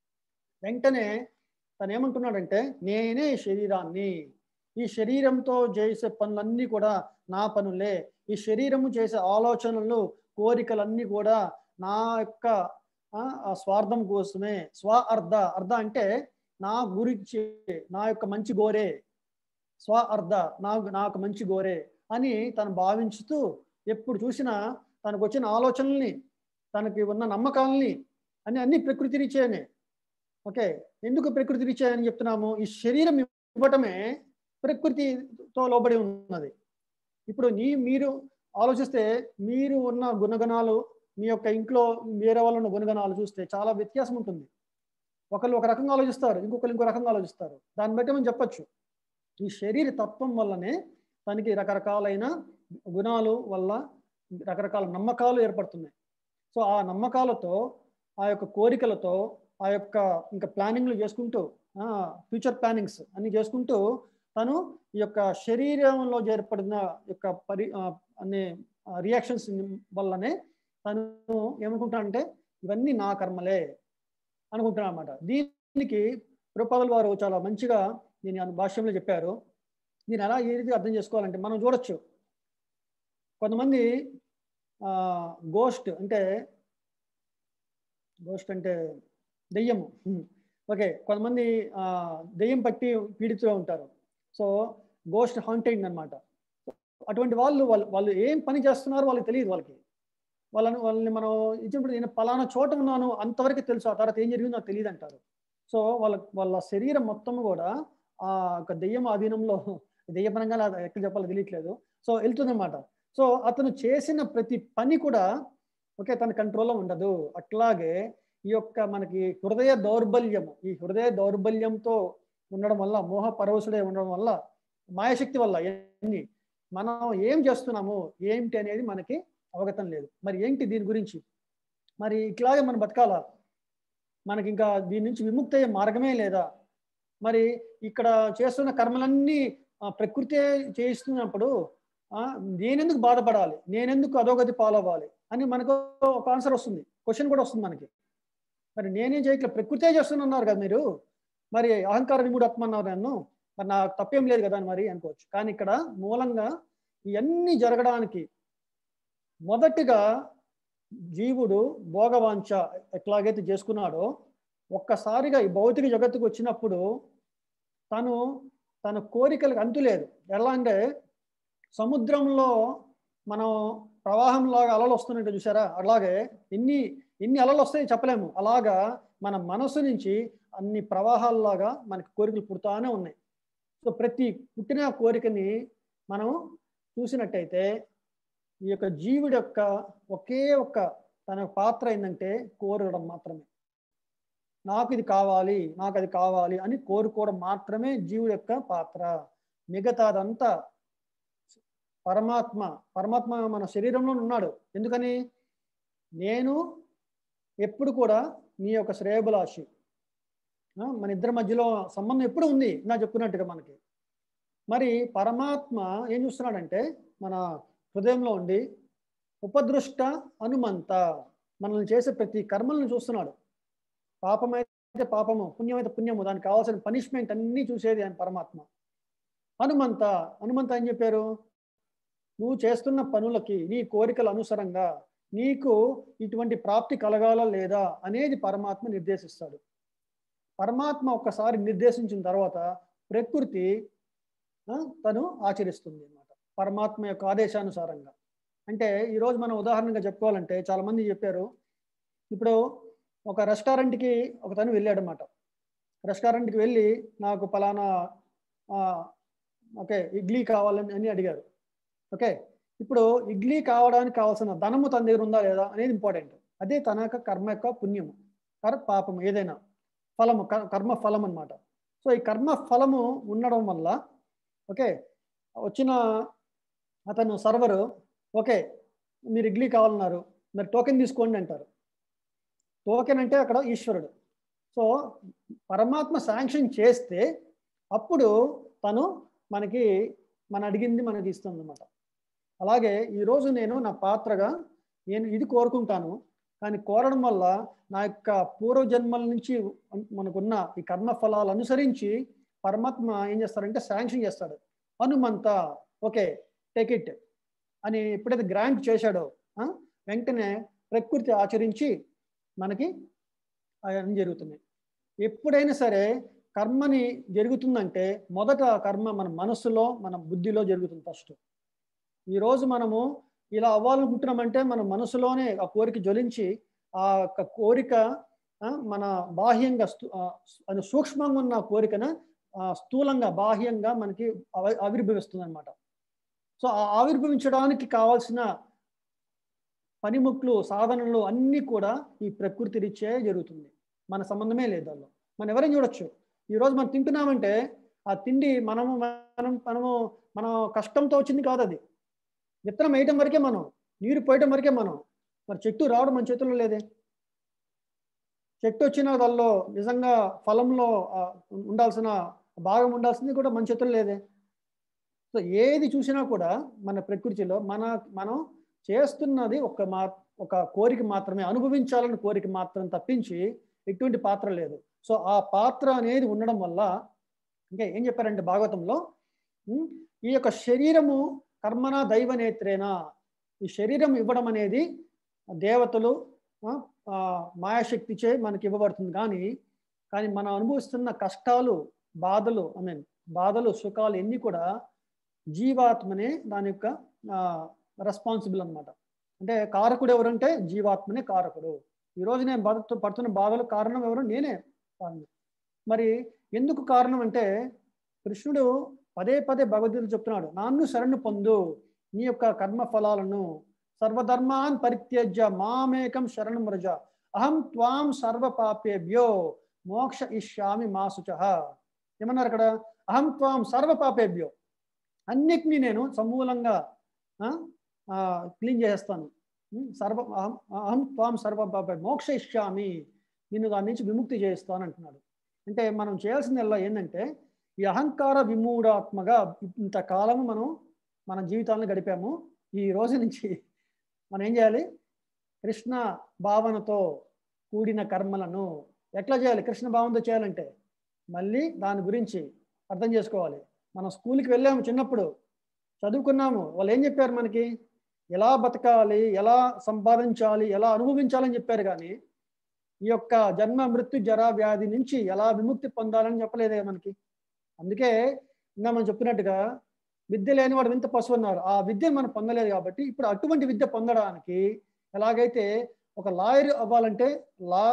Speaker 2: వెంటనే తను ఏమంటున్నాడంటే నేనే ఈ శరీరాన్ని ఈ శరీరంతో చేసే పనులన్నీ కూడా నా పనులే ఈ శరీరము చేసే ఆలోచనలు కోరికలన్నీ కూడా నా యొక్క ఆ, ఆ స్వార్థం కోసమే స్వ అర్ధ అర్ధ అంటే నా గురించి నా యొక్క మంచి గోరే స్వ అర్ధ నా నాకు మంచి గోరే అని తను భావించుతూ ఎప్పుడు చూసినా తనకు వచ్చిన ఆలోచనల్ని తనకి ఉన్న నమ్మకాలని అని అన్ని ప్రకృతి రీత్యానే ఓకే ఎందుకు ప్రకృతి రీత్యా అని చెప్తున్నాము ఈ శరీరం ఇవ్వటమే ప్రకృతితో లోబడి ఉన్నది ఇప్పుడు నీ మీరు ఆలోచిస్తే మీరు ఉన్న గుణగణాలు మీ యొక్క ఇంట్లో వేరే వాళ్ళు ఉన్న గుణగణాలు చూస్తే చాలా వ్యత్యాసం ఉంటుంది ఒకళ్ళు ఒక రకంగా ఆలోచిస్తారు ఇంకొకరు ఇంకో రకంగా ఆలోచిస్తారు దాన్ని బట్టి మనం చెప్పొచ్చు ఈ శరీర తత్వం వల్లనే తనకి రకరకాలైన గుణాలు వల్ల రకరకాల నమ్మకాలు ఏర్పడుతున్నాయి సో ఆ నమ్మకాలతో ఆ యొక్క కోరికలతో ఆ యొక్క ఇంకా ప్లానింగ్లు చేసుకుంటూ ఫ్యూచర్ ప్లానింగ్స్ అన్ని చేసుకుంటూ తను ఈ యొక్క శరీరంలో ఏర్పడిన యొక్క పరి ఆ, అనే రియాక్షన్స్ వల్లనే తను ఏమనుకుంటానంటే ఇవన్నీ నా కర్మలే అనుకుంటున్నాను అనమాట దీనికి ప్రభుపాదుల వారు చాలా మంచిగా దీని అను భాష్యంలో చెప్పారు దీన్ని ఎలా ఏ రీతిగా అర్థం చేసుకోవాలంటే మనం చూడొచ్చు కొంతమంది గోస్ట్ అంటే గోస్ట్ అంటే దెయ్యము హ్మ్. ఓకే కొంతమంది ఆ, దెయ్యం పట్టి పీడితులు ఉంటారు సో గోస్ట్ హాంటెడ్ అన్నమాట అటువంటి వాళ్ళు వాళ్ళు వాళ్ళు ఏం పని చేస్తున్నారో వాళ్ళకి తెలియదు వాళ్ళకి వాళ్ళని వాళ్ళని మనం ఇచ్చినప్పుడు నేను పలానా చోట ఉన్నాను అంతవరకు తెలుసు ఆ తర్వాత ఏం జరిగిందో నాకు తెలియదు అంటారు సో వాళ్ళ వాళ్ళ శరీరం మొత్తం కూడా ఆ ఒక దెయ్యం ఆధీనంలో దెయ్యపరంగా నాకు ఎక్కడ చెప్పాలో తెలియట్లేదు సో వెళ్తుందన్నమాట సో అతను చేసిన ప్రతి పని కూడా ఓకే తన కంట్రోల్లో ఉండదు అట్లాగే ఈ యొక్క మనకి హృదయ దౌర్బల్యం ఈ హృదయ దౌర్బల్యంతో ఉండడం వల్ల మోహ పరవశుడే ఉండడం వల్ల మాయశక్తి వల్ల ఎన్ని మనం ఏం చేస్తున్నాము ఏంటి అనేది మనకి అవగతం లేదు మరి ఏంటి దీని గురించి మరి ఇట్లాగే మనం బతకాలా మనకి ఇంకా దీని నుంచి విముక్తి అయ్యే మార్గమే లేదా మరి ఇక్కడ చేస్తున్న కర్మలన్నీ ఆ, ప్రకృతే చేయిస్తున్నప్పుడు ఆ, నేనెందుకు బాధపడాలి నేనెందుకు అధోగతి పాలవ్వాలి అని మనకు ఒక ఆన్సర్ వస్తుంది క్వశ్చన్ కూడా వస్తుంది మనకి మరి నేనేం చేయట్లేదు ప్రకృతే చేస్తున్నారు కదా మీరు మరి అహంకార విముడు అన్నారు నన్ను మరి నా తప్పేం లేదు కదా అని మరి అనుకోవచ్చు కానీ ఇక్కడ మూలంగా ఇవన్నీ జరగడానికి మొదటిగా జీవుడు భోగవాంఛ ఎట్లాగైతే చేసుకున్నాడో ఒక్కసారిగా ఈ భౌతిక జగత్తుకు వచ్చినప్పుడు తను తన కోరికలకు అంతు లేదు ఎలా అంటే సముద్రంలో మనం ప్రవాహంలాగా అలలు వస్తున్నట్టు చూసారా అలాగే ఎన్ని ఎన్ని అలలు వస్తాయో చెప్పలేము అలాగా మన మనసు నుంచి అన్ని ప్రవాహాల్లాగా మనకి కోరికలు పుడతానే ఉన్నాయి సో ప్రతి పుట్టిన కోరికని మనం చూసినట్టయితే ఈ యొక్క జీవుడి యొక్క ఒకే ఒక్క తన పాత్ర ఏంటంటే కోరడం మాత్రమే నాకు ఇది కావాలి నాకు అది కావాలి అని కోరుకోవడం మాత్రమే జీవుడి యొక్క పాత్ర మిగతాదంతా పరమాత్మ పరమాత్మ మన శరీరంలో ఉన్నాడు ఎందుకని నేను ఎప్పుడు కూడా నీ యొక్క శ్రేయబులాషి ఆ, మన ఇద్దరి మధ్యలో సంబంధం ఎప్పుడు ఉంది నా చెప్పుకున్నట్టుగా మనకి మరి పరమాత్మ ఏం చూస్తున్నాడంటే మన హృదయంలో ఉండి ఉపదృష్ట అనుమంత మనల్ని చేసే ప్రతి కర్మలను చూస్తున్నాడు పాపమైతే పాపము పుణ్యమైతే పుణ్యము దానికి కావాల్సిన పనిష్మెంట్ అన్నీ చూసేది ఆయన పరమాత్మ హనుమంత హనుమంత ఏం చెప్పారు నువ్వు చేస్తున్న పనులకి నీ కోరికల అనుసరంగా నీకు ఇటువంటి ప్రాప్తి కలగాలా లేదా అనేది పరమాత్మ నిర్దేశిస్తాడు పరమాత్మ ఒక్కసారి నిర్దేశించిన తర్వాత ప్రకృతి ఆ, తను ఆచరిస్తుంది అన్నమాట పరమాత్మ యొక్క ఆదేశానుసారంగా అంటే ఈరోజు మనం ఉదాహరణగా చెప్పుకోవాలంటే చాలా మంది చెప్పారు ఇప్పుడు ఒక రెస్టారెంట్కి ఒక తను వెళ్ళాడనమాట రెస్టారెంట్కి వెళ్ళి నాకు పలానా ఆ, ఓకే ఇడ్లీ కావాలని అని అడిగారు ఓకే ఇప్పుడు ఇడ్లీ కావడానికి కావాల్సిన ధనము తన దగ్గర ఉందా లేదా అనేది ఇంపార్టెంట్ అదే తన యొక్క కర్మ యొక్క పుణ్యము కర్ పాపము ఏదైనా ఫలము క- కర్మ ఫలం అన్నమాట సో ఈ కర్మ ఫలము ఉండడం వల్ల ఓకే వచ్చిన అతను సర్వరు ఓకే మీరు ఇడ్లీ కావాలన్నారు మీరు టోకెన్ తీసుకోండి అంటారు టోకెన్ అంటే అక్కడ ఈశ్వరుడు సో పరమాత్మ శాంక్షన్ చేస్తే అప్పుడు తను మనకి మన అడిగింది మనకి ఇస్తుంది అనమాట అలాగే ఈరోజు నేను నా పాత్రగా నేను ఇది కోరుకుంటాను కానీ కోరడం వల్ల నా యొక్క పూర్వజన్మల నుంచి మనకున్న ఈ కర్మ ఫలాలు అనుసరించి పరమాత్మ ఏం చేస్తారంటే శాంక్షన్ చేస్తాడు హనుమంత ఓకే టేక్ ఇట్ అని ఎప్పుడైతే గ్రాంట్ చేశాడో ఆ, వెంటనే ప్రకృతి ఆచరించి మనకి అవన్నీ జరుగుతున్నాయి ఎప్పుడైనా సరే కర్మని జరుగుతుందంటే మొదట ఆ కర్మ మన మనస్సులో మన బుద్ధిలో జరుగుతుంది ఫస్ట్ ఈరోజు మనము ఇలా అవ్వాలనుకుంటున్నామంటే మన మనసులోనే ఆ కోరిక జ్వలించి ఆ యొక్క కోరిక ఆ, మన బాహ్యంగా స్థూ- ఆ, అది సూక్ష్మంగా ఉన్న కోరికను ఆ, స్థూలంగా బాహ్యంగా మనకి ఆవి- ఆవిర్భవిస్తుంది అనమాట సో ఆ ఆవిర్భవించడానికి కావాల్సిన పనిముట్లు సాధనలు అన్నీ కూడా ఈ ప్రకృతి రీత్యే జరుగుతుంది మన సంబంధమే లేదు దానిలో మనం ఎవరైనా చూడొచ్చు ఈరోజు మనం తింటున్నామంటే ఆ తిండి మనము మనం మనము మన కష్టంతో వచ్చింది కాదు అది విత్తనం వేయటం వరకే మనం నీరు పోయటం వరకే మనం మరి చెట్టు రావడం మన చేతుల్లో లేదే చెట్టు వచ్చిన దానిలో నిజంగా ఫలంలో ఆ, ఉండాల్సిన భాగం ఉండాల్సింది కూడా మన చేతుల్లో లేదే సో ఏది చూసినా కూడా మన ప్రకృతిలో మన మనం చేస్తున్నది ఒక మా ఒక కోరిక మాత్రమే అనుభవించాలని కోరిక మాత్రం తప్పించి ఎటువంటి పాత్ర లేదు సో ఆ పాత్ర అనేది ఉండడం వల్ల ఇంకా ఏం చెప్పారంటే భాగవతంలో ఉమ్, ఈ యొక్క శరీరము కర్మన దైవ నేత్రేన ఈ శరీరం ఇవ్వడం అనేది దేవతలు ఆ, ఆ, మాయాశక్తిచే మనకి ఇవ్వబడుతుంది కానీ కానీ మనం అనుభవిస్తున్న కష్టాలు బాధలు ఐ మీన్ బాధలు సుఖాలు ఎన్ని కూడా జీవాత్మనే దాని యొక్క రెస్పాన్సిబుల్ అన్నమాట అంటే కారకుడు ఎవరంటే జీవాత్మనే కారకుడు ఈరోజు నేను బాధ పడుతున్న బాధలు కారణం ఎవరు నేనే కారణం మరి ఎందుకు కారణం అంటే కృష్ణుడు పదే పదే భగవద్గీత చెప్తున్నాడు నాన్ను శరణు పొందు నీ యొక్క కర్మ ఫలాలను సర్వధర్మాన్ పరిత్యజ్య మామేకం శరణం వ్రజ అహం త్వాం సర్వ పాపేభ్యో మోక్ష ఇష్యామి మా శుచ ఏమన్నారు అక్కడ అహం త్వాం సర్వ పాపేభ్యో అన్నిటినీ నేను సమూలంగా క్లీన్ చేసేస్తాను ఉం, సర్వ అహం అహం త్వాం సర్వ పాప మోక్ష ఇష్యామి నిన్ను దాని నుంచి విముక్తి చేస్తాను అంటున్నాడు అంటే మనం చేయాల్సిందల్లా ఏంటంటే ఈ అహంకార విమూఢాత్మగా ఇంతకాలము మనం మన జీవితాలను గడిపాము ఈ రోజు నుంచి మనం ఏం చేయాలి కృష్ణ భావనతో కూడిన కర్మలను ఎట్లా చేయాలి కృష్ణ భావనతో చేయాలంటే మళ్ళీ దాని గురించి అర్థం చేసుకోవాలి మనం స్కూల్కి వెళ్ళాము చిన్నప్పుడు చదువుకున్నాము వాళ్ళు ఏం చెప్పారు మనకి ఎలా బతకాలి ఎలా సంపాదించాలి ఎలా అనుభవించాలని చెప్పారు కానీ ఈ యొక్క జన్మ మృత్యు జరా వ్యాధి నుంచి ఎలా విముక్తి పొందాలని చెప్పలేదే మనకి అందుకే ఇందా మనం చెప్పినట్టుగా విద్య లేనివాడు వింత పశువు అన్నారు ఆ విద్య మనం పొందలేదు కాబట్టి ఇప్పుడు అటువంటి విద్య పొందడానికి ఎలాగైతే ఒక లాయర్ అవ్వాలంటే లా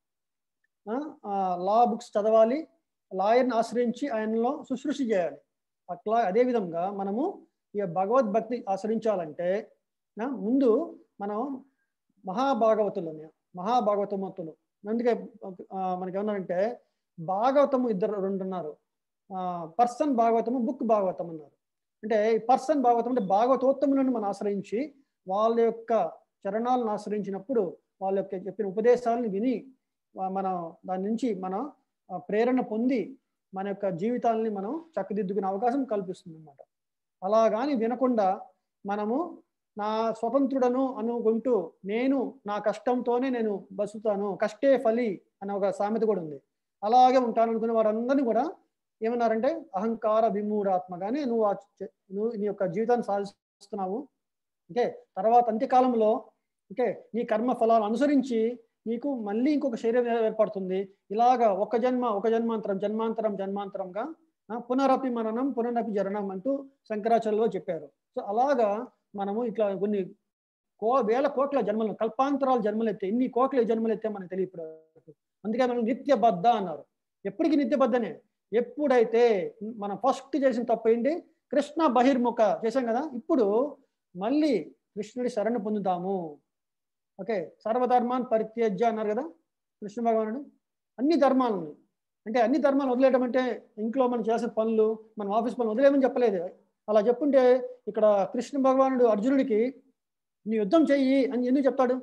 Speaker 2: లా బుక్స్ చదవాలి లాయర్ని ఆశ్రయించి ఆయనలో శుశ్రూష చేయాలి అట్లా అదే విధంగా మనము ఈ భగవద్భక్తి ఆశ్రయించాలంటే ఆ, ముందు మనం మహాభాగవతులని మహాభాగవతమతులు అందుకే ఆ, మనకి ఏమన్నారంటే భాగవతము ఇద్దరు రెండు ఉన్నారు పర్సన్ భాగవతము బుక్ భాగవతం అన్నారు అంటే ఈ పర్సన్ భాగవతం అంటే భాగవతోత్తములను మనం ఆశ్రయించి వాళ్ళ యొక్క చరణాలను ఆశ్రయించినప్పుడు వాళ్ళ యొక్క చెప్పిన ఉపదేశాలను విని వా- మనం దాని నుంచి మనం ఆ, ప్రేరణ పొంది మన యొక్క జీవితాలని మనం చక్కదిద్దుకునే అవకాశం కల్పిస్తుంది అనమాట అలా కానీ వినకుండా మనము నా స్వతంత్రుడను అనుకుంటూ నేను నా కష్టంతోనే నేను బతుకుతాను కష్టే ఫలి అనే ఒక సామెత కూడా ఉంది అలాగే ఉంటాను అనుకునే వారందరినీ కూడా ఏమన్నారంటే అహంకార విమూఢాత్మగానే నువ్వు ఆ చ- నువ్వు నీ యొక్క జీవితాన్ని సాధిస్తున్నావు ఓకే తర్వాత అంత్యకాలంలో ఓకే నీ కర్మ ఫలాలు అనుసరించి నీకు మళ్ళీ ఇంకొక శరీరం ఏర్పడుతుంది ఇలాగా ఒక జన్మ ఒక జన్మాంతరం జన్మాంతరం జన్మాంతరంగా ఆ, పునరపి మరణం పునరపి జరణం అంటూ శంకరాచార్యులు చెప్పారు సో అలాగా మనము ఇట్లా కొన్ని కో వేల కోట్ల జన్మలు కల్పాంతరాల జన్మలు ఎత్తే ఇన్ని కోట్ల జన్మలు ఎత్తే మనకు తెలియదు ఇప్పుడు అందుకే మనం నిత్యబద్ధ అన్నారు ఎప్పటికీ నిత్యబద్ధనే ఎప్పుడైతే మనం ఫస్ట్ చేసిన తప్పు ఏంటి కృష్ణ బహిర్ముఖ చేశాం కదా ఇప్పుడు మళ్ళీ కృష్ణుడి శరణు పొందుతాము ఓకే సర్వధర్మాన్ పరిత్యజ్య అన్నారు కదా కృష్ణ భగవానుడు అన్ని ధర్మాలను అంటే అన్ని ధర్మాలు వదిలేయడం అంటే ఇంట్లో మనం చేసే పనులు మన ఆఫీస్ పనులు వదిలేయమని చెప్పలేదు అలా చెప్పుంటే ఇక్కడ కృష్ణ భగవానుడు అర్జునుడికి నీ యుద్ధం చెయ్యి అని ఎందుకు చెప్తాడు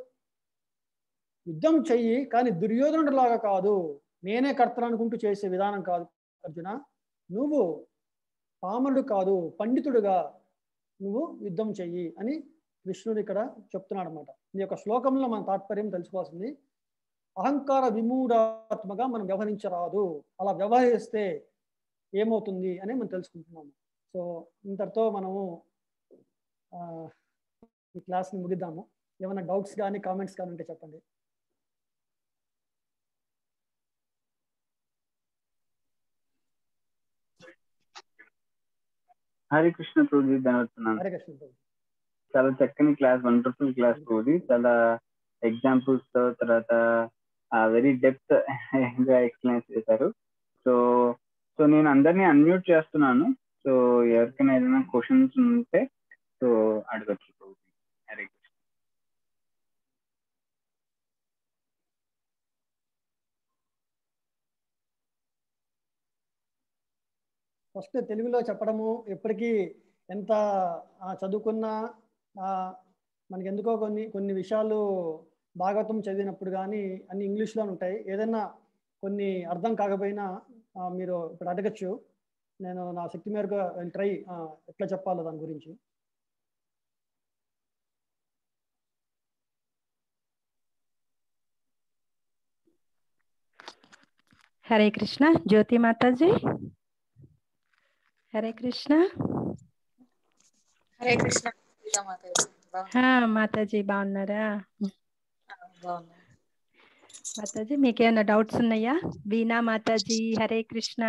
Speaker 2: యుద్ధం చెయ్యి కానీ దుర్యోధనుడు లాగా కాదు నేనే కర్తను అనుకుంటూ చేసే విధానం కాదు అర్జున నువ్వు పామరుడు కాదు పండితుడుగా నువ్వు యుద్ధం చెయ్యి అని కృష్ణుడు ఇక్కడ చెప్తున్నాడు అనమాట ఈ యొక్క శ్లోకంలో మన తాత్పర్యం తెలుసుకోవాల్సింది అహంకార విమూఢాత్మగా మనం వ్యవహరించరాదు అలా వ్యవహరిస్తే ఏమవుతుంది అని మనం తెలుసుకుంటున్నాము సో ఇంతటితో మనము ఆ, ఈ క్లాస్ని ముగిద్దాము ఏమైనా డౌట్స్ కానీ కామెంట్స్ కానీ ఉంటే చెప్పండి
Speaker 1: హరే కృష్ణ ప్రభుజీ ధన్యవాడుతున్నాను
Speaker 2: హరే కృష్ణ ప్రభు.
Speaker 1: చాలా చక్కని క్లాస్ వండర్ఫుల్ క్లాస్ ప్రభుజీ చాలా ఎగ్జాంపుల్స్ తో తర్వాత వెరీ డెప్త్ గా ఎక్స్ప్లెయిన్ చేశారు సో సో నేను అందరినీ అన్మ్యూట్ చేస్తున్నాను సో ఎవరికైనా ఏదైనా క్వశ్చన్స్ ఉంటే సో అడగచ్చు ప్రభుజీ హరే కృష్ణ
Speaker 2: ఫస్ట్ తెలుగులో చెప్పడము ఎప్పటికీ ఎంత ఆ, చదువుకున్నా ఆ, మనకి ఎందుకో కొన్ని కొన్ని విషయాలు భాగవతం చదివినప్పుడు కానీ అన్ని ఇంగ్లీష్లో ఉంటాయి ఏదైనా కొన్ని అర్థం కాకపోయినా ఆ, మీరు ఇప్పుడు అడగచ్చు నేను నా శక్తి మేరకు ట్రై ఎట్లా చెప్పాలో దాని గురించి
Speaker 6: హరే కృష్ణ జ్యోతి మాతాజీ హరే కృష్ణ
Speaker 3: హరే కృష్ణ గీతా మాతాజీ బాగున్నా
Speaker 6: హా, మాతాజీ బాగున్నారా
Speaker 3: బాగున్నా
Speaker 6: మాతాజీ మీకేమైనా డౌట్స్ ఉన్నాయా వీణా మాతాజీ హరే కృష్ణ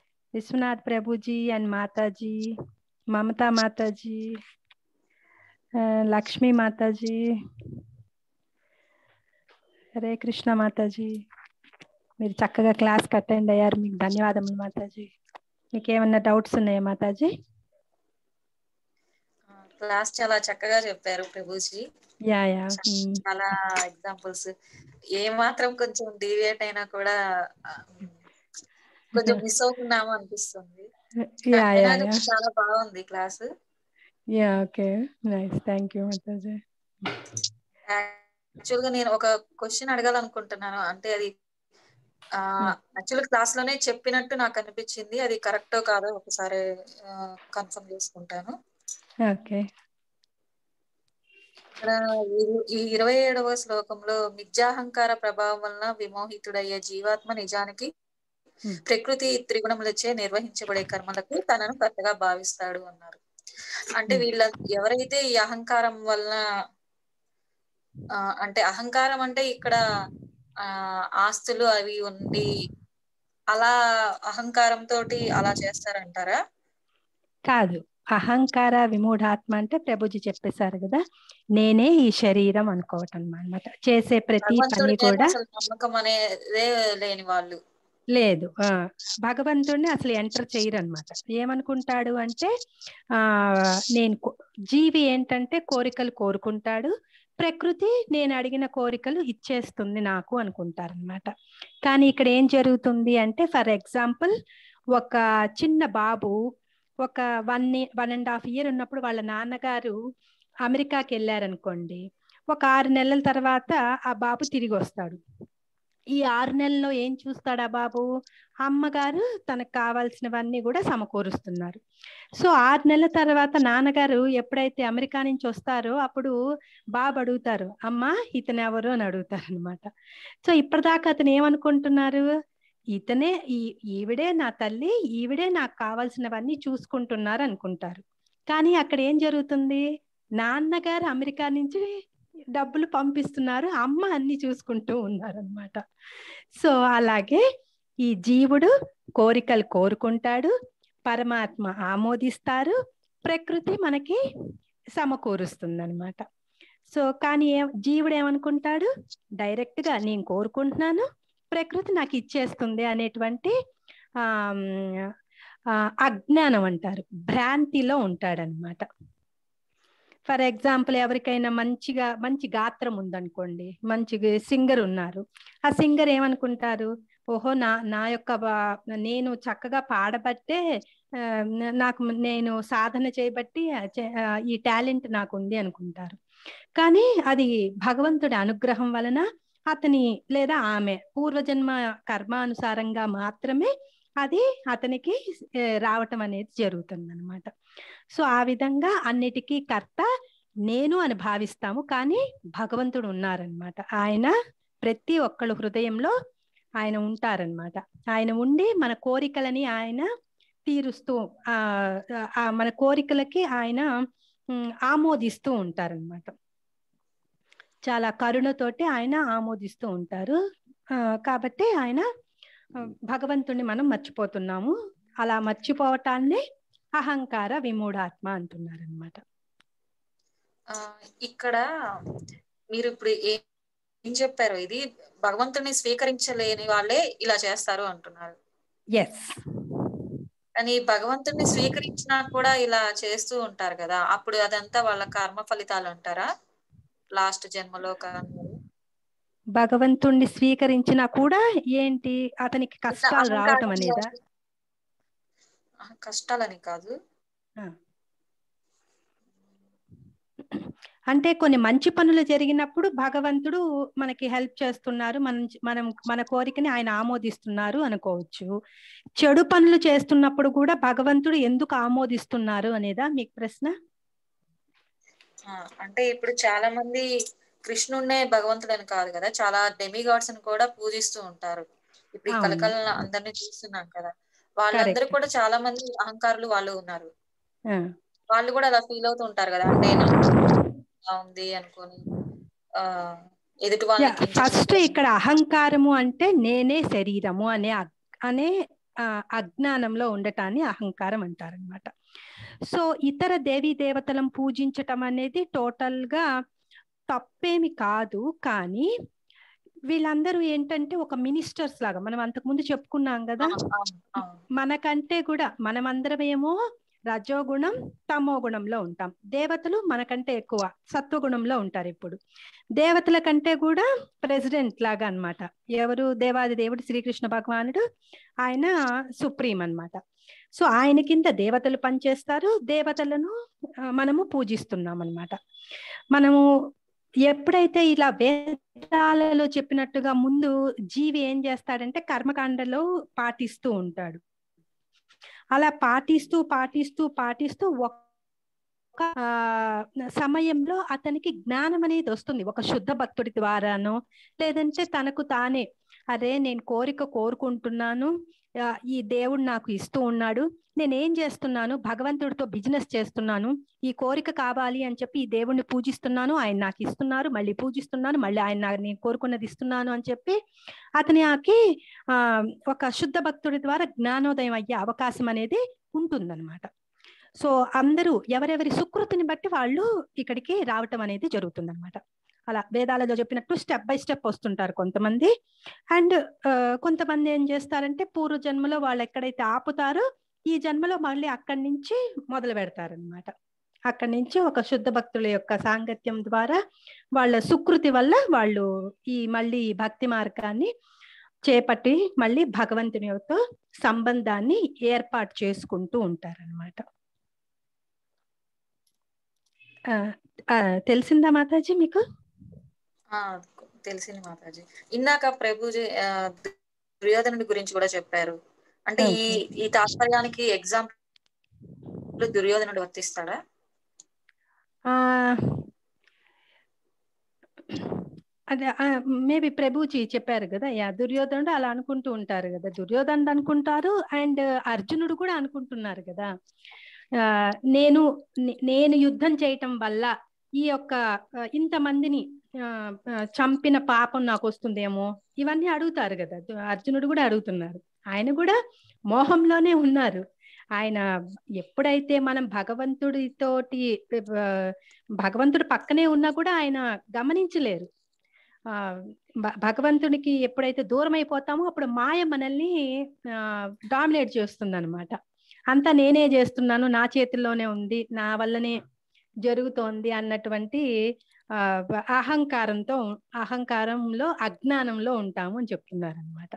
Speaker 6: విశ్వనాథ్ ప్రభుజీ అండ్ మాతాజీ మమతా మాతాజీ ఆ, లక్ష్మీ మాతాజీ హరే కృష్ణ మాతాజీ మీరు చక్కగా క్లాస్ అటెండ్ అయ్యారు మీకు ధన్యవాదములు మాతాజీ మీకు ఏమన్నా డౌట్స్ ఉన్నాయా మాతాజీ
Speaker 3: క్లాస్ చాలా చక్కగా చెప్పారు ప్రభుజీ
Speaker 6: యా యా ఉమ్,
Speaker 3: చాలా ఎగ్జాంపుల్స్ ఏ మాత్రం కొంచెం డీవియేట్ అయినా కూడా ఆ, కొంచెం మిస్ అవుతున్నాము అనిపిస్తుంది
Speaker 6: యా యా
Speaker 3: అయినా
Speaker 6: యా
Speaker 3: చాలా బాగుంది class
Speaker 6: yeah okay nice thank you మాతాజీ
Speaker 3: యాక్చువల్ గా నేను ఒక క్వశ్చన్ అడగాలనుకుంటున్నాను అంటే అది ఆ యాక్చువల్ క్లాస్ లోనే చెప్పినట్టు నాకు అనిపించింది అది కరెక్టో కాదో ఒకసారి కన్ఫర్మ్ చేసుకుంటాను
Speaker 6: ఓకే
Speaker 3: ఇక్కడ ఈ- ఈ ఇరవై ఏడవ శ్లోకంలో మిథ్యాహంకార ప్రభావం వలన విమోహితుడయ్యే జీవాత్మ నిజానికి
Speaker 6: Hmm.
Speaker 3: ప్రకృతి త్రిగుణములచే నిర్వహించబడే కర్మలకు తనను కర్తగా భావిస్తాడు అన్నారు అంటే
Speaker 6: Hmm.
Speaker 3: వీళ్ళ ఎవరైతే ఈ అహంకారం వలన ఆ, అంటే అహంకారం అంటే ఇక్కడ ఆ ఆస్తులు అవి ఉండి అలా అహంకారం తోటి అలా చేస్తారంటారా
Speaker 6: కాదు అహంకార విమూఢాత్మ అంటే ప్రభుజీ చెప్పేశారు కదా నేనే ఈ శరీరం అనుకోవటం అన్నమాట చేసే ప్రతి
Speaker 3: భగవంతుడి
Speaker 6: పని
Speaker 3: మీద
Speaker 6: కూడా
Speaker 3: అసలు నమ్మకం అనేదే లేని వాళ్ళు
Speaker 6: లేదు ఆ భగవంతుడిని అసలు ఎంటర్ చేయరు అనమాట ఏమనుకుంటాడు అంటే ఆ నేను కో- జీవి ఏంటంటే కోరికలు కోరుకుంటాడు ప్రకృతి నేను అడిగిన కోరికలు ఇచ్చేస్తుంది నాకు అనుకుంటారనమాట కానీ ఇక్కడ ఏం జరుగుతుంది అంటే ఫర్ ఎగ్జాంపుల్ ఒక చిన్న బాబు ఒక one one and half year ఉన్నప్పుడు వాళ్ళ నాన్నగారు అమెరికాకి వెళ్ళారనుకోండి ఒక ఆరు నెలల తర్వాత ఆ బాబు తిరిగి వస్తాడు ఈ ఆరు నెలల్లో ఏం చూస్తాడు ఆ బాబు అమ్మగారు తనకు కావాల్సినవన్నీ కూడా సమకూరుస్తున్నారు సో ఆరు నెలల తర్వాత నాన్నగారు ఎప్పుడైతే అమెరికా నుంచి వస్తారో అప్పుడు బాబు అడుగుతారు అమ్మా ఇతను ఎవరు అని అడుగుతారు అనమాట సో ఇప్పటిదాకా అతను ఏమనుకుంటున్నారు ఇతనే ఈ ఈవిడే నా తల్లి ఈవిడే నాకు కావాల్సినవన్నీ చూసుకుంటున్నారు అనుకుంటారు కానీ అక్కడ ఏం జరుగుతుంది నాన్నగారు అమెరికా నుంచి డబ్బులు పంపిస్తున్నారు అమ్మ అన్ని చూసుకుంటూ ఉన్నారు అనమాట సో అలాగే ఈ జీవుడు కోరికలు కోరుకుంటాడు పరమాత్మ ఆమోదిస్తారు ప్రకృతి మనకి సమకూరుస్తుంది అనమాట సో కానీ ఏ జీవుడు ఏమనుకుంటాడు డైరెక్ట్ గా నేను కోరుకుంటున్నాను ప్రకృతి నాకు ఇచ్చేస్తుంది అనేటువంటి ఆ ఆ, అజ్ఞానం అంటారు భ్రాంతిలో ఉంటాడనమాట ఫర్ ఎగ్జాంపుల్ ఎవరికైనా మంచిగా మంచి గాత్రం ఉందనుకోండి మంచి సింగర్ ఉన్నారు ఆ సింగర్ ఏమనుకుంటారు ఓహో నా నా యొక్క బా- నేను చక్కగా పాడబట్టే ఆ, నాకు నేను సాధన చేయబట్టి ఆ, చే- ఆ, ఈ టాలెంట్ నాకు ఉంది అనుకుంటారు కానీ అది భగవంతుడి అనుగ్రహం వలన అతని లేదా ఆమె పూర్వజన్మ కర్మానుసారంగా మాత్రమే అది అతనికి ఏ, రావటం అనేది జరుగుతుంది అనమాట సో ఆ విధంగా అన్నిటికీ కర్త నేను అని భావిస్తాము కానీ భగవంతుడు ఉన్నారనమాట ఆయన ప్రతి ఒక్కళ్ళ హృదయంలో ఆయన ఉంటారనమాట ఆయన ఉండి మన కోరికలని ఆయన తీరుస్తూ ఆ ఆ మన కోరికలకి ఆయన ఉమ్, ఆమోదిస్తూ ఉంటారనమాట చాలా కరుణతోటి ఆయన ఆమోదిస్తూ ఉంటారు ఆ, కాబట్టి ఆయన ఆ, భగవంతుణ్ణి మనం మర్చిపోతున్నాము అలా మర్చిపోవటాన్ని అహంకార విమూఢాత్మ అంటున్నారు అనమాట
Speaker 3: ఆ, ఇక్కడ మీరు ఇప్పుడు ఏ- ఏం చెప్పారు ఇది భగవంతుని స్వీకరించలేని వాళ్ళే ఇలా చేస్తారు అంటున్నారు
Speaker 6: ఎస్
Speaker 3: కానీ భగవంతుని స్వీకరించినా కూడా ఇలా చేస్తూ ఉంటారు కదా అప్పుడు అదంతా వాళ్ళ కర్మ ఫలితాలు అంటారా లాస్ట్ జన్మలో కానీ
Speaker 6: భగవంతుణ్ణి స్వీకరించినా కూడా ఏంటి అతనికి కష్టాలు
Speaker 3: అహంకారం
Speaker 6: రావటం అనేదా
Speaker 3: ఆ, కష్టాలని కాదు
Speaker 6: ఆ. అంటే కొన్ని మంచి పనులు జరిగినప్పుడు భగవంతుడు మనకి హెల్ప్ చేస్తున్నారు మనం మనం మన కోరికని ఆయన ఆమోదిస్తున్నారు అనుకోవచ్చు చెడు పనులు చేస్తున్నప్పుడు కూడా భగవంతుడు ఎందుకు ఆమోదిస్తున్నారు అనేదా మీకు ప్రశ్న
Speaker 3: ఆ, అంటే ఇప్పుడు చాలా మంది కృష్ణుడినే భగవంతుడు అని కాదు కదా చాలా డెమిగాడ్స్ ని కూడా పూజిస్తూ ఉంటారు ఇప్పుడు ఈ
Speaker 6: అవును.
Speaker 3: కలకల అందరినీ చూస్తున్నాం కదా వాళ్ళందరూ
Speaker 6: Correct.
Speaker 3: కూడా చాలా మంది అహంకారులు వాళ్ళు ఉన్నారు
Speaker 6: ఆ,
Speaker 3: వాళ్ళు కూడా అలా ఫీల్ అవుతూ ఉంటారు కదా అంటే నా ఇలా ఉంది అనుకొని ఆ ఎదుటి వాళ్ళని
Speaker 6: ఫస్ట్ ఇక్కడ అహంకారము అంటే నేనే శరీరము అనే అగ్- అనే ఆ, అజ్ఞానంలో ఉండటాన్ని అహంకారం అంటారనమాట సో ఇతర దేవీ దేవతలను పూజించటం అనేది టోటల్ గా తప్పేమి కాదు కానీ వీళ్ళందరూ ఏంటంటే ఒక మినిస్టర్స్ లాగా మనం అంతకు ముందు చెప్పుకున్నాం కదా
Speaker 3: అవును, అవును, అవును.
Speaker 6: మనకంటే కూడా మనమందరం ఏమో రజోగుణం తమో గుణంలో ఉంటాం దేవతలు మనకంటే ఎక్కువ సత్వగుణంలో ఉంటారు ఇప్పుడు దేవతల కంటే కూడా ప్రెసిడెంట్ లాగా అన్నమాట ఎవరు దేవాది దేవుడు శ్రీకృష్ణ భగవానుడు ఆయన సుప్రీం అన్నమాట సో ఆయన కింద దేవతలు పనిచేస్తారు దేవతలను ఆ, మనము పూజిస్తున్నాం అన్నమాట మనము ఎప్పుడైతే ఇలా వేదాలలో చెప్పినట్టుగా ముందు జీవి ఏం చేస్తాడంటే కర్మకాండలో పాటిస్తూ ఉంటాడు అలా పాటిస్తూ పాటిస్తూ పాటిస్తూ ఒక ఆ, సమయంలో అతనికి జ్ఞానం అనేది వస్తుంది ఒక శుద్ధ భక్తుడి ద్వారానో లేదంటే తనకు తానే అరే నేను కోరిక కోరుకుంటున్నాను ఆ, ఈ దేవుడు నాకు ఇస్తూ ఉన్నాడు నేను ఏం చేస్తున్నాను భగవంతుడితో బిజినెస్ చేస్తున్నాను ఈ కోరిక కావాలి అని చెప్పి ఈ దేవుణ్ణి పూజిస్తున్నాను ఆయన నాకు ఇస్తున్నారు మళ్ళీ పూజిస్తున్నాను మళ్ళీ ఆయన నాకు నేను కోరుకున్నది ఇస్తున్నాను అని చెప్పి అతనికి ఆ ఒక శుద్ధ భక్తుడి ద్వారా జ్ఞానోదయం అయ్యే అవకాశం అనేది ఉంటుందన్నమాట సో అందరూ ఎవరెవరి సుకృతిని బట్టి వాళ్ళు ఇక్కడికి రావటం అనేది జరుగుతుందన్నమాట అలా వేదాలలో చెప్పినట్టు స్టెప్ బై స్టెప్ వస్తుంటారు కొంతమంది అండ్ కొంతమంది ఏం చేస్తారంటే పూర్వ జన్మలో వాళ్ళు ఎక్కడైతే ఆపుతారో ఈ జన్మలో మళ్ళీ అక్కడి నుంచి మొదలు పెడతారనమాట అక్కడి నుంచి ఒక శుద్ధ భక్తుల యొక్క సాంగత్యం ద్వారా వాళ్ళ సుకృతి వల్ల వాళ్ళు ఈ మళ్ళీ ఈ భక్తి మార్గాన్ని చేపట్టి మళ్ళీ భగవంతుని యొక్క సంబంధాన్ని ఏర్పాటు చేసుకుంటూ ఉంటారనమాట తెలిసిందా మాతాజీ మీకు
Speaker 3: ఆ తెలిసింది మాతాజీ ఇందాక ప్రభుజీ ఆ, దుర్యోధనుడి గురించి కూడా చెప్పారు అంటే ఈ ఈ తాత్పర్యానికి ఎగ్జాంపుల్ దుర్యోధనుడు వర్తిస్తాడా
Speaker 6: ఆ అదే మేబీ ప్రభుజీ చెప్పారు కదా యా దుర్యోధనుడు అలా అనుకుంటూ ఉంటారు కదా దుర్యోధనుడు అనుకుంటారు అండ్ అర్జునుడు కూడా అనుకుంటున్నారు కదా ఆ, నేను నే- నేను యుద్ధం చేయటం వల్ల ఈ యొక్క ఆ, ఇంతమందిని ఆ, ఆ, చంపిన పాపం నాకు వస్తుందేమో ఇవన్నీ అడుగుతారు కదా దు- అర్జునుడు కూడా అడుగుతున్నారు ఆయన కూడా మోహంలోనే ఉన్నారు ఆయన ఎప్పుడైతే మనం భగవంతుడితోటి ఆ, భగవంతుడు పక్కనే ఉన్నా కూడా ఆయన గమనించలేరు ఆ భ- భగవంతునికి ఎప్పుడైతే దూరం అయిపోతామో అప్పుడు మాయ మనల్ని డామినేట్ చేస్తుంది అనమాట అంతా నేనే చేస్తున్నాను నా చేతుల్లోనే ఉంది నా వల్లనే జరుగుతోంది అన్నటువంటి ఆ అహంకారంతో అహంకారంలో అజ్ఞానంలో ఉంటాము అని చెప్తున్నారు అనమాట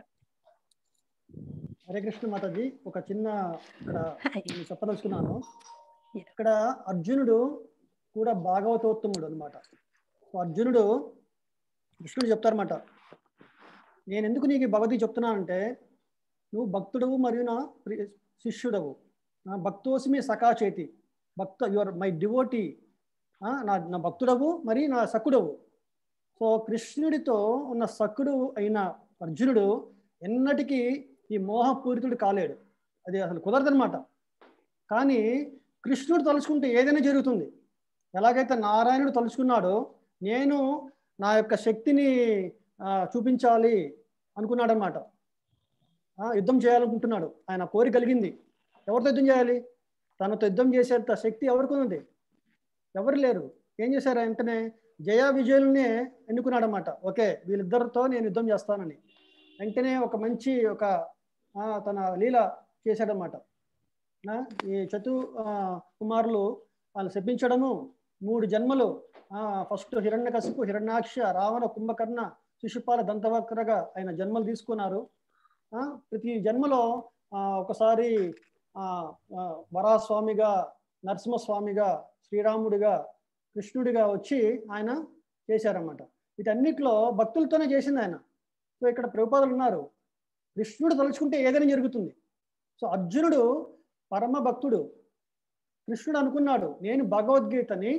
Speaker 2: హరే కృష్ణ మాతాజీ ఒక చిన్న ఇక్కడ నేను చెప్పదలుచుకున్నాను ఇక్కడ అర్జునుడు కూడా భాగవతోత్తముడు అనమాట అర్జునుడు కృష్ణుడు చెప్తారన్నమాట నేను ఎందుకు నీకు ఈ భగవతి చెప్తున్నానంటే నువ్వు భక్తుడవు మరియు నా ప్రియ శిష్యుడవు నా భక్తోసిమి సఖా చేతి భక్త యువర్ మై డివోటీ నా నా భక్తుడవు మరి నా సకుడవు సో కృష్ణుడితో ఉన్న సకుడు అయిన అర్జునుడు ఎన్నటికీ ఈ మోహపూరితుడు కాలేడు అది అసలు కుదరదనమాట కానీ కృష్ణుడు తలుచుకుంటే ఏదైనా జరుగుతుంది ఎలాగైతే నారాయణుడు తలుచుకున్నాడో నేను నా యొక్క శక్తిని ఆ, చూపించాలి అనుకున్నాడనమాట ఆ, యుద్ధం చేయాలనుకుంటున్నాడు ఆయన కోరిక కలిగింది ఎవరితో యుద్ధం చేయాలి తనతో యుద్ధం చేసేంత శక్తి ఎవరికి ఉంది ఎవరు లేరు ఏం చేశారు వెంటనే జయ విజయుల్ని ఎన్నుకున్నాడనమాట ఓకే వీళ్ళిద్దరితో నేను యుద్ధం చేస్తానని వెంటనే ఒక మంచి ఒక ఆ, తన లీల చేశాడనమాట ఆ, ఈ చతు ఆ, కుమారులు వాళ్ళు శపించడము మూడు జన్మలు ఫస్ట్ హిరణ్యకశిపు హిరణ్యాక్ష రావణ కుంభకర్ణ శిశుపాల దంతవక్రగా ఆయన జన్మలు తీసుకున్నారు ఆ, ప్రతి జన్మలో ఆ, ఒకసారి ఆ, ఆ, వరాస్వామిగా నరసింహస్వామిగా శ్రీరాముడిగా కృష్ణుడిగా వచ్చి ఆయన చేశారన్నమాట వీటన్నిటిలో భక్తులతోనే చేసింది ఆయన సో ఇక్కడ ప్రభుపాదులు ఉన్నారు కృష్ణుడు తలుచుకుంటే ఏదైనా జరుగుతుంది సో అర్జునుడు పరమ భక్తుడు కృష్ణుడు అనుకున్నాడు నేను భగవద్గీతని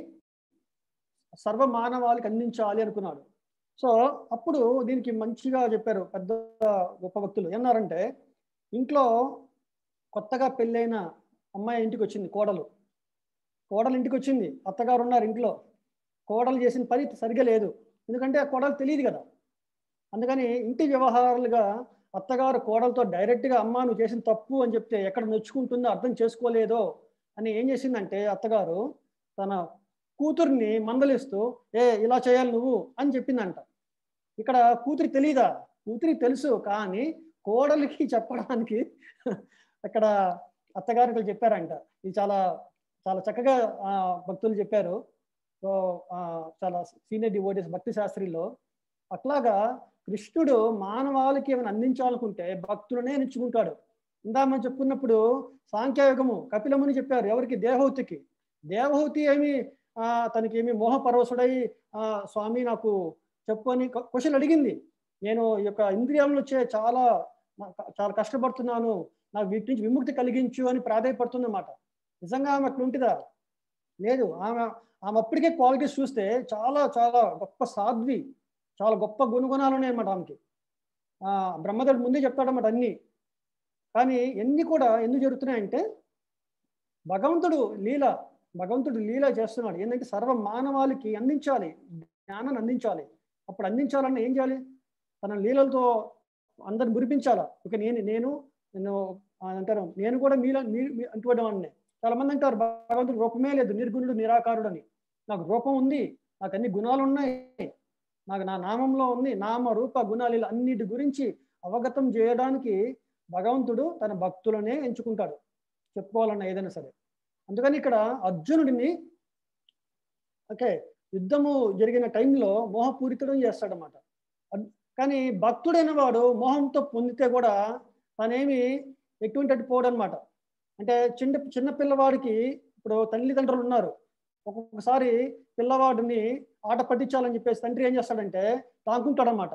Speaker 2: సర్వ మానవాళికి అందించాలి అనుకున్నాడు సో అప్పుడు దీనికి మంచిగా చెప్పారు పెద్ద గొప్ప భక్తులు ఏమన్నారంటే ఇంట్లో కొత్తగా పెళ్ళైన అమ్మాయి ఇంటికి వచ్చింది కోడలు కోడలు ఇంటికి వచ్చింది అత్తగారు ఉన్నారు ఇంట్లో కోడలు చేసిన పని సరిగా లేదు ఎందుకంటే ఆ కోడలు తెలియదు కదా అందుకని ఇంటి వ్యవహారాలుగా అత్తగారు కోడలతో డైరెక్ట్గా అమ్మ నువ్వు చేసిన తప్పు అని చెప్తే ఎక్కడ నొచ్చుకుంటుందో అర్థం చేసుకోలేదో అని ఏం చేసిందంటే అత్తగారు తన కూతుర్ని మందలిస్తూ ఏ ఇలా చేయాలి నువ్వు అని చెప్పిందంట ఇక్కడ కూతురి తెలియదా కూతురికి తెలుసు కానీ కోడలికి చెప్పడానికి అక్కడ అత్తగారికి చెప్పారంట ఇది చాలా చాలా చక్కగా ఆ, భక్తులు చెప్పారు సో ఆ, చాలా సీనియర్ డివోటీస్ భక్తి శాస్త్రిలో అట్లాగా కృష్ణుడు మానవాళికి ఏమైనా అందించాలనుకుంటే భక్తులనే ఎంచుకుంటాడు ఇందా మనం చెప్పుకున్నప్పుడు సాంఖ్యయుగము కపిలముని చెప్పారు ఎవరికి దేవహూతికి దేవహూతి ఏమి ఆ, తనకి ఏమి మోహపరవశుడై ఆ, స్వామి నాకు చెప్పు అని క్వశ్చన్ అడిగింది నేను ఈ యొక్క ఇంద్రియాల నుంచే చాలా చాలా కష్టపడుతున్నాను నాకు వీటి నుంచి విముక్తి కలిగించు అని ప్రాధాయపడుతుందన్నమాట నిజంగా ఆమె అట్లా ఉంటుందా లేదు ఆమె ఆమె అప్పటికే క్వాలిటీస్ చూస్తే చాలా చాలా గొప్ప సాధ్వి చాలా గొప్ప గుణగుణాలు ఉన్నాయన్నమాట ఆమెకి ఆ, బ్రహ్మదేవుడు ముందే చెప్తాడన్నమాట అన్ని కానీ ఎన్ని కూడా ఎందుకు జరుగుతున్నాయంటే భగవంతుడు లీల భగవంతుడు లీల చేస్తున్నాడు ఏంటంటే సర్వ మానవాళికి అందించాలి జ్ఞానాన్ని అందించాలి అప్పుడు అందించాలన్న ఏం చేయాలి తన లీలలతో అందరిని మురిపించాలా ఇక నేను నేను నేను ఆ, అంటారు నేను కూడా మీలో మీ మీ- అటువంటి వాడిని చాలా మంది అంటారు భగవంతుడు రూపమే లేదు నిర్గుణుడు నిరాకారుడు అని నాకు రూపం ఉంది నాకు అన్ని గుణాలు ఉన్నాయి నాకు నా నామంలో ఉంది నామ రూప గుణాలు ఇలా అన్నిటి గురించి అవగతం చేయడానికి భగవంతుడు తన భక్తులనే ఎంచుకుంటాడు చెప్పుకోవాలన్న ఏదైనా సరే అందుకని ఇక్కడ అర్జునుడిని ఓకే యుద్ధము జరిగిన టైంలో మోహపూరితుడం చేస్తాడనమాట కానీ భక్తుడైన వాడు మోహంతో పొందితే కూడా తనేమి ఎటువంటి అటు పోవడం అనమాట అంటే చిన్న చిన్న పిల్లవాడికి ఇప్పుడు తల్లిదండ్రులు ఉన్నారు ఒక్కొక్కసారి పిల్లవాడిని ఆట పట్టించాలని చెప్పేసి తండ్రి ఏం చేస్తాడంటే దాక్కుంటాడనమాట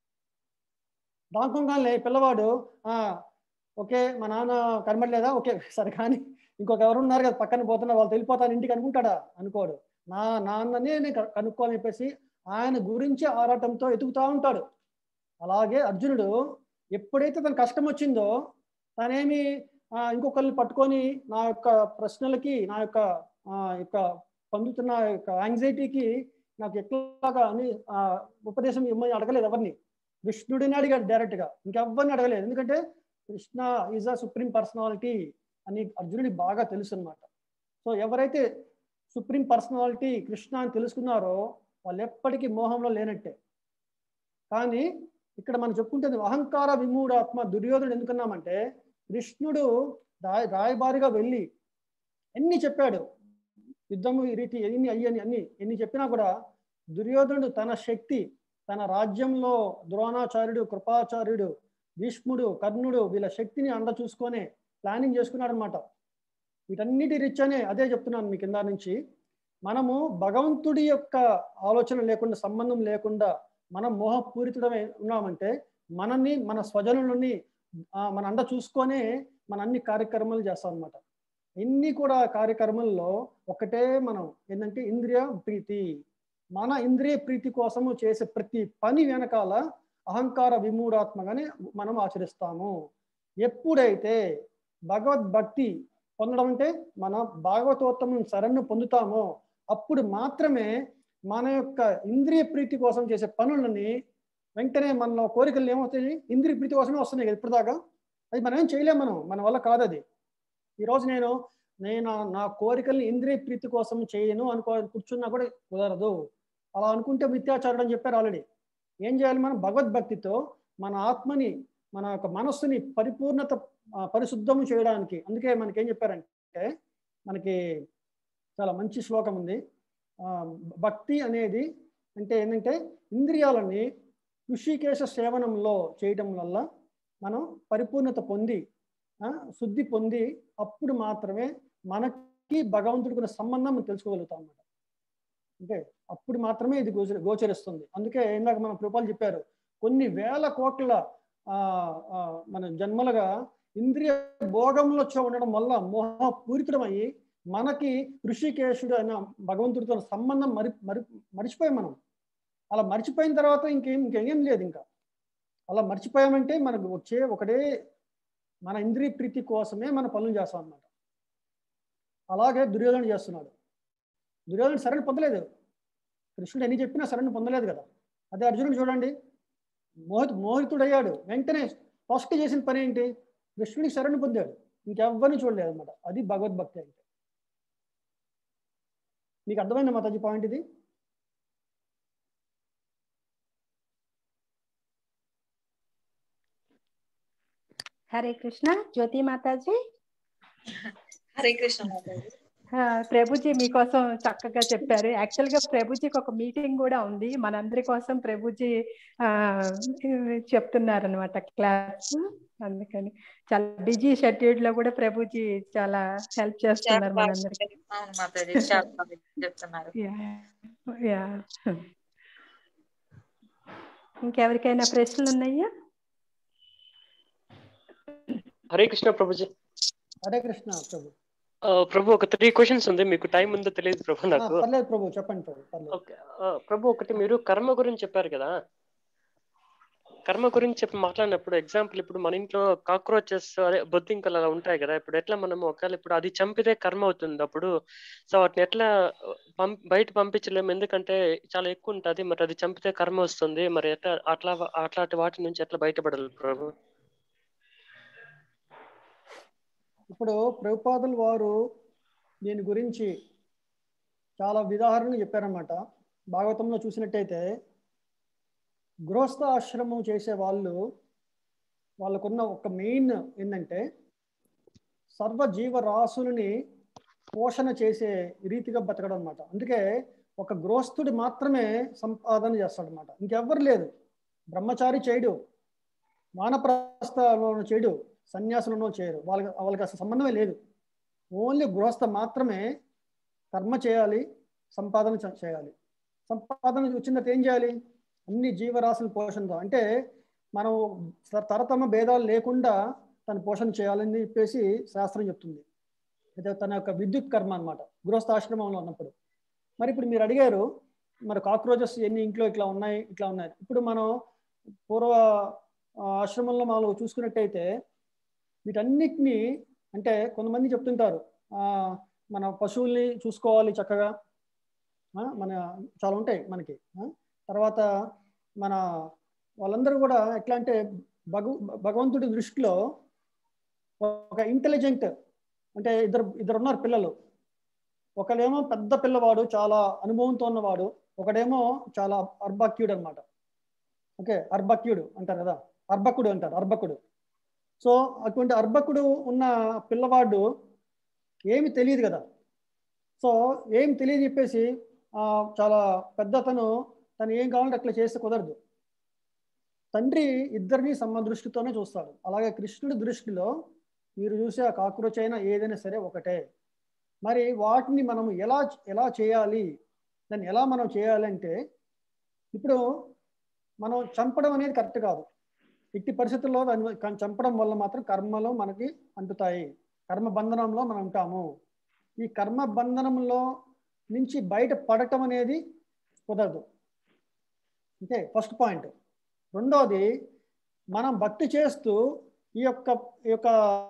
Speaker 2: దాక్కోగానే పిల్లవాడు "ఆ, ఓకే మా నాన్న కనబడలేదా ఓకే సరే కానీ ఇంకొక ఎవరు ఉన్నారు కదా పక్కన పోతున్నా వాళ్ళు వెళ్ళిపోతాను ఇంటికి అనుకుంటాడా అనుకోడు నా నాన్ననే నేను కను- కనుక్కోవాలని చెప్పేసి ఆయన గురించి ఆరాటంతో ఎతుకుతా ఉంటాడు అలాగే అర్జునుడు ఎప్పుడైతే తన కష్టం వచ్చిందో తనేమి ఆ, ఇంకొకరిని పట్టుకొని నా యొక్క ప్రశ్నలకి నా యొక్క ఆ, యొక్క పొందుతున్న యొక్క యాంగ్జైటీకి నాకు ఎట్లాగా అని ఆ, ఉపదేశం ఇమ్మని అడగలేదు ఎవరిని కృష్ణుడిని అడిగాడు డైరెక్ట్గా ఇంకెవ్వరిని అడగలేదు ఎందుకంటే Krishna is a supreme personality అని అర్జునుడికి బాగా తెలుసు అనమాట సో ఎవరైతే సుప్రీం పర్సనాలిటీ కృష్ణ అని తెలుసుకున్నారో వాళ్ళు ఎప్పటికీ మోహంలో లేనట్టే కానీ ఇక్కడ మనం చెప్పుకుంటుంది అహంకార విమూఢాత్మ దుర్యోధనుడు ఎందుకన్నామంటే కృష్ణుడు రాయ రాయబారిగా వెళ్ళి ఎన్ని చెప్పాడు యుద్ధము ఈ రీతి ఎన్ని అయ్యని అన్ని ఎన్ని చెప్పినా కూడా దుర్యోధనుడు తన శక్తి తన రాజ్యంలో ద్రోణాచార్యుడు కృపాచార్యుడు భీష్ముడు కర్ణుడు వీళ్ళ శక్తిని అండ చూసుకొని ప్లానింగ్ చేసుకున్నాడు అనమాట వీటన్నిటి రిచ్చనే అదే చెప్తున్నాను మీ కింద నుంచి మనము భగవంతుడి యొక్క ఆలోచన లేకుండా సంబంధం లేకుండా మనం మోహపూరితమై ఉన్నామంటే మనల్ని మన స్వజనులని ఆ, మన అండ చూసుకొనే మన అన్ని కార్యక్రమాలు చేస్తాం అనమాట ఎన్ని కూడా కార్యక్రమాల్లో ఒకటే మనం ఏంటంటే ఇంద్రియ ప్రీతి మన ఇంద్రియ ప్రీతి కోసము చేసే ప్రతి పని వెనకాల అహంకార విమూఢాత్మగానే మనం ఆచరిస్తాము ఎప్పుడైతే భగవద్భక్తి పొందడం అంటే మన భాగవతోత్తమం శరణ్ను పొందుతామో అప్పుడు మాత్రమే మన యొక్క ఇంద్రియ ప్రీతి కోసం చేసే పనులని వెంటనే మనలో కోరికలు ఏమవుతాయి ఇంద్రియ ప్రీతి కోసమే వస్తున్నాయి కదా ఇప్పటిదాకా అది మనం ఏం చేయలేం మనం మన వల్ల కాదు అది ఈరోజు నేను నేను నా కోరికల్ని ఇంద్రియ ప్రీతి కోసం చేయను అనుకో కూర్చున్నా కూడా కుదరదు అలా అనుకుంటే మిథ్యాచారుడు అని చెప్పారు ఆల్రెడీ ఏం చేయాలి మనం భగవద్భక్తితో మన ఆత్మని మన యొక్క మనస్సుని పరిపూర్ణత ఆ, పరిశుద్ధం చేయడానికి అందుకే మనకి ఏం చెప్పారంటే మనకి చాలా మంచి శ్లోకం ఉంది ఆ, భక్తి అనేది అంటే ఏంటంటే ఇంద్రియాలని ఋషికేశ సేవనంలో చేయటం వల్ల మనం పరిపూర్ణత పొంది ఆ, శుద్ధి పొంది అప్పుడు మాత్రమే మనకి భగవంతుడికి ఉన్న సంబంధం మనం తెలుసుకోగలుగుతాం అన్నమాట అంటే అప్పుడు మాత్రమే ఇది గోచరి గోచరిస్తుంది అందుకే ఇందాక మన కృపాలు చెప్పారు కొన్ని వేల కోట్ల ఆ, ఆ, మన జన్మలుగా ఇంద్రియ భోగంలో చో ఉండడం వల్ల మోహపూరితమయ్యి మనకి ఋషికేశుడు అయిన భగవంతుడితో సంబంధం మరి మరి మర్చిపోయాం మనం అలా మర్చిపోయిన తర్వాత ఇంకేం ఇంకేం లేదు ఇంకా అలా మర్చిపోయామంటే మనకు వచ్చే ఒకటే మన ఇంద్రియ ప్రీతి కోసమే మన పనులు చేస్తాం అన్నమాట అలాగే దుర్యోధన చేస్తున్నాడు దుర్యోధన శరణ్ పొందలేదు కృష్ణుడు ఎన్ని చెప్పినా శరణ్ పొందలేదు కదా అదే అర్జునుడు చూడండి మోహిత మోహితుడయ్యాడు వెంటనే ఫస్ట్ చేసిన పని ఏంటి కృష్ణుడికి శరణు పొందాడు ఇంకెవ్వరిని చూడలేదు అనమాట అది భగవద్భక్తి అంటే మీకు అర్థమైందా మాతాజీ పాయింట్ ఇది
Speaker 6: హరే కృష్ణ జ్యోతి మాతాజీ
Speaker 3: హరే కృష్ణ మాతాజీ
Speaker 6: ఆ, ప్రభుజీ మీకోసం చక్కగా చెప్పారు యాక్చువల్ గా ప్రభుజీకి ఒక మీటింగ్ కూడా ఉంది మనందరి కోసం ప్రభుజీ ఆ చెప్తున్నారు అనమాట క్లాస్ అందుకని చాలా బిజీ షెడ్యూల్ లో కూడా ప్రభుజీ చాలా హెల్ప్
Speaker 3: చాలా
Speaker 6: చేస్తున్నారు
Speaker 3: బాగా
Speaker 6: మనందరికి
Speaker 3: చెప్పారు. అవును మాతాజీ చాలా బాగా చెప్తున్నారు
Speaker 6: యా యా ఇంకెవరికైనా ప్రశ్నలు ఉన్నాయా
Speaker 7: హరే కృష్ణ ప్రభుజీ
Speaker 2: హరే కృష్ణ ప్రభు
Speaker 7: ఆ, ప్రభు ఒక త్రీ క్వశ్చన్స్ ఉంది మీకు టైం ఉందో తెలియదు ప్రభు
Speaker 2: ఆ,
Speaker 7: నాకు
Speaker 2: పర్లేదు ప్రభు చెప్పండి ప్రభు పర్లేదు
Speaker 7: ఓకే ఆ, ప్రభు ఒకటి మీరు కర్మ గురించి చెప్పారు కదా కర్మ గురించి చెప్పి మాట్లాడినప్పుడు ఎగ్జాంపుల్ ఇప్పుడు మన ఇంట్లో కాక్రోచెస్ అదే బొద్దింకలు అలా ఉంటాయి కదా ఇప్పుడు ఎట్లా మనం ఒకవేళ ఇప్పుడు అది చంపితే కర్మ అవుతుంది అప్పుడు సో వాటిని ఎట్లా పంప్ బయట పంపించలేము ఎందుకంటే చాలా ఎక్కువ ఉంటుంది మరి అది చంపితే కర్మ వస్తుంది మరి ఎట్లా అట్లా అట్లాంటి వాటి నుంచి ఎట్లా బయటపడాలి ప్రభు
Speaker 2: ఇప్పుడు ప్రభుపాదులు వారు దీని గురించి చాలా విదాహరణ చెప్పారన్నమాట భాగవతంలో చూసినట్టయితే గృహస్థ ఆశ్రమం చేసే వాళ్ళు వాళ్ళకున్న ఒక మెయిన్ ఏంటంటే సర్వ జీవరాశులని పోషణ చేసే రీతిగా బతకడం అనమాట అందుకే ఒక గృహస్థుడు మాత్రమే సంపాదన చేస్తాడనమాట ఇంకెవ్వరు లేదు బ్రహ్మచారి చేయడు వానప్రస్థ చేయడు సన్యాసులను చేయరు వాళ్ళకి వాళ్ళకి అసలు సంబంధమే లేదు ఓన్లీ గృహస్థ మాత్రమే కర్మ చేయాలి సంపాదన చ- చేయాలి సంపాదన వచ్చిన తర్వాత ఏం చేయాలి అన్ని జీవరాశుల పోషణతో అంటే మనం త- తరతమ భేదాలు లేకుండా తన పోషణ చేయాలని చెప్పేసి శాస్త్రం చెప్తుంది అయితే తన యొక్క విద్యుత్ కర్మ అనమాట గృహస్థాశ్రమంలో ఉన్నప్పుడు మరి ఇప్పుడు మీరు అడిగారు మరి కాక్రోచెస్ ఎన్ని ఇంట్లో ఇట్లా ఉన్నాయి ఇట్లా ఉన్నాయి ఇప్పుడు మనం పూర్వ ఆ, ఆశ్రమంలో మనం చూసుకున్నట్టయితే వీటన్నిటిని అంటే కొంతమంది చెప్తుంటారు ఆ, మన పశువుల్ని చూసుకోవాలి చక్కగా ఆ, మన చాలా ఉంటాయి మనకి ఆ, తర్వాత మన వాళ్ళందరూ కూడా ఎట్లా అంటే భగ భగవంతుడి దృష్టిలో ఒక ఇంటెలిజెంట్ అంటే ఇద్దరు ఇద్దరు ఉన్నారు పిల్లలు ఒకడేమో పెద్ద పిల్లవాడు చాలా అనుభవంతో ఉన్నవాడు ఒకడేమో చాలా అర్భక్యుడు అనమాట ఓకే అర్భక్యుడు అంటారు కదా అర్భకుడు అంటారు అర్భకుడు సో అటువంటి అర్భకుడు ఉన్న పిల్లవాడు ఏమి తెలియదు కదా సో ఏం తెలియదు చెప్పేసి ఆ, చాలా పెద్ద తను తను ఏం కావాలంటే అట్లా చేస్తే కుదరదు తండ్రి ఇద్దరిని సమ దృష్టితోనే చూస్తాడు అలాగే కృష్ణుడి దృష్టిలో మీరు చూసే ఆ కాక్రోచ్ అయినా ఏదైనా సరే ఒకటే మరి వాటిని మనం ఎలా ఎలా చేయాలి దాన్ని ఎలా మనం చేయాలంటే ఇప్పుడు మనం చంపడం అనేది కరెక్ట్ కాదు ఇట్టి పరిస్థితుల్లో దాన్ని కం- చంపడం వల్ల మాత్రం కర్మలు మనకి అంటుతాయి కర్మ బంధనంలో మనం ఉంటాము ఈ కర్మ బంధనంలో నుంచి బయట పడటం అనేది కుదరదు ఓకే ఫస్ట్ పాయింట్ రెండోది మనం భక్తి చేస్తూ ఈ యొక్క ఈ యొక్క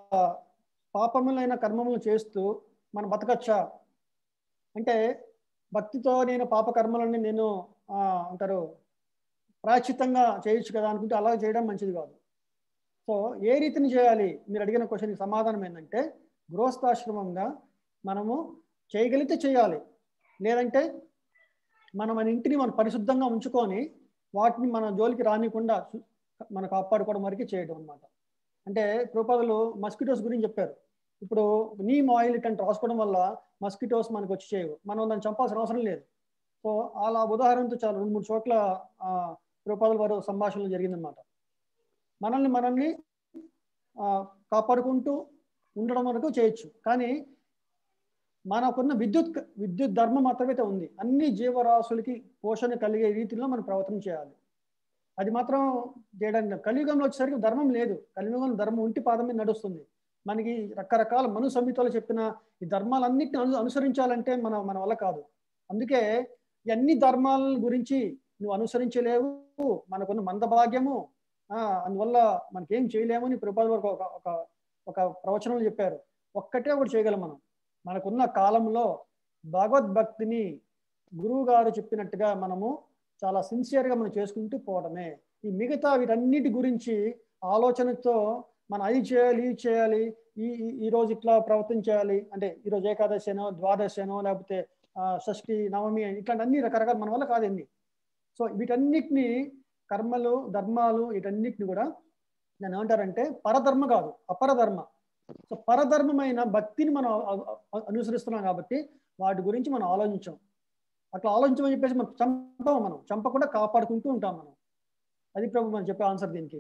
Speaker 2: పాపములైన కర్మములు చేస్తూ మనం బతకచ్చా అంటే భక్తితో నేను పాప కర్మలని నేను ఆ, అంటారు ప్రాచితంగా చేయొచ్చు కదా అనుకుంటే అలా చేయడం మంచిది కాదు సో ఏ రీతిని చేయాలి మీరు అడిగిన క్వశ్చన్కి సమాధానం ఏంటంటే గృహస్థాశ్రమంగా మనము చేయగలిగితే చేయాలి లేదంటే మనం మన ఇంటిని మనం పరిశుద్ధంగా ఉంచుకొని వాటిని మన జోలికి రానికుండా సు- మనం కాపాడుకోవడం వరకు చేయడం అన్నమాట అంటే ప్రూపాదులు మస్కిటోస్ గురించి చెప్పారు ఇప్పుడు నీమ్ ఆయిల్ ఇట్లాంటి రాసుకోవడం వల్ల మస్కిటోస్ మనకు వచ్చి చేయవు మనం దాన్ని చంపాల్సిన అవసరం లేదు సో అలా ఉదాహరణతో చాలా రెండు మూడు చోట్ల ఆ, ప్రూపాదుల వారు సంభాషణలు జరిగిందనమాట మనల్ని మనల్ని ఆ, కాపాడుకుంటూ ఉండడం వరకు చేయొచ్చు కానీ మనకున్న విద్యుత్ విద్యుత్ ధర్మం మాత్రమే ఉంది అన్ని జీవరాశులకి పోషణ కలిగే రీతిలో మనం ప్రవర్తన చేయాలి అది మాత్రం చేయడానికి కలియుగంలో వచ్చేసరికి ధర్మం లేదు కలియుగంలో ధర్మం ఉంటి పాదం మీద నడుస్తుంది మనకి రకరకాల మను సంహితలు చెప్పిన ఈ ధర్మాలన్నింటిని అను అనుసరించాలంటే మన మన వల్ల కాదు అందుకే ఈ అన్ని ధర్మాల గురించి నువ్వు అనుసరించలేవు మనకున్న మందభాగ్యము ఆ, అందువల్ల మనకేం చేయలేము అని ప్రభుపాద వరకు ఒక ఒక ఒక ప్రవచనంలో చెప్పారు ఒక్కటే ఒకటి చేయగలం మనం మనకున్న కాలంలో భగవద్భక్తిని గురువు గారు చెప్పినట్టుగా మనము చాలా సిన్సియర్గా మనం చేసుకుంటూ పోవడమే ఈ మిగతా వీటన్నిటి గురించి ఆలోచనతో మనం అది చేయాలి ఇది చేయాలి ఈ ఈ- ఈ రోజు ఇట్లా ప్రవర్తించాలి అంటే ఈ రోజు ఏకాదశినో ద్వాదశనో లేకపోతే ఆ, షష్ఠి నవమి అని ఇట్లాంటి అన్ని రకరకాల మన వల్ల కాదు అన్ని సో వీటన్నిటిని కర్మలు ధర్మాలు వీటన్నిటిని కూడా దాన్ని ఏమంటారంటే పరధర్మ కాదు అపరధర్మ సో పరధర్మమైన భక్తిని మనం అ- అ- అనుసరిస్తున్నాం కాబట్టి వాటి గురించి మనం ఆలోచించాం అట్లా ఆలోచించమని చెప్పేసి మనం చంపం మనం చంపకుండా కాపాడుకుంటూ ఉంటాం మనం అది ప్రభు మనం చెప్పే ఆన్సర్ దీనికి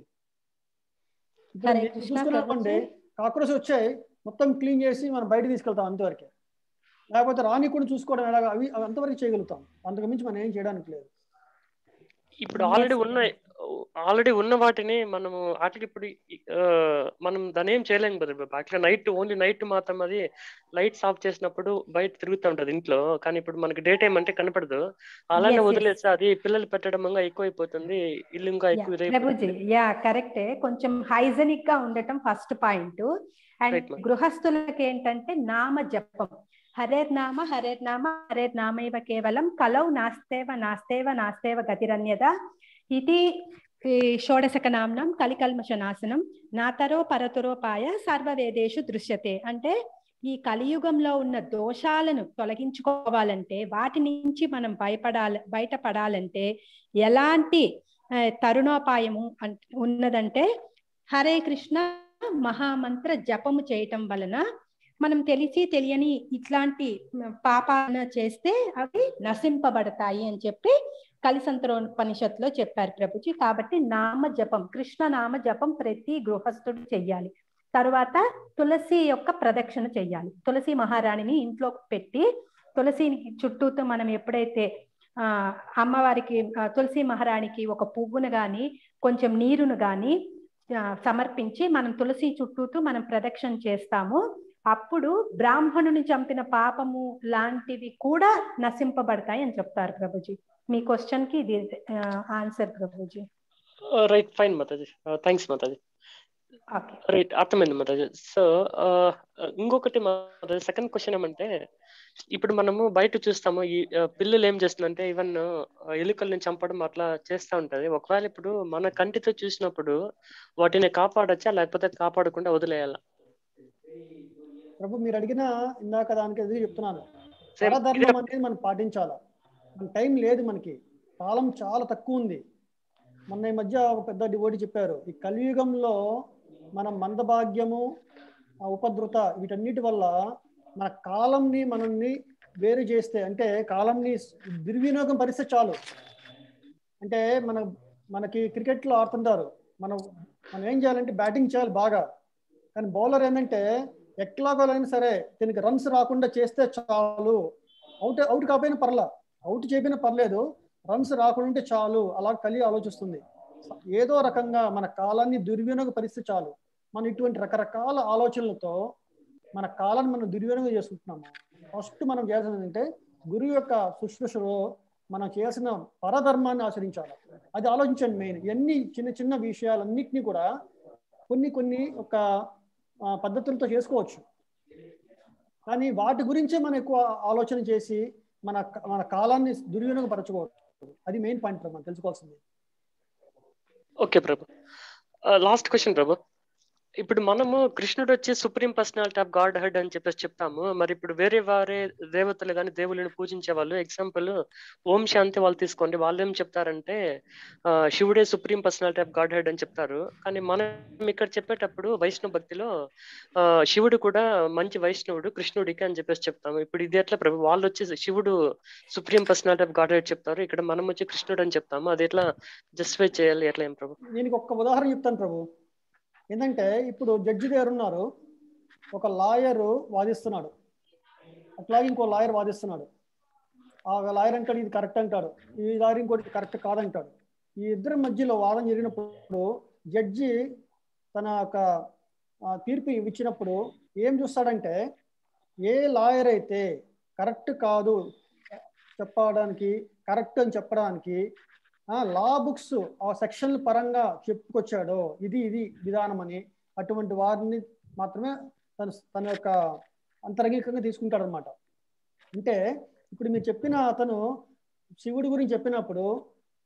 Speaker 2: ఇప్పుడు
Speaker 6: హరే
Speaker 2: మీరు
Speaker 6: కృష్ణ
Speaker 2: చూసుకున్నామంటే
Speaker 6: ప్రభుజీ.
Speaker 2: కాక్రోచ్ వచ్చాయి మొత్తం క్లీన్ చేసి మనం బయట తీసుకెళ్తాం అంతవరకే లేకపోతే రాని కూడా చూసుకోవడం ఎలాగా అవి అవి అంతవరకు చేయగలుగుతాం అంతకు మించి మనం ఏం చేయడానికి లేదు
Speaker 7: ఇప్పుడు ఆల్రెడీ ఉన్న ఆల్రెడీ ఉన్న వాటిని మనము వాటికి ఇప్పుడు ఆ, మనం దాన్ని ఏం చేయలేం కదా యాక్చువల్గా నైట్ ఓన్లీ నైట్ మాత్రం అది లైట్స్ ఆఫ్ చేసినప్పుడు బయట తిరుగుతూ ఉంటది ఇంట్లో కానీ ఇప్పుడు మనకి డే టైం అంటే కనపడదు అలానే
Speaker 6: Yes, yes.
Speaker 7: వదిలేస్తే అది పిల్లలు పెట్టడం ఇంకా ఎక్కువైపోతుంది ఇల్లు ఇంకా
Speaker 6: యా,
Speaker 7: ఎక్కువ
Speaker 6: ప్రభుజీ
Speaker 7: ఇదైపోతుంది
Speaker 6: యా కరెక్టే కొంచెం హైజెనిక్ గా ఉండటం first point and
Speaker 7: Right, ma'am.
Speaker 6: గృహస్థులకి ఏంటంటే నామ జపం హరేర్ నామ హరేర్ నామ హరేర్ నామైవ కేవలం కలౌ నాస్తేవ నాస్తేవ నాస్తేవ గతిరన్యద ఇది ఈ షోడశక నామ్నం కలికల్మష నాశనం నాతరో పరతురోపాయ సర్వవేదేషు దృశ్యతే అంటే ఈ కలియుగంలో ఉన్న దోషాలను తొలగించుకోవాలంటే వాటి నుంచి మనం భయపడాలి బయటపడాలంటే ఎలాంటి ఆ, తరుణోపాయము అన్- ఉన్నదంటే హరే కృష్ణ మహామంత్ర జపము చేయటం వలన మనం తెలిసి తెలియని ఇట్లాంటి పాపాన చేస్తే అవి నశింపబడతాయి అని చెప్పి కలిసంతరోపనిషత్తులో చెప్పారు ప్రభుజీ కాబట్టి నామ జపం కృష్ణ నామ జపం ప్రతి గృహస్థుడు చెయ్యాలి తరువాత తులసి యొక్క ప్రదక్షిణ చెయ్యాలి తులసి మహారాణిని ఇంట్లో పెట్టి తులసి చుట్టూతో మనం ఎప్పుడైతే ఆ అమ్మవారికి ఆ, తులసి మహారాణికి ఒక పువ్వును గాని కొంచెం నీరును గాని ఆ, సమర్పించి మనం తులసి చుట్టూతో మనం ప్రదక్షిణ చేస్తాము అప్పుడు బ్రాహ్మణుని చంపిన పాపము లాంటివి కూడా నశింపబడతాయి అని చెప్తారు ప్రభుజీ మీ క్వశ్చన్ కి ఇది ఆన్సర్ ప్రభుజీ
Speaker 7: రైట్ ఫైన్ మాతాజీ థ్యాంక్స్ మాతాజీ
Speaker 6: ఓకే
Speaker 7: రైట్ అర్థమైంది మాతాజీ సో ఇంకొకటి మాతాజీ సెకండ్ క్వశ్చన్ ఏమంటే ఇప్పుడు మనము బయట చూస్తాము ఈ ఆ, పిల్లలు ఏం చేస్తుందంటే ఈవెన్ ఎలుకల్ని చంపడం అట్లా చేస్తూ ఉంటది ఒకవేళ ఇప్పుడు మన కంటితో చూసినప్పుడు వాటిని కాపాడచ్చా లేకపోతే కాపాడకుండా వదిలేయాలా
Speaker 2: ప్రభు మీరు అడిగిన ఇందాక దానికి ఎదురు చెప్తున్నాను
Speaker 7: Same.
Speaker 2: పరధర్మం అనేది మనం పాటించాలా మన టైం లేదు మనకి కాలం చాలా తక్కువ ఉంది మొన్న ఈ మధ్య ఒక పెద్ద డివోటి చెప్పారు ఈ కలియుగంలో మనం మందభాగ్యము ఆ ఉపద్రుత వీటన్నిటి వల్ల మన కాలంని మనల్ని వేరు చేస్తే అంటే కాలంని దుర్వినియోగం పరిస్తే చాలు అంటే మన మనకి క్రికెట్లో ఆడుతుంటారు మనం మనం ఏం చేయాలంటే బ్యాటింగ్ చేయాలి బాగా కానీ బౌలర్ ఏంటంటే ఎట్లాగోలైనా సరే దీనికి రన్స్ రాకుండా చేస్తే చాలు అవుట్ అవుట్ కాకపోయినా పర్లా అవుట్ చేయకపోయినా పర్లేదు రన్స్ రాకుండా ఉంటే చాలు అలా కలి ఆలోచిస్తుంది ఏదో రకంగా మన కాలాన్ని దుర్వినియోగ పరిస్థితి చాలు మనం ఇటువంటి రకరకాల ఆలోచనలతో మన కాలాన్ని మనం దుర్వినియోగం చేసుకుంటున్నాము ఫస్ట్ మనం చేయాల్సింది ఏంటంటే గురువు యొక్క శుశ్రూషలో మనం చేయాల్సిన పరధర్మాన్ని ఆచరించాలి అది ఆలోచించండి మెయిన్ ఇవన్నీ చిన్న చిన్న విషయాలన్నింటినీ కూడా కొన్ని కొన్ని ఒక ఆ, పద్ధతులతో చేసుకోవచ్చు కానీ వాటి గురించే మనం ఎక్కువ ఆలోచన చేసి మన మన కాలాన్ని దుర్వినియోగపరచుకోవచ్చు అది మెయిన్ పాయింట్ మనం తెలుసుకోవాల్సింది
Speaker 7: ఓకే ప్రభు లాస్ట్ క్వశ్చన్ ప్రభు ఇప్పుడు మనము కృష్ణుడు వచ్చి supreme personality of Godhead అని చెప్పేసి చెప్తాము మరి ఇప్పుడు వేరే వారే దేవతలు కానీ దేవుళ్ళని పూజించే వాళ్ళు ఎగ్జాంపుల్ ఓం శాంతి వాళ్ళు తీసుకోండి వాళ్ళు ఏం చెప్తారంటే ఆ, శివుడే supreme personality of Godhead అని చెప్తారు కానీ మనం ఇక్కడ చెప్పేటప్పుడు వైష్ణవ భక్తిలో ఆ, శివుడు కూడా మంచి వైష్ణవుడు కృష్ణుడికి అని చెప్పేసి చెప్తాము ఇప్పుడు ఇది ఎట్లా ప్రభు వాళ్ళు వచ్చి శివుడు supreme personality of Godhead చెప్తారు ఇక్కడ మనం వచ్చి కృష్ణుడు అని చెప్తాము అది ఎట్లా జస్టిఫై చేయాలి ఎట్లా ఏం ప్రభు
Speaker 2: దీనికి ఒక్క ఉదాహరణ చెప్తాను ప్రభు ఏంటంటే ఇప్పుడు జడ్జి దగ్గర ఉన్నారు ఒక లాయరు వాదిస్తున్నాడు అట్లాగే ఇంకో లాయర్ వాదిస్తున్నాడు ఆ లాయర్ అంటాడు ఇది కరెక్ట్ అంటాడు ఈ లాయర్ ఇంకోటి కరెక్ట్ కాదంటాడు ఈ ఇద్దరి మధ్యలో వాదన జరిగినప్పుడు జడ్జి తన యొక్క ఆ, తీర్పు ఇచ్చినప్పుడు ఏం చూస్తాడంటే ఏ లాయర్ అయితే కరెక్ట్ కాదు చెప్పడానికి కరెక్ట్ అని చెప్పడానికి లా బుక్స్ ఆ సెక్షన్ పరంగా చెప్పుకొచ్చాడో ఇది ఇది విధానం అని అటువంటి వారిని మాత్రమే తన తన యొక్క అంతరంగికంగా తీసుకుంటాడు అనమాట అంటే ఇప్పుడు మీరు చెప్పిన అతను శివుడి గురించి చెప్పినప్పుడు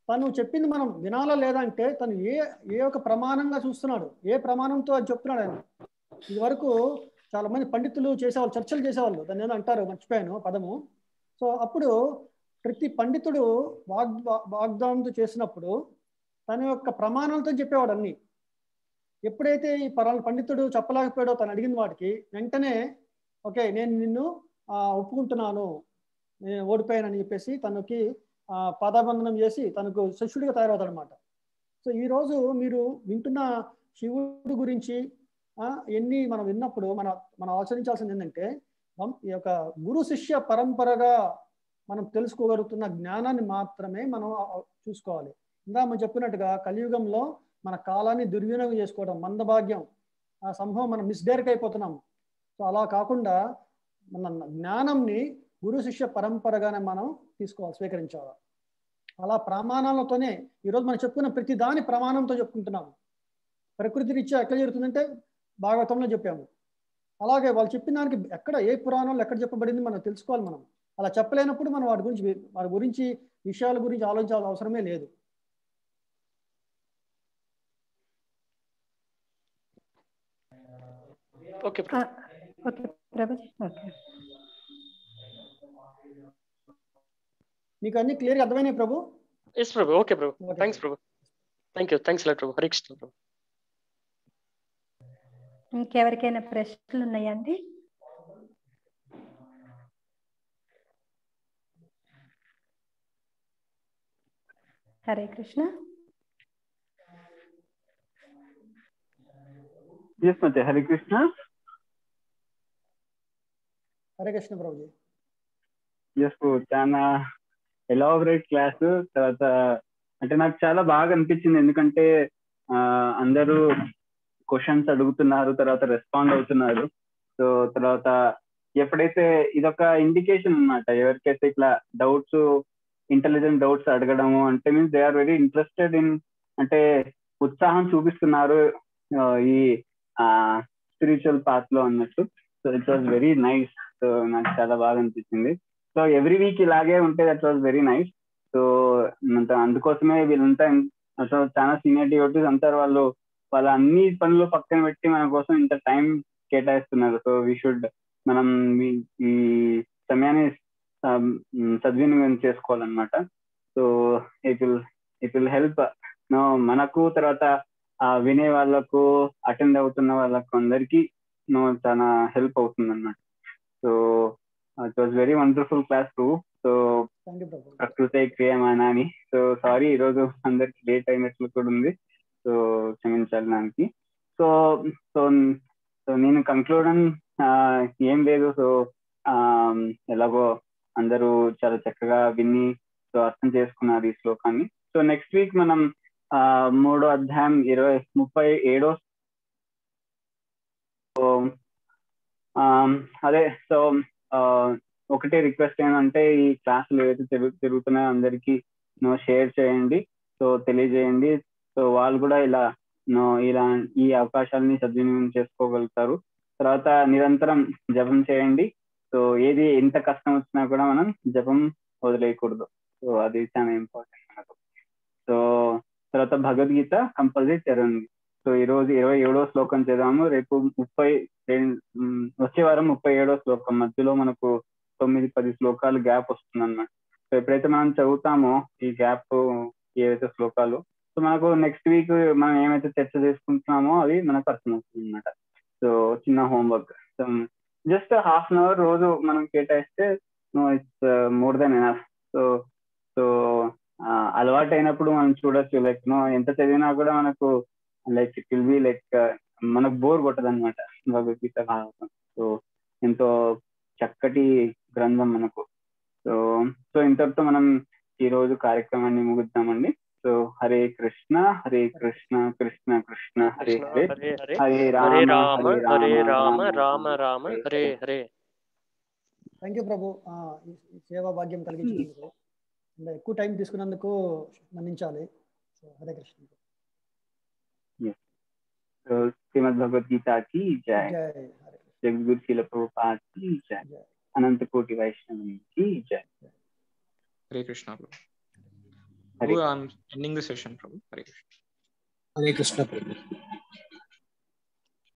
Speaker 2: తను చెప్పింది మనం వినాలా లేదా అంటే తను ఏ ఏ ఒక ప్రమాణంగా చూస్తున్నాడు ఏ ప్రమాణంతో అది చెప్తున్నాడు ఆయన ఇది వరకు చాలా మంది పండితులు చేసేవాళ్ళు చర్చలు చేసేవాళ్ళు దాన్ని ఏదో అంటారు మర్చిపోయాను పదము సో అప్పుడు ప్రతి పండితుడు వాగ్ వాగ్దానంతో చేసినప్పుడు తన యొక్క ప్రమాణాలతో చెప్పేవాడు అన్ని ఎప్పుడైతే ఈ పరాల పండితుడు చెప్పలేకపోయాడో తను అడిగిన వాటికి వెంటనే ఓకే నేను నిన్ను ఆ, ఒప్పుకుంటున్నాను నేను ఓడిపోయానని చెప్పేసి తనకి ఆ, పాదాబంధనం చేసి తనకు శిష్యుడిగా తయారవుతాడు అనమాట సో ఈరోజు మీరు వింటున్న శివుడి గురించి ఆ, ఎన్ని మనం విన్నప్పుడు మన మనం ఆచరించాల్సింది ఏంటంటే వం- ఈ యొక్క గురు శిష్య పరంపరగా మనం తెలుసుకోగలుగుతున్న జ్ఞానాన్ని మాత్రమే మనం ఆ- ఆ చూసుకోవాలి ఇందా మనం చెప్పినట్టుగా కలియుగంలో మన కాలాన్ని దుర్వినియోగం చేసుకోవడం మందభాగ్యం ఆ సంభవం మనం మిస్డైరెక్ట్ అయిపోతున్నాం సో అలా కాకుండా మన జ్ఞానంని గురు శిష్య పరంపరగానే మనం తీసుకోవాలి స్వీకరించాలి అలా ప్రమాణాలతోనే ఈరోజు మనం చెప్పుకున్న ప్రతి దాని ప్రమాణంతో చెప్పుకుంటున్నాము ప్రకృతి రీత్యా ఎక్కడ జరుగుతుందంటే భాగవతంలో చెప్పాము అలాగే వాళ్ళు చెప్పిన దానికి ఎక్కడ ఏ పురాణంలో ఎక్కడ చెప్పబడింది మనం తెలుసుకోవాలి మనం అలా చెప్పలేనప్పుడు మనం వాటి గురించి వాటి గురించి విషయాల గురించి ఆలోచించాల్సిన అవసరమే లేదు
Speaker 7: ఓకే
Speaker 6: ఆ, ఓకే ప్రభుజీ ఓకే
Speaker 2: మీకు అన్ని క్లియర్గా అర్థమైనాయి ప్రభు
Speaker 7: ఎస్ ప్రభు ఓకే ప్రభు
Speaker 2: Okay.
Speaker 7: థ్యాంక్స్ ప్రభు థ్యాంక్ యూ థ్యాంక్స్ లాట్ ప్రభు హరే కృష్ణ ప్రభు
Speaker 6: ఇంకెవరికైనా ప్రశ్నలు ఉన్నాయండి హరే కృష్ణ
Speaker 1: ఎస్ మధ్య హరే కృష్ణ
Speaker 2: హరే కృష్ణ ప్రభుజీ
Speaker 1: ఎస్ చాలా ఎలాబరేట్ క్లాస్ తర్వాత అంటే నాకు చాలా బాగా అనిపించింది ఎందుకంటే ఆ, అందరూ క్వశ్చన్స్ అడుగుతున్నారు తర్వాత రెస్పాండ్ అవుతున్నారు సో తర్వాత ఎప్పుడైతే ఇదొక ఇండికేషన్ అన్నమాట ఎవరికైతే ఇట్లా డౌట్స్ ఇంటెలిజెంట్ డౌట్స్ అడగడము అంటే means they are very interested in అంటే ఉత్సాహం చూపిస్తున్నారు ఆ, ఈ స్పిరిచువల్ పాత్ లో అన్నట్టు so it was very nice so నాకు చాలా బాగా అనిపించింది సో ఎవ్రీ వీక్ ఇలాగే ఉంటే that was very nice so అంత అందుకోసమే వీళ్ళంతా అసలు చాలా సీనియర్ డివోటీస్ అంటారు వాళ్ళు వాళ్ళ అన్ని పనులు పక్కన పెట్టి మన కోసం ఇంత టైం కేటాయిస్తున్నారు సో వీ షుడ్ మనం ఈ- ఈ సమయాన్ని ఆ, మ్, సద్వినియోగం చేసుకోవాలన్నమాట so it will it will help మనకు తర్వాత ఆ వినే వాళ్ళకు అటెండ్ అవుతున్న వాళ్ళకు అందరికి నో చాలా హెల్ప్ అవుతుంది అనమాట so it was very wonderful class too so
Speaker 2: thank you ప్రభు
Speaker 1: ప్రకృతి క్రియమాన అని సో సారీ ఈ రోజు అందరికి లేట్ అయినట్లు కూడా ఉంది సో క్షమించాలి దానికి సో సో సో నేను కంక్లూడన్ ఏం లేదు సో ఎలాగో అందరూ చాలా చక్కగా విని సో అర్థం చేసుకున్నారు ఈ శ్లోకాన్ని సో నెక్స్ట్ వీక్ మనం ఆ, మూడో అధ్యాయం ఇరవై ముప్పై ఏడో సో ఆమ్, అదే సో ఆ, ఒకటే రిక్వెస్ట్ ఏంటంటే ఈ క్లాసులు ఏవైతే జరుగు జరుగుతున్నాయో అందరికీ నో షేర్ చేయండి సో తెలియజేయండి సో వాళ్ళు కూడా ఇలా నో ఇలా ఈ అవకాశాలని సద్వినియోగం చేసుకోగలుగుతారు తర్వాత నిరంతరం జపం చేయండి సో ఏది ఎంత కష్టం వచ్చినా కూడా మనం జపం వదిలేయకూడదు సో అది చాలా ఇంపార్టెంట్ మనకు సో తర్వాత భగవద్గీత కంపల్సరీ చదవండి సో ఈ రోజు ఇరవై ఏడో శ్లోకం చదివాము రేపు ముప్పై రెండు- ఉమ్, వచ్చే వారం ముప్పై ఏడో శ్లోకం మధ్యలో మనకు తొమ్మిది పది శ్లోకాలు గ్యాప్ వస్తుంది అన్నమాట సో ఎప్పుడైతే మనం చదువుతామో ఈ గ్యాప్ ఏవైతే శ్లోకాలు సో మనకు నెక్స్ట్ వీక్ మనం ఏమైతే చర్చ చేసుకుంటున్నామో అవి మనకు అర్థమవుతుంది అనమాట సో చిన్న homework so just half an hour రోజు మనం కేటాయిస్తే it's more than enough so so అలవాటు అయినప్పుడు మనం చూడొచ్చు లైక్ నో ఎంత చదివినా కూడా మనకు like it will be like మనకు బోర్ కొట్టదు అనమాట భగవద్గీత భాగవతం సో ఎంతో చక్కటి గ్రంథం మనకు సో సో ఇంతటితో మనం ఈ రోజు కార్యక్రమాన్ని ముగిద్దామండి సో హరే కృష్ణ హరే కృష్ణ కృష్ణ కృష్ణ హరే
Speaker 7: కృష్ణ
Speaker 1: హరే
Speaker 7: హరే హరే
Speaker 1: హరే
Speaker 7: హరే
Speaker 1: రామ
Speaker 7: రామ హరే రామ రామ రామ హరే హరే
Speaker 2: థ్యాంక్ యూ ప్రభు ఆ, ఈ ఈ సేవా భాగ్యం కలిగించినందుకు అంటే ఎక్కువ టైం తీసుకున్నందుకు మన్నించాలి సో హరే కృష్ణ
Speaker 1: సో శ్రీమద్ భగవద్గీత की जय
Speaker 2: జై హరే కృష్ణ
Speaker 1: जगद्गुरु शिल प्रभुपाद की जय
Speaker 2: జై
Speaker 1: अनंत कोटि वैष्णव की जय
Speaker 4: హరే కృష్ణ
Speaker 1: హరే
Speaker 4: ఐఎమ్ ఎండింగ్ ద సెషన్ ప్రభు హరే కృష్ణ
Speaker 8: హరే కృష్ణ ప్రభు